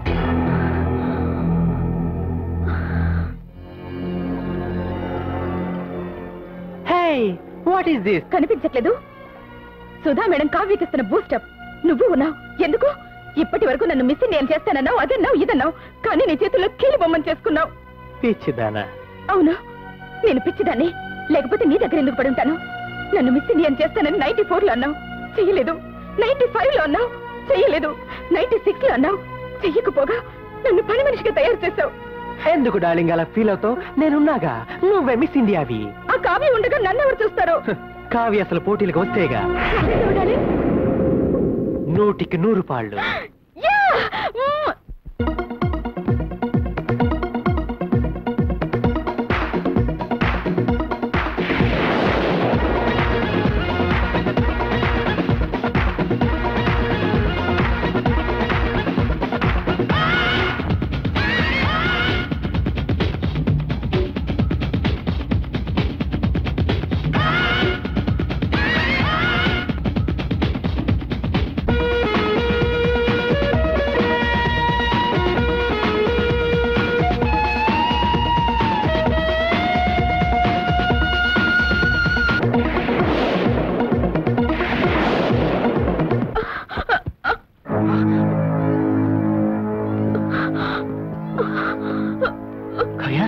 hey what is this కనిపించట్లేదు సుధా మేడం కావ్యకిస్తున్న బూస్టప్ నువ్వు ఉన్నావు ఎందుకు ఇప్పటి వరకు నన్ను మిస్ ఇండియన్ చేస్తానన్నావు అదన్నావు ఇదన్నావు కానీ నీ చేతుల్లో కీలు బొమ్మను చేసుకున్నావు పిచ్చిదానా అవును నేను పిచ్చిదాన్ని లేకపోతే నీ దగ్గర ఎందుకు పడి ఉంటాను నన్ను మిస్ ఇండియన్ చేస్తానని నైన్టీ ఫోర్ లో అన్నావు చెయ్యలేదు నైన్టీ ఫైవ్ లో అన్నావు చెయ్యలేదు నైన్టీ సిక్స్ లో అన్నావు చెయ్యకపోగా నన్ను పని మనిషిగా తయారు చేశావు ఎందుకు డార్లింగ్ అలా ఫీల్ అవుతావు నేనున్నాగా నువ్వే మిస్ ఇండియావి ఆ కావ్య ఉండగా నన్ను ఎవరు చూస్తారు కావ్య అసలు పోటీలకు వస్తేగా చూడాలి నూటికి నూరు పాళ్ళు yeah! Hmm! Kavya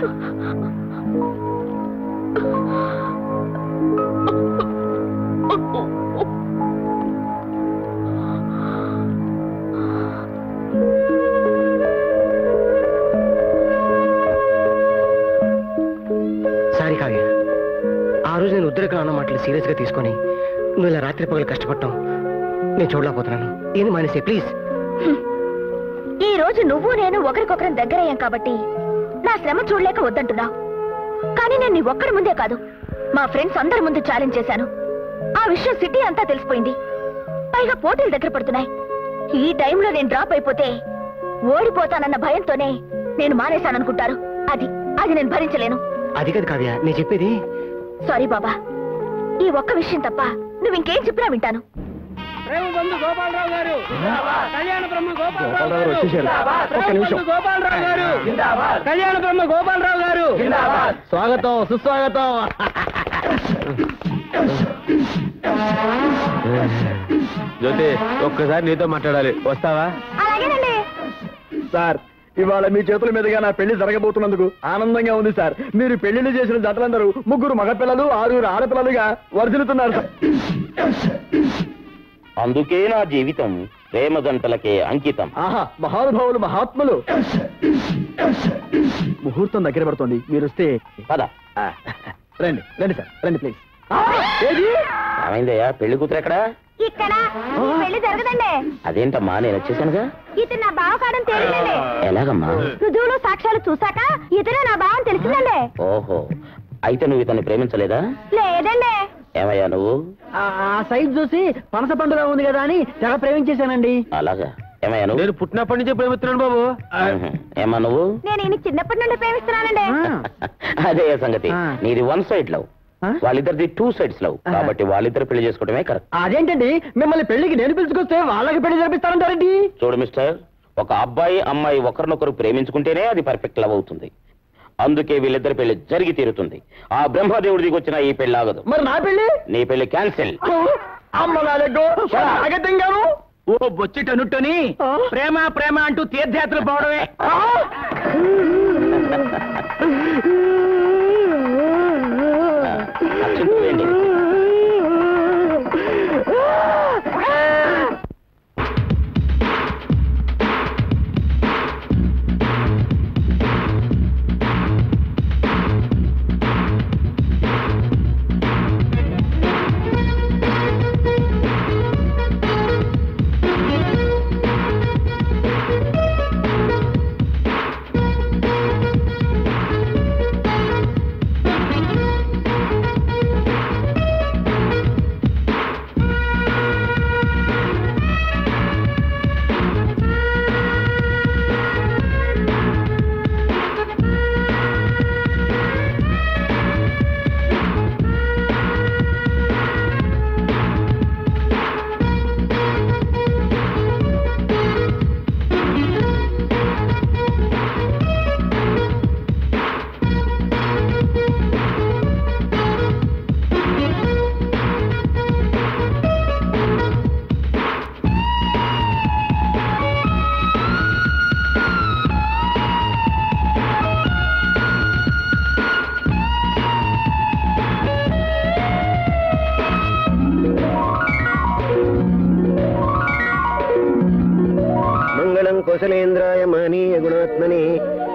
sorry Kavya ఆ రోజు నేను ఉద్రేకం అన్న మాటలు సీరియస్ గా తీసుకొని నువ్వు ఇలా రాత్రి పగలు కష్టపడటం నేను చూడలేకపోతున్నాను ఏంది మానేసే ప్లీజ్ ఈ రోజు నువ్వు నేను ఒకరికొకరం దగ్గరయ్యాం కాబట్టి నా శ్రమ చూడలేక వద్దంటున్నావు కానీ నేను నీ ఒక్కడి ముందే కాదు మా ఫ్రెండ్స్ అందరి ముందు ఛాలెంజ్ చేశాను ఆ విషయం సిటీ అంతా తెలిసిపోయింది పైగా పోటీలు దగ్గర పడుతున్నాయి ఈ టైంలో నేను డ్రాప్ అయిపోతే ఓడిపోతానన్న భయంతోనే నేను మానేశాననుకుంటారు అది అది నేను భరించలేను అది కాదు కావ్య నేను చెప్పేది సారీ బాబా ఈ ఒక్క విషయం తప్ప నువ్వు ఇంకేం చెప్పినా వింటాను ప్రేమబంధు గోపాలరావు గారు కళ్యాణ బ్రహ్మ గోపాలరావు గారు గోపాలరావు వచ్చేసారు. ఒక్క నిమిషం. గోపాలరావు గారు కళ్యాణ బ్రహ్మ గోపాలరావు గారు స్వాగతం సుస్వాగతం జ్యోతి ఒక్కసారి నీతో మాట్లాడాలి వస్తావా అలాగేనండి సార్ ఇవాళ మీ చేతుల మీదుగా నా పెళ్లి జరగబోతున్నందుకు ఆనందంగా ఉంది సార్ మీరు పెళ్లిళ్ళు చేసిన జతలందరూ ముగ్గురు మగపిల్లలు ఆరుగురు ఆడపిల్లలుగా వర్ధిల్లుతున్నారు సార్ అందుకే నా జీవితం ప్రేమ జంటలకే అంకితం ఆహా మహానుభావులు మహాత్ములు ముహూర్తం దగ్గర పడుతుంది మీరు వస్తే పద ఆ, రండి రండి సార్ రండి ప్లీజ్ ఏది ఏమైందయ్యా పెళ్లి కూతురు ఎక్కడా ఇక్కడ ఈ పెళ్లి జరగదండి అదేంటమ్మా నేను వచ్చేసానుగా ఇతను నా బావ కాడని తెలియదండి ఎలాగమ్మా రుజువులు సాక్ష్యాలు చూసాక ఇతనే నా బావ అని తెలిసిందండి ఓహో అయితే నువ్వు ఇతన్ని ప్రేమించలేదా లేదండి ఏమయ్యా నువ్వు ఆ సైజ్ చూసి పనస పండుగ ఉంది కదా అని తెగ ప్రేమించేశానండి అలాగా ఏమయ్యా నువ్వు నేను పుట్టినప్పటి నుంచే ప్రేమిస్తున్నాను బాబు ఉహు. ఏమ్మా నువ్వు నేను ఈయన చిన్నప్పటి నుండి ప్రేమిస్తున్నానండి అదే సంగతి ఆ. నీది వన్ సైడ్ లవ్ ఆ? వాళ్ళిద్దరిది టూ సైడ్స్ లవ్ ఆహా. కాబట్టి వాళ్ళిద్దరు పెళ్లి చేసుకోవడమే కరెక్ట్ అదేంటండి మిమ్మల్ని పెళ్లికి నేను పిలుచుకొస్తే వాళ్ళకి పెళ్లి జరిపిస్తారంటారండి చూడు మిస్టర్ ఒక అబ్బాయి అమ్మాయి ఒకరినొకరు ప్రేమించుకుంటేనే అది పర్ఫెక్ట్ లవ్ అవుతుంది అందుకే వీళ్ళిద్దరి పెళ్లి జరిగి తీరుతుంది ఆ బ్రహ్మదేవుడి దిగి వచ్చిన ఈ పెళ్లి ఆగదు మరి నా పెళ్లి నీ పెళ్లి క్యాన్సిల్ అమ్మ నాలుగు అగత్యంగాను ఓ బొచ్చిటనుట్టని ప్రేమ ప్రేమ అంటూ తీర్థయాత్రలు పోవడమే అక్షింతలు వేయండి.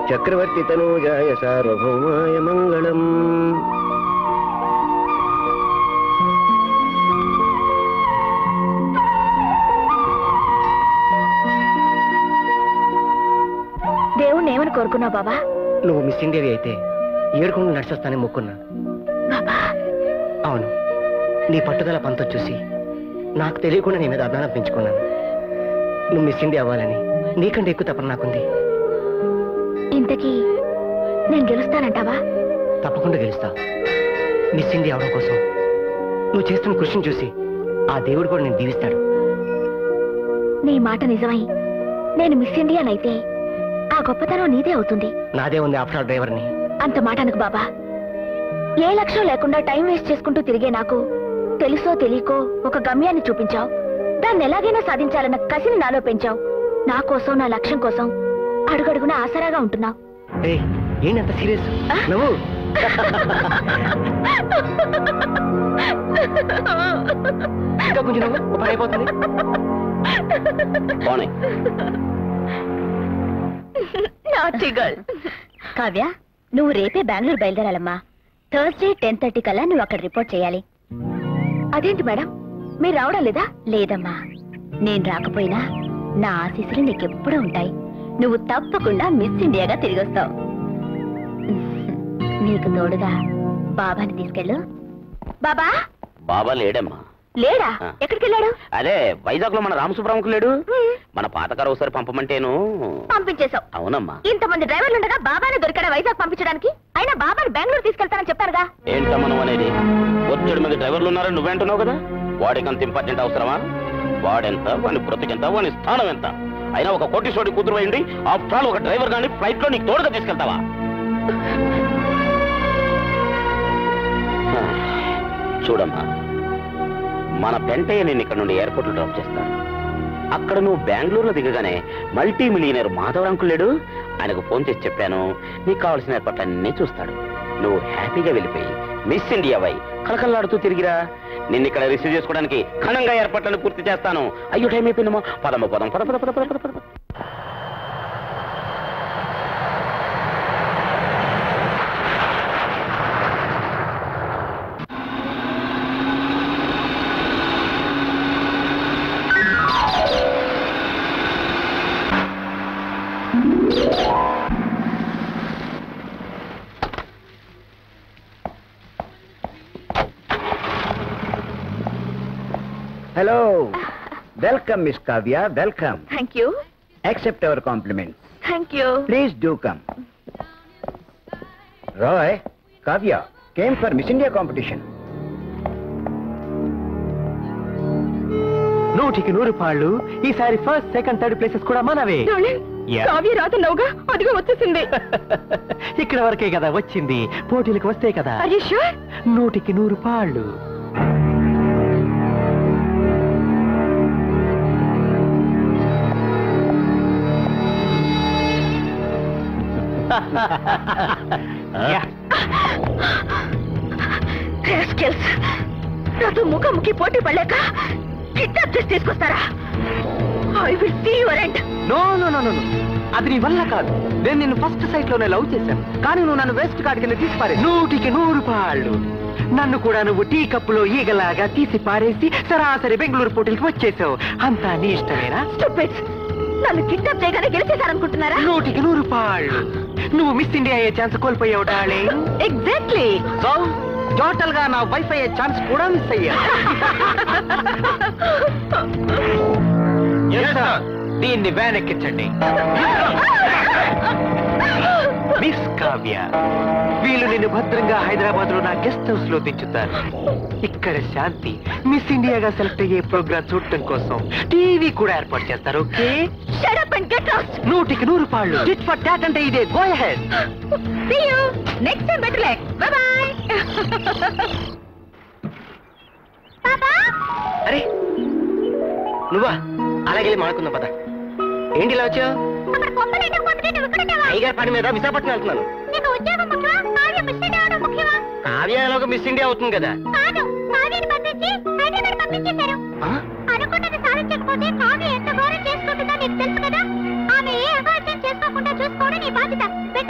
చక్రవర్తి తనూజాయ సార్వభౌమాయ మంగళం దేవుణ్ణి ఏమని కోరుకున్నావు బాబా నువ్వు మిస్ ఇండియావి అయితే ఏడుకుండా నడిచొస్తానని మొక్కున్నా అవును నీ పట్టుదల పంతం చూసి నాకు తెలియకుండా నీ మీద అభిమానం పెంచుకున్నాను నువ్వు మిస్ ఇండియా అవ్వాలని నీకంటే ఎక్కువ తప్పన నాకుంది ఇంతకీ నేను గెలుస్తానంటావా తప్పకుండా గెలుస్తావు మిస్ ఇండియా అవడం కోసం నువ్వు చేస్తున్న కృషిని చూసి ఆ దేవుడు కూడా నేను దీవిస్తాడు నీ మాట నిజమై నేను మిస్ ఇండియానైతే ఆ గొప్పతనం నీదే అవుతుంది నాదే ఉంది ఆఫ్టర్ డ్రైవర్ని అంత మాట అనకు బాబా ఏ లక్ష్యం లేకుండా టైం వేస్ట్ చేసుకుంటూ తిరిగే నాకు తెలుసో తెలియకో ఒక గమ్యాన్ని చూపించావు దాన్ని ఎలాగైనా సాధించాలన్న కసిని నాలో పెంచావు నా కోసం నా లక్ష్యం కోసం అడుగడుగున ఆసరాగా ఉంటున్నావు ఏ ఏంటి అంత సీరియస్ నువ్వు ఇంకా కొంచెం నవ్వు, ఓ పని అయిపోతుంది పోనీ నాటి గర్ల్ కావ్య నువ్వు రేపే బెంగళూరు బయలుదేరాలమ్మా థర్స్డే టెన్ థర్టీ కల్లా నువ్వు అక్కడ రిపోర్ట్ చేయాలి అదేంటి మేడం మీరు రావడం లేదా లేదమ్మా నేను రాకపోయినా నా ఆశీస్సులు నీకెప్పుడూ ఉంటాయి నువ్వు తప్పకుండా మిస్ ఇండియాగా తిరిగి వస్తావు నీకు తోడుగా బాబాని తీసుకెళ్ళు బాబా బాబా లేడమ్మా లేడా ఆ. ఎక్కడికి వెళ్ళాడు అదే వైజాగ్ లో మన రామసుబ్రహ్మకు లేడు మన పాతకారు ఒకసారి పంపమంటేను పంపించేశావు అవునమ్మా ఇంతమంది డ్రైవర్లు ఉండగా బాబాని దొరికాడా వైజాగ్ పంపించడానికి అయినా బాబాని బెంగళూరు తీసుకెళ్తానని చెప్పారుగా ఏంటమ్మా నువ్వు అనేది ఒత్తిడి మీద డ్రైవర్లు ఉన్నారని నువ్వేంటున్నావు కదా వాడికి అంత ఇంపార్టెంట్ అవసరమా వాడెంత వాని బ్రతికెంత వాని స్థానం ఎంత అయినా ఒక కోటీశ్వరుడి కూతురు అయింది ఆఫ్టర్ ఆల్ ఒక డ్రైవర్ గాని ఫ్లైట్ లో నీకు తోడుగా తీసుకెళ్తావా చూడమ్మా మన పెంటయ్య నేను ఇక్కడ నుండి ఎయిర్పోర్ట్ లో డ్రాప్ చేస్తాను అక్కడ నువ్వు బెంగళూరులో దిగగానే మల్టీ మిలియనర్ మాధవ్ అంకుల్ లేడు ఆయనకు ఫోన్ చేసి చెప్పాను నీకు కావాల్సిన ఏర్పాట్లన్నీ చూస్తాడు నువ్వు హ్యాపీగా వెళ్ళిపోయి మిస్ ఇండియా వై కలకల్లాడుతూ తిరిగిరా నిన్ను ఇక్కడ రిసీవ్ చేసుకోవడానికి ఘనంగా ఏర్పాట్లను పూర్తి చేస్తాను అయ్యో టైం అయిపోయిందమ్మా పదమ్మ పదం పద పద పద పద పద పద hello welcome miss Kavya welcome thank you accept our compliments thank you please do come రాయ్ Kavya came for miss India competition నూటికి నూరు పాళ్ళు ఈసారి ఫస్ట్ సెకండ్ థర్డ్ ప్లేసెస్ కూడా మనవే Yeah. కావ్య రాతున్నావుగా అదిగో వచ్చేసింది ఇక్కడ వరకే కదా వచ్చింది పోటీలకు వస్తే కదా Are you sure? నూటికి నూరు పాళ్ళు Yeah. Rascals. నాతో ముఖాముఖి పోటీ పడలేక కిడ్నాప్ చేసి తీసుకొస్తారా I will see your end no no no no అది నీ వల్ల కాదు నేను నిన్ను ఫస్ట్ సైట్ లోనే లవ్ చేశాను కానీ నువ్వు నన్ను వెస్ట్ కార్డ్ కింద తీసి పారే నూటికి నూరు పాళ్ళు నన్ను కూడా నువ్వు టీ కప్పులో ఈగలాగా తీసి పారేసి సరాసరి బెంగళూరు పోటీలకి వచ్చేసావు అంతా నీ ఇష్టమేనా స్టూపిడ్స్ నన్ను కిడ్నాప్ చేయగానే గెలిచేశారనుకుంటున్నారా నూటికి నూరు పాళ్ళు నువ్వు మిస్ ఇండియా అయ్యే ఛాన్స్ కోల్పోయావు డార్లింగ్ ఎగ్జాక్ట్లీ సో టోటల్ గా నా వైఫ్ అయ్యే ఛాన్స్ కూడా మిస్ అయ్యా Yes, sir. దీన్ని వ్యాన్ ఎక్కించండి మిస్ కావ్య వీళ్ళు నిన్ను భద్రంగా హైదరాబాద్ లో నా గెస్ట్ హౌస్ లో దించుతారు ఇక్కడ శాంతి మిస్ ఇండియాగా సెలెక్ట్ అయ్యే ప్రోగ్రామ్ చూడటం కోసం టీవీ కూడా ఏర్పాటు చేస్తారు okay shut up and get lost నూటికి నూరు పాళ్ళు టిట్ ఫర్ టాట్ అంటే ఇదే go ahead see you next time better luck bye bye పాపా అరే నువ్వా అలాగే వెళ్ళి మాడుకుందాం పద ఏంటి ఇలా వచ్చావు అక్కడ కొంపలు ఎండకు పోతుంటే నువ్వు ఇక్కడ ఉంటావా అయ్యగారి పని మీద విశాఖపట్నం వెళ్తున్నాను నీకు ఉద్యోగం ముఖ్యమా కావ్య మిస్ అవడం ముఖ్యమా కావ్య ఎలాగో మిస్ ఇండియా అవుతుంది కదా కాదు కావ్యని పంపించి హైదరాబాద్ పంపించేశారు ఆ? అనుకున్నది సాధించకపోతే కావ్య ఎంత ఘోరం చేసుకుంటుందో నీకు తెలుసు కదా ఆమె ఏ అఘాత్యం చేసుకోకుండా చూసుకోవడం నీ బాధ్యత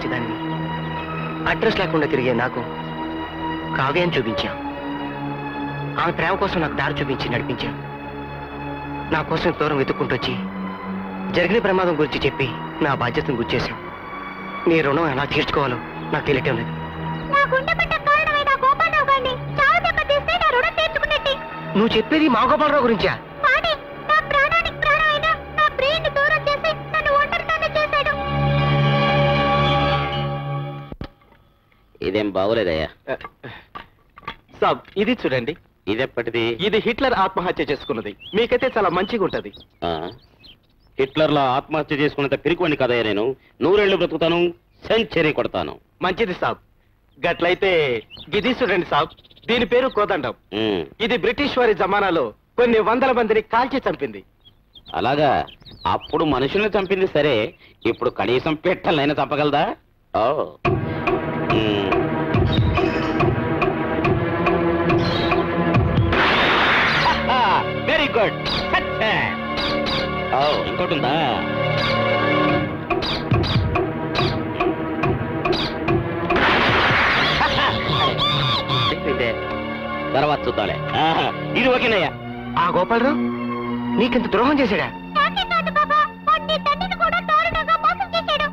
పిచ్చిదాన్ని అడ్రస్ లేకుండా తిరిగే నాకు కావ్యాన్ని చూపించాం ఆమె ప్రేమ కోసం నాకు దారి చూపించి నడిపించాం నా కోసం దూరం వెతుక్కుంటూ వచ్చి జరిగిన ప్రమాదం గురించి చెప్పి నా బాధ్యతను గుర్చేశాం నీ రుణం ఎలా తీర్చుకోవాలో నాకు తెలియటం లేదు నా గుండె పట్ట కారణమైన గోపాలరావు గారిని చావు దెబ్బ తీస్తే నా రుణం తీర్చుకున్నట్టే నువ్వు చెప్పేది మా గోపాలరావు గురించా వాడే నా ప్రాణానికి ప్రాణమైన నా బ్రెయిన్ దూరం చేసి నన్ను ఒంటరితనం చేశాడు ఇదేం బాగోలేదయ్యా సాబ్ ఇది చూడండి ఇదెప్పటిది ఇది హిట్లర్ ఆత్మహత్య చేసుకున్నది మీకైతే చాలా మంచిగా ఉంటది ఆ, హిట్లర్లా ఆత్మహత్య చేసుకున్నంత పిరికివాణ్ణి కదయ్యా నేను నూరేళ్లు బ్రతుకుతాను సెంచరీ కొడతాను మంచిది సాబ్ గట్లయితే ఇది చూడండి సాబ్ దీని పేరు కోదండం ఉమ్, ఇది బ్రిటిష్ వారి జమానాలో కొన్ని వందల మందిని కాల్చి చంపింది అలాగా అప్పుడు మనుషుల్ని చంపింది సరే ఇప్పుడు కనీసం పెట్టలైనా చంపగలదా ఓ ఉమ్. వెరీ గుడ్ ఓ ఇంకోటి ఉందా చెప్పిందే. తర్వాత చూద్దాంలే ఆహా, ఇది ఓకేనయ్యా ఆ గోపాలరావు నీకింత ద్రోహం చేశాడా నాకే కాదు బాబా వాడు నీ తండ్రిని కూడా దారుణంగా మోసం చేశాడు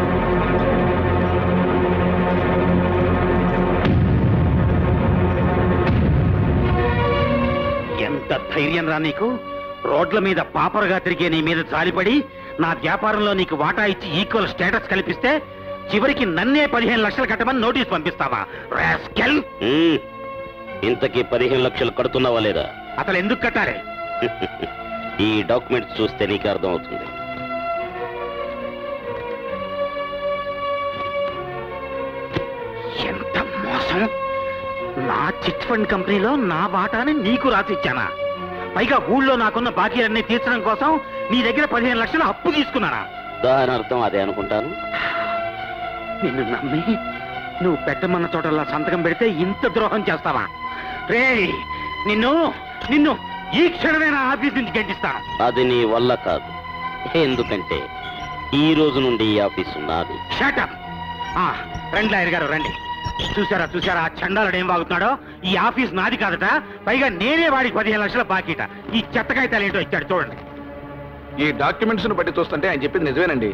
ఎంత ధైర్యం రా నీకు రోడ్ల మీద పాపరగా తిరిగే నీ మీద జాలిపడి నా వ్యాపారంలో నీకు వాటా ఇచ్చి ఈక్వల్ స్టేటస్ కల్పిస్తే చివరికి నన్నే పదిహేను లక్షలు కట్టమని నోటీస్ పంపిస్తావా రాస్కెల్ ఇంతకీ పదిహేను లక్షలు కడుతున్నావా లేదా అసలు ఎందుకు కట్టాలి ఈ డాక్యుమెంట్స్ చూస్తే నీకు అర్థం అవుతుంది ఎంత మోసం నా చిట్ ఫండ్ కంపెనీలో నా వాటాని నీకు రాసిచ్చానా పైగా ఊళ్ళో నాకున్న బాకీలన్నీ తీర్చడం కోసం నీ దగ్గర పదిహేను లక్షలు అప్పు తీసుకున్నానా దాని అర్థం అదే అనుకుంటాను నిన్ను నమ్మి నువ్వు పెట్టమన్న చోటల్లా సంతకం పెడితే ఇంత ద్రోహం చేస్తావా రే నిన్ను నిన్ను ఈ క్షణమే నా ఆఫీస్ నుంచి గంటిస్తాను అది నీ వల్ల కాదు ఎందుకంటే ఈ రోజు నుండి ఈ ఆఫీసు నాది షటప్ రండి లాయర్ గారు రండి చూసారా చూసారా ఆ చండాలుడు ఏం వాగుతున్నాడో ఈ ఆఫీస్ నాది కాదట పైగా నేనే వాడికి పదిహేను లక్షల బాకీట ఈ చెత్త కాగితాలు ఏంటో ఇచ్చాడు చూడండి ఈ డాక్యుమెంట్స్ ను బట్టి చూస్తుంటే ఆయన చెప్పింది నిజమేనండి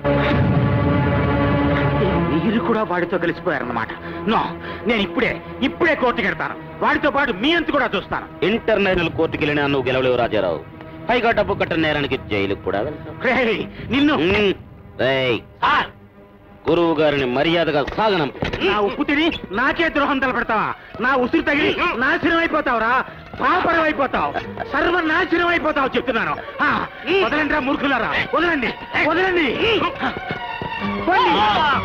మీరు కూడా వాడితో కలిసిపోయారన్నమాట నో నేను ఇప్పుడే ఇప్పుడే కోర్టుకి వెళ్తాను వాడితో పాటు మీ అంత కూడా చూస్తాను ఇంటర్నేషనల్ కోర్టుకి వెళ్ళినా నువ్వు గెలవలేవు రాజారావు పైగా డబ్బు కట్టిన నేరానికి జైలుకు కూడా వెళ్తావు నిన్ను సార్ గురువు గారిని మర్యాదగా సాగనం నా ఉప్పు తిని నాకే ద్రోహం తలపెడతావా నా ఉసిరి తగిలి నాశనం అయిపోతావురా పాపరం అయిపోతావు సర్వ నాశనం అయిపోతావు చెప్తున్నాను ఆ, వదలండి రా మూర్ఖులారా వదలండి వదలండి పోండి.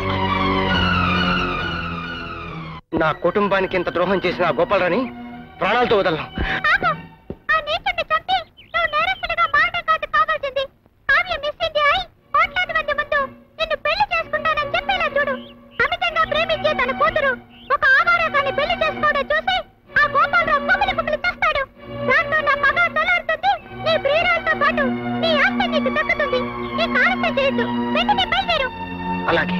నా కుటుంబానికి ఇంత ద్రోహం చేసిన ఆ గోపాలరాని ప్రాణాలతో వదలను ఆ నీచుడిని చంపి నువ్వు నేరస్తుడిగా మారడం కాదు కావాల్సింది కావ్య మిస్ ఇండియా అయి కోట్లాది మంది ముందు నిన్ను పెళ్లి చేసుకుంటానని చెప్పేలా చూడు అమితంగా ప్రేమించే తన కూతురు ఒక ఆవారకాన్ని పెళ్లి చేసుకోవడం చూసి ఆ గోపాలరావు కుమిలి కుమిలి చేస్తాడు దాంతో నా పగ తలాడుతుంది నీ ప్రియురాలతో పాటు నీ ఆస్తి నీకు దక్కుతుంది నీ కారణ చేయొద్దు వెంటనే బయలుదేరు అలాగే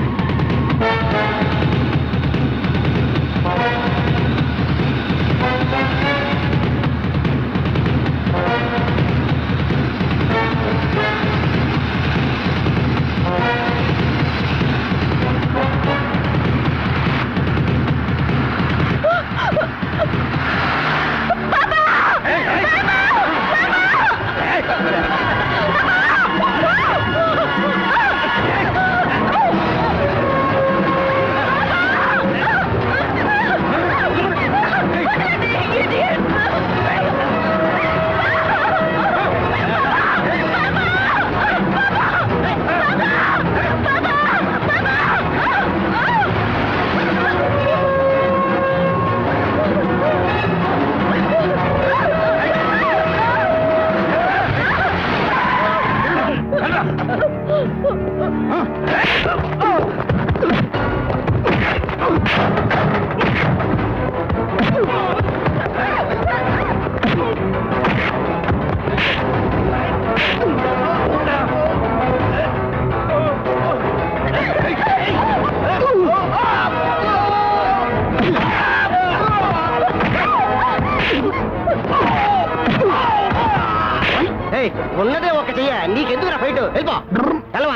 ఆ ఏయ్, ఉన్నదే ఒక చెయ్య నీకెందుకు ఫైట్ వెళ్ళిపో వెళ్ళవా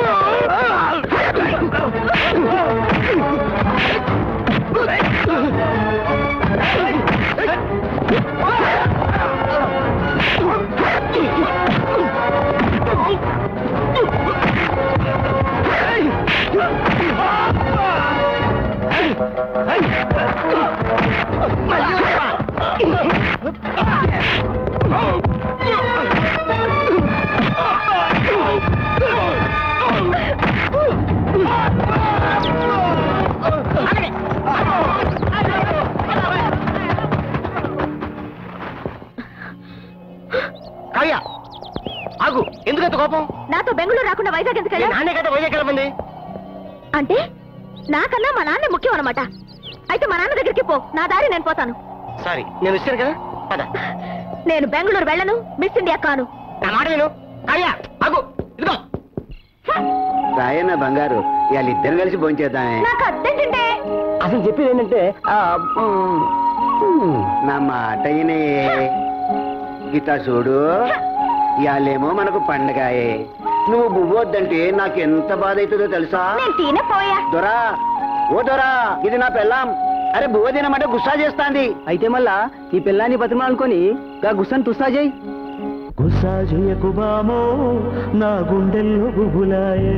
కావ్య ఆగు ఎందుకంత కోపం నాతో బెంగళూరు రాకుండా వైజాగ్ ఎందుకు మీ వెళ్ళావు? నాన్నే కదా వైజాగ్ వెళ్ళమంది అంటే నాకన్నా మా నాన్నే ముఖ్యం అనమాట అయితే మా నాన్న దగ్గరికి పో నా దారి నేను పోతాను సారీ నేను వచ్చాను కదా పద నేను బెంగళూరు వెళ్ళను మిస్ ఇండియా కాను నా మాట విను కావ్య ఆగు ఇదిగో రాయన్న బంగారు ఇవాళ ఇద్దరు కలిసి భోంచేద్దామే నాకు అర్థంటే అసలు చెప్పేది ఏంటంటే ఆ, మ్, మ్, నా మాట వినే గీతా చూడు ఇవాళేమో మనకు పండగాయే నువ్వు బువ్వొద్దంటే నాకు ఎంత బాధ అవుతుందో తెలుసా నేను తినపోయా దొరా ఓ దొరా ఇది నా పెళ్ళాం అరే బువ్వ తినమంటే గుస్సా చేస్తాంది అయితే మళ్ళా ఈ పిల్లాన్ని బతిమాలనుకొని గా గుస్సాన్ని తుస్సా చేయి గుసా చేయకు బామో నా గుండెల్లో గుబులాయే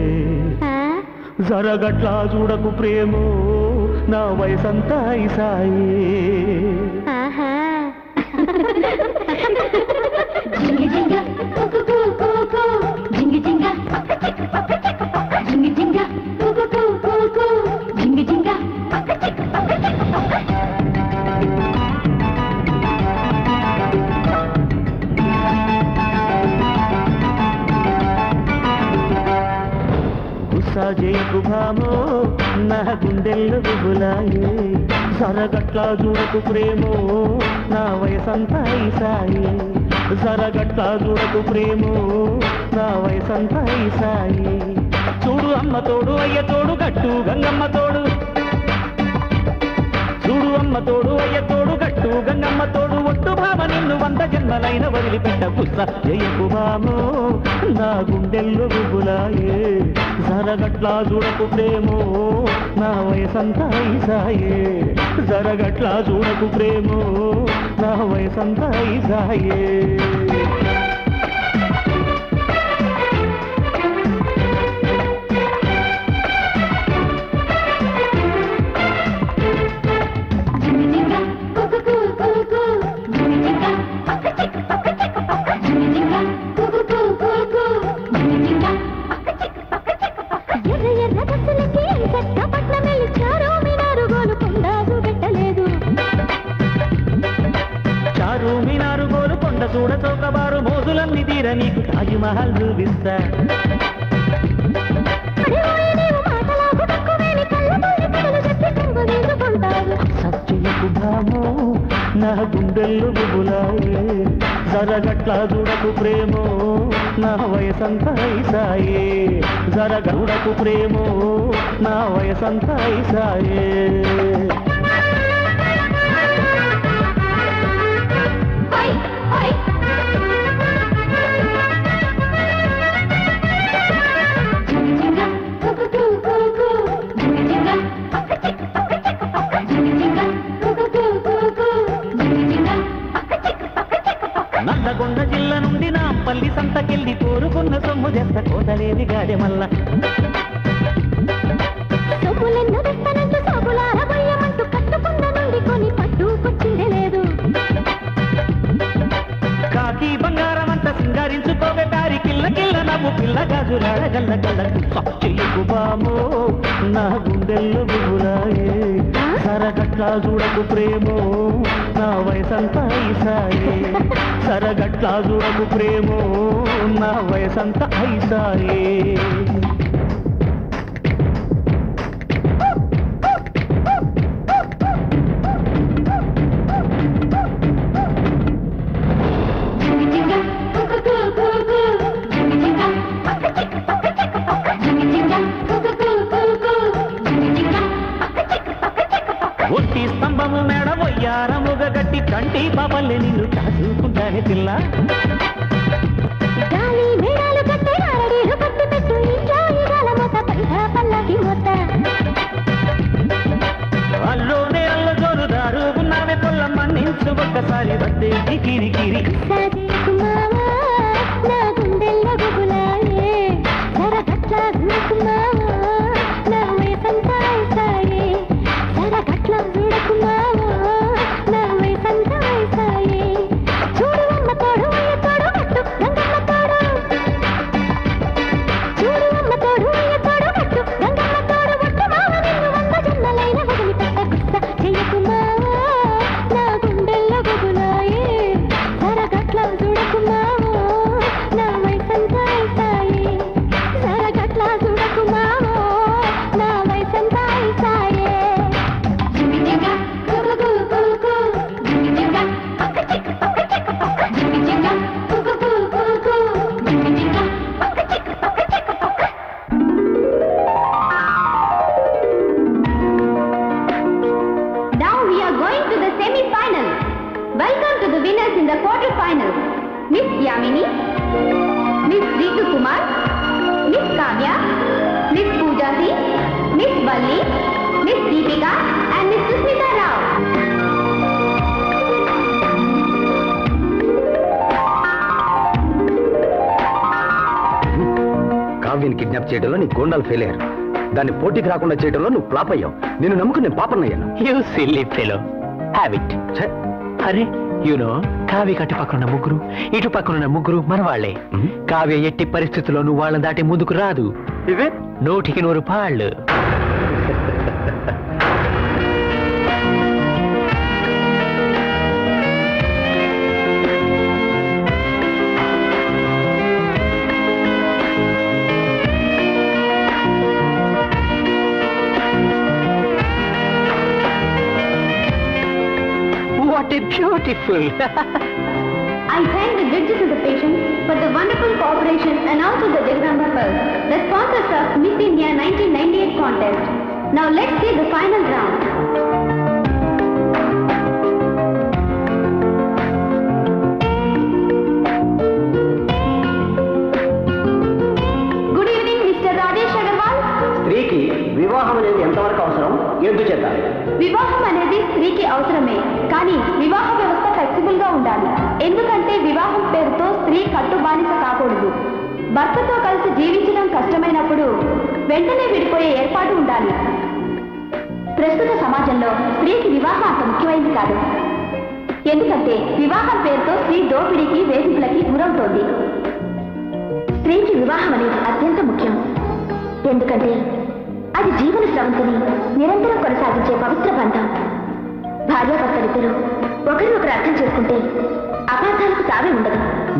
జరగట్లా చూడకు ప్రేమో నా వయసంతా ఇసాయే జింగి జింగ కుకు కు కు కు జింగి జింగ జింగి జింగ కుకు కు కు కు జింగి జింగ గుసా చేయకు బామో నా గుండెల్లో గుబులాయే జరగట్లా చూడకు ప్రేమో నా వయసంతా ఇసాయే జరగట్లా చూడకు ప్రేమో నా వయసంతా ఇసాయే చూడు అమ్మ తోడు అయ్య తోడు గట్టు గంగమ్మ తోడు చూడు అమ్మ తోడు అయ్య తోడు గట్టు గంగమ్మ తోడు ఒట్టు భామ నిన్ను వంద జన్మలైన వదిలిపెట్ట పుస్స జయకు భామో నా గుండెల్లో గుబులాయే జరగట్లా చూడకు ప్రేమో నా వయసంతా ఈసాయే జరగట్లా చూడకు ప్రేమో నా వయసంతా ఈసాయే జింగి జింగ కుకు కు కు కు జింగి జింగ జింగి జింగ కుకు కు కు కు జింగి జింగ ఎర్ర ఎర్ర బస్సులకి ఎంచక్క పట్నం వెళ్ళిచ్చారు మీనారు గోలుకుండా చూపెట్టలేదు చారు మీనారు గోలు కొండ చూడ చౌకబారు మోజులన్నీ తీర నీకు తాజ్ మహల్ చూపిస్తా సత్యకు భామో నా గుండెల్లో గుబులాయే జరగట్లా చూడకు ప్రేమో నా వయసంతా ఇసాయే జరగడకు ప్రేమో నా వయసంతా ఇసాయే జింగి జింగ కుకు కు కు కు జింగి జింగ జింగి జింగ కుకు కు కు కు జింగి జింగ నల్లగొండ జిల్లా నుండి నాంపల్లి సంతకెళ్ళి కోరుకున్న సొమ్ము జెత్త కోతలేని గాడె మల్ల సొమ్ములెన్నో తెస్తానంటూ సోపులార బొయ్యమంటూ కట్టుకున్న నుండి కొని పట్టుకొచ్చిందే లేదు కాకి బంగారం అంత సింగారించుకోవే దారి కిల్ల కిల్ల నవ్వు పిల్ల గాజులాడ గల్ల గల్ల చెయ్యకు బామో నా గుండెల్లో గుబులాయే సరగట్లా చూడకు ప్రేమో నా వయసంతా ఐసాయే సరగట్లా చూడకు ప్రేమో నా వయసంతా ఐసాయే జింగి జింగ కుకు కు కు కు జింగి జింగ జింగి జింగ కుకు కు కు కు జింగి జింగ ఒట్టి స్తంభము మేడ వయ్యారముగ గట్టి కంటి పాపల్ని నిన్ను కాసుకుంటానే పిల్ల మొత్త అల్లోనే అల్లజోరు దారుగున్నావే పొల్ల మన్నించు ఒక్కసారి వద్దే కిరి కిరి సాజేకు మావా నా గుండెల్లో గుబులాయే సరగట్ల చూడకు మావా నా వయసంతా వయసాయే సరగట్ల చూడకు మావా నా వయసంతా వయసాయే చూడు అమ్మ తోడు అయ్య తోడు గట్టు గంగమ్మ తోడు చూడు అమ్మ తోడు అయ్య తోడు గట్టు గంగమ్మ తోడు ఒట్టు మావ నిన్ను వంద జన్మలైన వదిలిపెట్ట గుస్స చెయ్యకు మావా నా గుండెల్లో గుబులాయే సరగట్ల చూడకు మావా నా వయసంతా వయసాయే సరగట్ల చూడకు మావా నా వయసంతా వయసాయే జింగి జింగా కుకు కుకు కుకు జింగి జింగా పక్క చిక్కు పక్క చిక్కు పక్క జింగి జింగా కుకు కుకు కుకు జింగి జింగా పక్క చిక్కు పక్క చిక్కు పక్క Now we are going to the semi-final. Welcome to the winners in the quarter-final. Miss Yamini, Miss Ritu Kumar, Miss Kavya, Miss Pooja Singh, Miss Valli, Miss Deepika and Miss Susmita Rao. కావ్యని కిడ్నాప్ చేయడంలో నీ గోండాలు ఫెయిల్ అయ్యారు దాన్ని పోటీకి రాకుండా చేయడంలో నువ్వు ఫ్లాప్ అయ్యావు నేను నమ్ముకుని నేను పాపన్నయ్యాను you silly fellow have it అరే యూనో కావ్య కట్టు పక్కన ముగ్గురు ఇటు పక్కన ముగ్గురు మన వాళ్ళే కావ్య ఎట్టి పరిస్థితుల్లోనూ వాళ్ళని దాటి ముందుకు రాదు ఇవే నూటికి నూరు పాళ్ళు what a beautiful I thank the judges and the patients for the wonderful cooperation and also the Jagdambappers, the sponsors of Miss India 1998 contest. Now let's see the final round. Good evening, Mr. Rajesh Agarwal. స్త్రీకి వివాహం అనేది ఎంతవరకు అవసరం ఎందుచేత వివాహం అనేది స్త్రీకి అవసరమే కానీ వివాహ వ్యవస్థ ఫ్లెక్సిబుల్ గా ఉండాలి ఎందుకంటే వివాహం పేరుతో స్త్రీ కట్టుబానిస కాకూడదు భర్తతో కలిసి జీవించడం కష్టమైనప్పుడు వెంటనే విడిపోయే ఏర్పాటు ఉండాలి ప్రస్తుత సమాజంలో స్త్రీకి వివాహం అంత ముఖ్యమైనది కాదు ఎందుకంటే వివాహం పేరుతో స్త్రీ దోపిడీకి వేధింపులకి గురవుతోంది స్త్రీకి వివాహం అనేది అత్యంత ముఖ్యం ఎందుకంటే అది జీవన స్రవంతిని నిరంతరం కొనసాగించే పవిత్ర బంధం భార్యాభర్తలిద్దరూ ఒకరినొకరు అర్థం చేసుకుంటే అపార్థాలకు తావే ఉండదు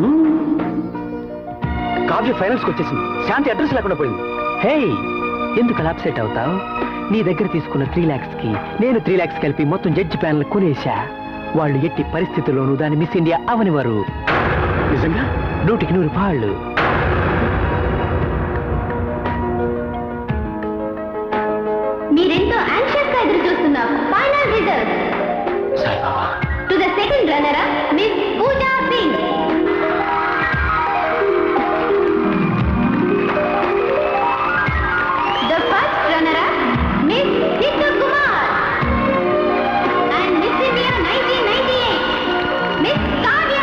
కావ్య ఫైనల్స్కి వచ్చేసింది శాంతి అడ్రస్ లేకుండా పోయింది హే ఎందుకు అలా అప్సెట్ అవుతావు నీ దగ్గర తీసుకున్న త్రీ ల్యాక్స్ కి నేను త్రీ ల్యాక్స్ కలిపి మొత్తం జడ్జి ప్యానల్ కొనేశా వాళ్ళు ఎట్టి పరిస్థితుల్లోనూ దాన్ని మిస్ ఇండియా అవనివారు నిజంగా నూటికి నూరు పాళ్ళు మీరెంతో యాంగ్షియస్ గా ఎదురు చూస్తున్న final result to the second runner Miss Pooja Singh the first runner Miss Siddhu Kumar and Miss India 1998 Miss Kavya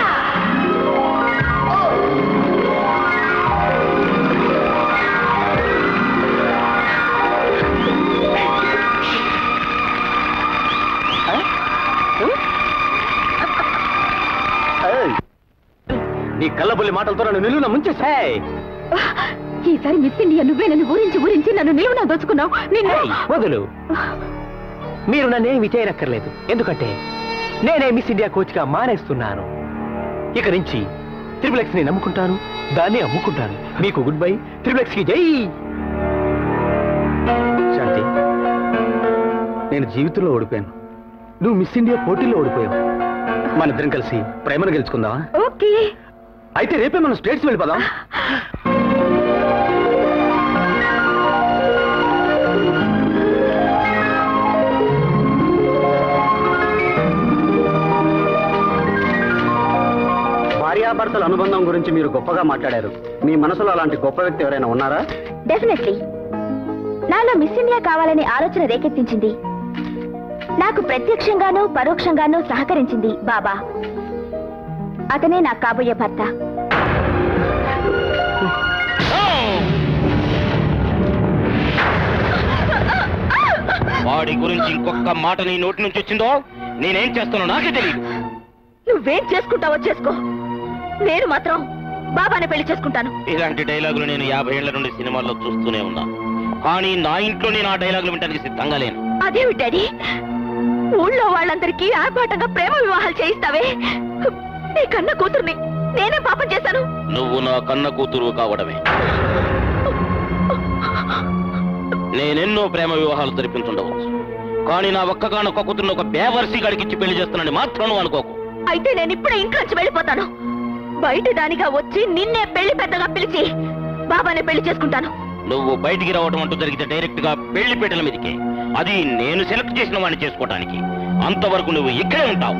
నీ కళ్ళబుల్లి మాటలతో నన్ను నిలువున ముంచేసా ఈసారి మిస్ ఇండియా నువ్వే నన్ను ఊరించి ఊరించి నన్ను నిలువునా దోచుకున్నావు నిన్ను వదులు మీరు నన్నేమి చేయనక్కర్లేదు ఎందుకంటే నేనే మిస్ ఇండియా కోచ్ గా మానేస్తున్నాను ఇక నుంచి త్రిపులెక్స్ ని నమ్ముకుంటాను దాన్ని అమ్ముకుంటాను మీకు గుడ్ బై త్రిపులెక్స్ కి జై శాంతి నేను జీవితంలో ఓడిపోయాను నువ్వు మిస్ ఇండియా పోటీలో ఓడిపోయావు మన ఇద్దరం కలిసి ప్రేమను గెలుచుకుందామా ఓకే అయితే రేపే మనం స్టేట్స్ వెళ్ళిపోదాం భార్యాభర్తల అనుబంధం గురించి మీరు గొప్పగా మాట్లాడారు మీ మనసులో అలాంటి గొప్ప వ్యక్తి ఎవరైనా ఉన్నారా డెఫినెట్లీ నాలో మిస్ ఇండియా కావాలనే ఆలోచన రేకెత్తించింది నాకు ప్రత్యక్షంగానూ పరోక్షంగానూ సహకరించింది బాబా అతనే నాకు కాబోయే భర్త వాడి గురించి ఇంకొక మాట నీ నోటి నుంచి వచ్చిందో నేనేం చేస్తానో నాకే తెలియదు నువ్వేం చేసుకుంటావో చేసుకో నేను మాత్రం బాబానే పెళ్లి చేసుకుంటాను ఇలాంటి డైలాగులు నేను యాభై ఏళ్ల నుండి సినిమాల్లో చూస్తూనే ఉన్నా కానీ నా ఇంట్లో నేను ఆ డైలాగులు వినడానికి సిద్ధంగా లేను అదేమి డాడీ ఊళ్ళో వాళ్ళందరికీ ఆర్భాటంగా ప్రేమ వివాహాలు చేయిస్తావే నీ కన్న కూతుర్ని నేనే పాపం చేశాను నువ్వు నా కన్న కూతురు కావడమే నేనెన్నో ప్రేమ వివాహాలు జరిపించుండవచ్చు కానీ నా ఒక్కగానొక్క కూతురుని ఒక బేవర్సి గడికిచ్చి పెళ్లి చేస్తానని మాత్రం నువ్వు అనుకోకు అయితే నేను ఇప్పుడే ఇంట్లోంచి వెళ్ళిపోతాను బయట దానిగా వచ్చి నిన్నే పెళ్లి పెద్దగా పిలిచి బాబానే పెళ్లి చేసుకుంటాను నువ్వు బయటికి రావడం అంటూ జరిగితే డైరెక్ట్ గా పెళ్లి పీటల మీదకి అది నేను సెలెక్ట్ చేసిన వాడిని చేసుకోవడానికి అంతవరకు నువ్వు ఇక్కడే ఉంటావు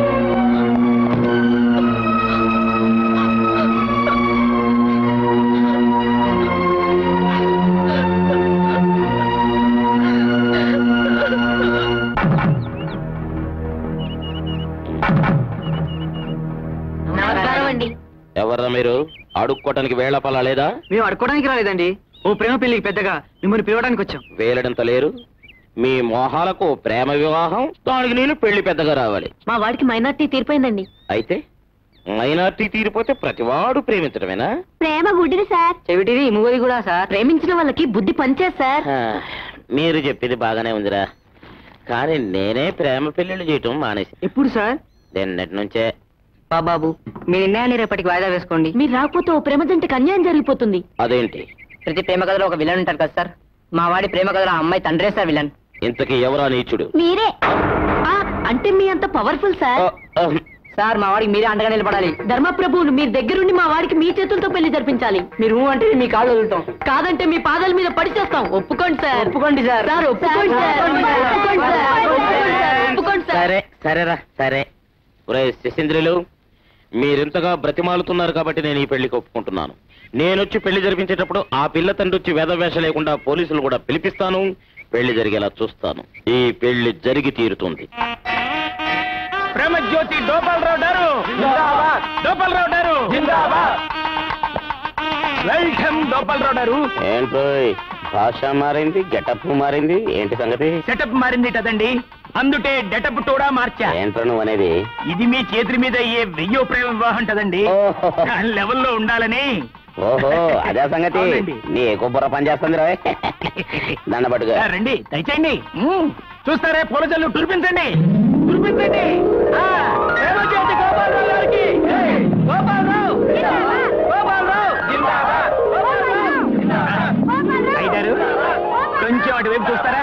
నమస్కారం అండి ఎవర్రా మీరు అడుక్కోవటానికి వేళ పలా లేదా మేము అడుకోవడానికి రాలేదండి ఓ ప్రేమ పెళ్లికి పెద్దగా మిమ్మల్ని పిలవడానికి వచ్చాం వేలడంత లేరు మీ మోహాలకు ప్రేమ వివాహం దానికి నేను పెళ్లి పెద్దగా రావాలి మా వాడికి మైనార్టీ తీరిపోయిందండి అయితే మైనార్టీ తీరిపోతే ప్రతివాడు ప్రేమించడమేనా ప్రేమ గుడ్డిది సార్ చెవిటిది మూగది కూడా సార్ ప్రేమించిన వాళ్ళకి బుద్ధి పంచే సార్ హా, మీరు చెప్పింది బాగానే ఉందిరా కానీ నేనే ప్రేమ పెళ్లిళ్ళు చేయటం మానేసి ఎప్పుడు సార్ నిన్నటి నుంచే బాబాబు మీ నిర్ణయాన్ని రేపటికి వాయిదా వేసుకోండి మీరు రాకపోతే ఓ ప్రేమ జంటకి అన్యాయం జరిగిపోతుంది అదేంటి ప్రతి ప్రేమ కథలో ఒక విలన్ ఉంటారు కదా సార్ మా వాడి ప్రేమ కథలో ఆ అమ్మాయి తండ్రే సార్ విలన్ ఇంతకీ ఎవరా నీచుడు మీరే ఆ, అంటే మీ అంత పవర్ఫుల్ సార్ సార్ మా వాడికి మీరే అండగా నిలబడాలి ధర్మప్రభువులు మీరు దగ్గరుండి మా వాడికి మీ చేతులతో పెళ్లి జరిపించాలి మీరు ఊ అంటే మీ కాళ్ళు వదులుతాం కాదంటే మీ పాదాల మీద పడి చేస్తాం ఒప్పుకోండి సార్ ఒప్పుకోండి సార్ సార్ ఒప్పుకోండి సార్ ఒప్పుకోండి సార్ ఒప్పుకోండి సార్ సరే సరేరా సరే ఒరే శశీంద్రులు మీరింతగా బ్రతిమాలుతున్నారు కాబట్టి నేను ఈ పెళ్లికి ఒప్పుకుంటున్నాను నేనొచ్చి పెళ్లి జరిపించేటప్పుడు ఆ పిల్ల తండ్రి వచ్చి వేదవేష లేకుండా పోలీసులు కూడా పిలిపిస్తాను పెళ్లి జరిగేలా చూస్తాను ఈ పెళ్లి జరిగి తీరుతుంది ప్రేమ జ్యోతి గోపాలరావు గారు గోపాలరావు గారు వెల్కమ్ గోపాలరావు గారు ఏంటో భాష మారింది గెటప్ మారింది ఏంటి సంగతి సెటప్ మారింది కదండి అందుకే డెటప్ కూడా మార్చా ఏంట్రా నువ్వు అనేది ఇది మీ చేతుల మీద ఏ వెయ్యో ప్రేమ వివాహం కదండి ఆ లెవెల్లో ఉండాలని ఓహో అదే సంగతి అవునండి. నీ కుబ్బుర పని చేస్తుంది రా దండబట్టుగా ఆ, రండి దయచేయండి మ్మ్. చూస్తారే పూల జల్లు తురిపించండి తురిపించండి ఆ, ప్రేమ జ్యోతి గోపాలరావు గారికి ఏయ్, గోపాలరావు గోపాలరావు జిందాబాద్. అయ్యగారు కొంచెం అటువైపు చూస్తారా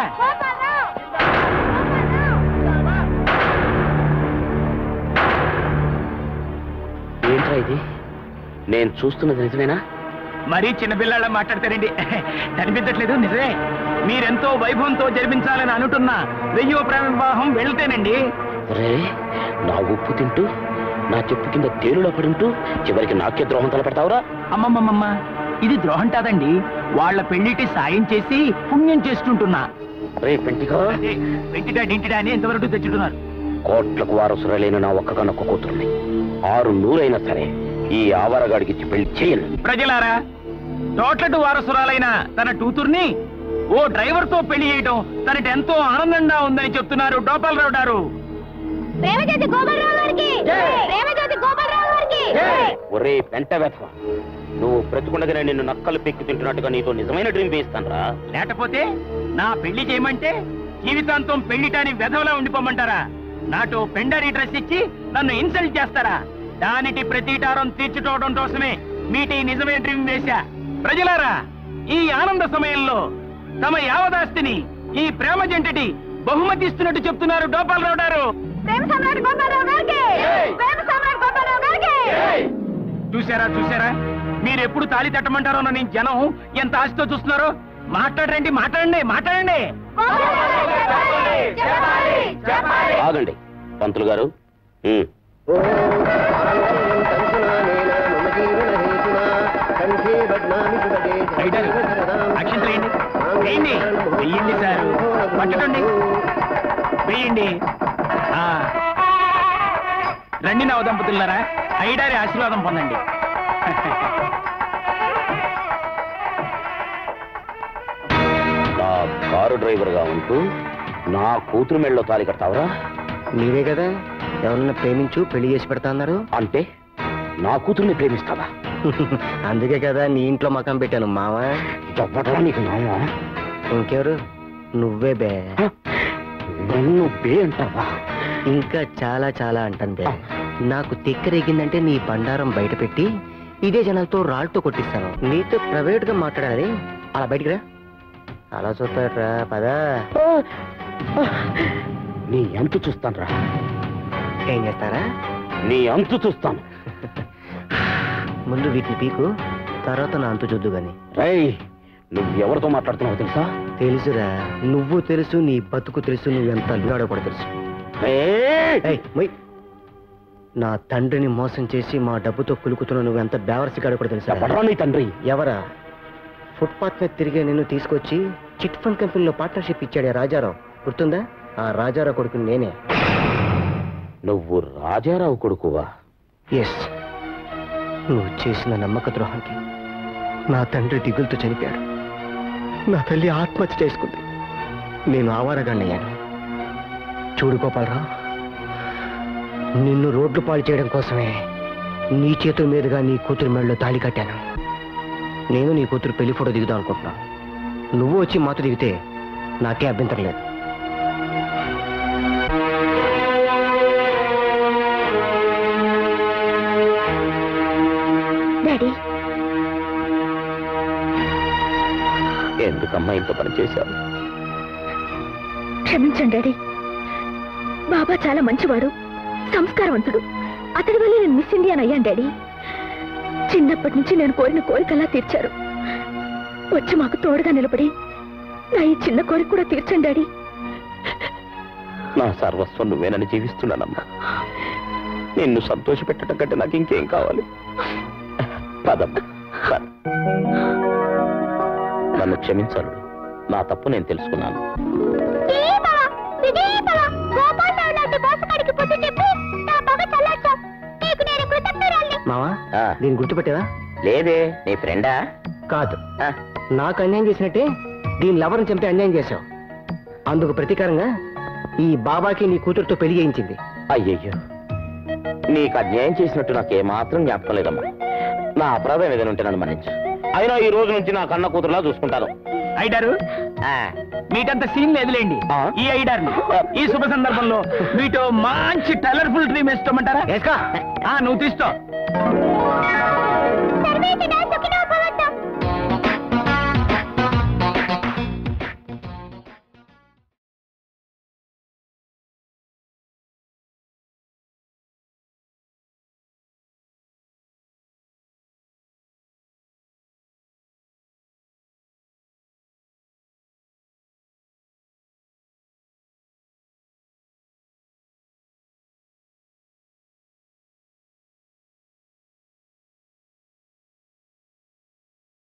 ఏంట్రా ఇది నేను చూస్తున్నది నిజమేనా మరీ చిన్నపిల్లాళ్ళ మాట్లాడతారండి కనిపించట్లేదు నిజమే మీరెంతో వైభవంతో జరిపించాలని అనుకున్నా వెయ్యో ప్రేమ వివాహం వెళ్తేనండి రే నా ఉప్పు తింటూ నా చెప్పు కింద తేలులో పడుంటూ చివరికి నాకే ద్రోహం తలపెడతావురా అమ్మమ్మమ్మ ఇది ద్రోహం కాదండి వాళ్ళ పెళ్లిటి సాయం చేసి పుణ్యం చేసుకుంటున్నా రే పెంటిగా అదే, వెంటిడా డింటిడా అని ఎంతవరకు తెచ్చుతున్నారు కోట్లకు వారసురలేని నా ఒక్కగానొక్క కూతుర్ని ఆరు నూరైనా సరే ఈ ఆవరగాడికి ఇచ్చి పెళ్లి చేయను ప్రజలారా తోట్లటు వారసురాలైన తన కూతుర్ని ఓ డ్రైవర్ తో పెళ్లి చేయటం తనకి ఎంతో ఆనందంగా ఉందని చెప్తున్నారు గోపాలరావు గారు ప్రేమజ్యోతి గోపాలరావు గారికి ప్రేమజ్యోతి గోపాలరావు గారికి ఒరే పెంట వెధవ నువ్వు బ్రతుకుండగానే నిన్ను నక్కలు పెక్కి తింటున్నట్టుగా నీతో నిజమైన డ్రీమ్ వేయిస్తాను లేకపోతే నా పెళ్లి చేయమంటే జీవితాంతం పెళ్లిటాని వెధవలా ఉండిపోమంటారా నాతో పెండరీ డ్రెస్ ఇచ్చి నన్ను ఇన్సల్ట్ చేస్తారా దానికి ప్రతీకారం తీర్చుకోవడం కోసమే మీటి నిజమే డ్రీమ్ వేశా ప్రజలారా ఈ ఆనంద సమయంలో తమ యావదాస్తిని ఈ ప్రేమ జంటటి బహుమతి ఇస్తున్నట్టు చెప్తున్నారు గోపాలరావు గారు ప్రేమ సమ్రాట్ గోపాలరావు గారికి ప్రేమ సమ్రాట్ గోపాలరావు గారికి చూసారా చూసారా మీరు ఎప్పుడు తాళి తట్టమంటారోనని జనం ఎంత ఆశతో చూస్తున్నారో మాట్లాడండి మాట్లాడండి మాట్లాడండి ఆగండి పంతులు గారు ఉమ్. అక్షంతలు వేయండి వేయండి పట్టండి వేయండి ఆ. రండి నవ దంపతులారా ఐడారి ఆశీర్వాదం పొందండి నా కారు డ్రైవర్ గా ఉంటూ నా కూతురు మెళ్ళలో తాలి కడతావరా మీరే కదా ఎవరన్నా ప్రేమించు పెళ్లి చేసి పెడతా అన్నారు అంటే నా కూతుర్ని ప్రేమిస్తావా అందుకే కదా నీ ఇంట్లో మకం పెట్టాను మావా చెప్పటరా నీకు నామా ఇంకెవరు నువ్వే బే నన్ను బే అంటావా ఇంకా చాలా చాలా అంటాను బే నాకు తిక్కరేగిందంటే నీ బండారం బయట పెట్టి ఇదే జనాలతో రాళ్ళతో కొట్టిస్తాను నీతో ప్రైవేట్ గా మాట్లాడాలి అలా బయటికి రా అలా చూస్తారా పదా నీ అంతు చూస్తాను రా ఏం చేస్తారా నీ అంతు చూస్తాను ముందు వీటిని పీకు తర్వాత నా అంతు చూద్దు గాని రై నువ్వు ఎవరితో మాట్లాడుతున్నావు తెలుసా తెలుసురా నువ్వు తెలుసు నీ బతుకు తెలుసు నువ్వు ఎంత అల్లుగాడో కూడా తెలుసు ఏయ్, మొయ్. నా తండ్రిని మోసం చేసి మా డబ్బుతో కులుకుతున్న నువ్వు ఎంత బేవర్సిగాడో కూడా తెలుసు ఎవడ్రా నీ తండ్రి ఎవరా ఫుట్పాత్ మీద తిరిగే నిన్ను తీసుకొచ్చి చిట్ ఫండ్ కంపెనీలో పార్ట్నర్షిప్ ఇచ్చాడే రాజారావు గుర్తుందా ఆ రాజారావు కొడుకు నేనే నువ్వు రాజారావు కొడుకువా ఎస్ నువ్వు చేసిన నమ్మక ద్రోహానికి నా తండ్రి దిగులతో చనిపోయాడు నా తల్లి ఆత్మహత్య చేసుకుంది నేను ఆవారగాన్నయ్యాను చూడు గోపాలరావు నిన్ను రోడ్లు పాలు చేయడం కోసమే నీ చేతుల మీదుగా నీ కూతురు మెడలో తాళి కట్టాను నేను నీ కూతురు పెళ్లి ఫోటో దిగుదాం అనుకుంటున్నాను నువ్వు వచ్చి మాతో దిగితే నాకే అభ్యంతరం లేదు డాడీ ఎందుకమ్మా ఇంత పని చేశావు క్షమించండి డాడీ బాబా చాలా మంచివాడు సంస్కారవంతుడు అతడి వల్ల నేను మిస్ ఇండియా అయ్యాను డాడీ చిన్నప్పటి నుంచి నేను కోరిన కోరికలా తీర్చారు వచ్చి మాకు తోడుగా నిలబడి నా ఈ చిన్న కోరిక కూడా తీర్చండి డాడీ నా సర్వస్వం నువ్వేనని జీవిస్తున్నానమ్మా నిన్ను సంతోష పెట్టడం కంటే నాకు ఇంకేం కావాలి పదమ్మా పద. నన్ను క్షమించాలి నా తప్పు నేను తెలుసుకున్నాను మావా దీన్ని గుర్తుపెట్టావా లేదే నీ ఫ్రెండా కాదు నాకు అన్యాయం చేసినట్టే దీని లవర్ని చంపి అన్యాయం చేశావు అందుకు ప్రతీకారంగా ఈ బాబాకి నీ కూతురుతో పెళ్లి చేయించింది అయ్యయ్యో నీకు అన్యాయం చేసినట్టు నాకు ఏమాత్రం జ్ఞాపకం లేదమ్మా నా అపరాధం ఏదైనా ఉంటే నన్ను మన్నించు అయినా ఈ రోజు నుంచి నా కన్న కూతురులా చూసుకుంటాను ఐడారు మీకంత సీన్ లేదులేండి ఈ ఐడార్ ఈ శుభ సందర్భంలో మీతో మంచి కలర్ఫుల్ డ్రీమ్ వేసుకోమంటారా ఆ, నువ్వు తీసుకో సర్వేజన సుఖినో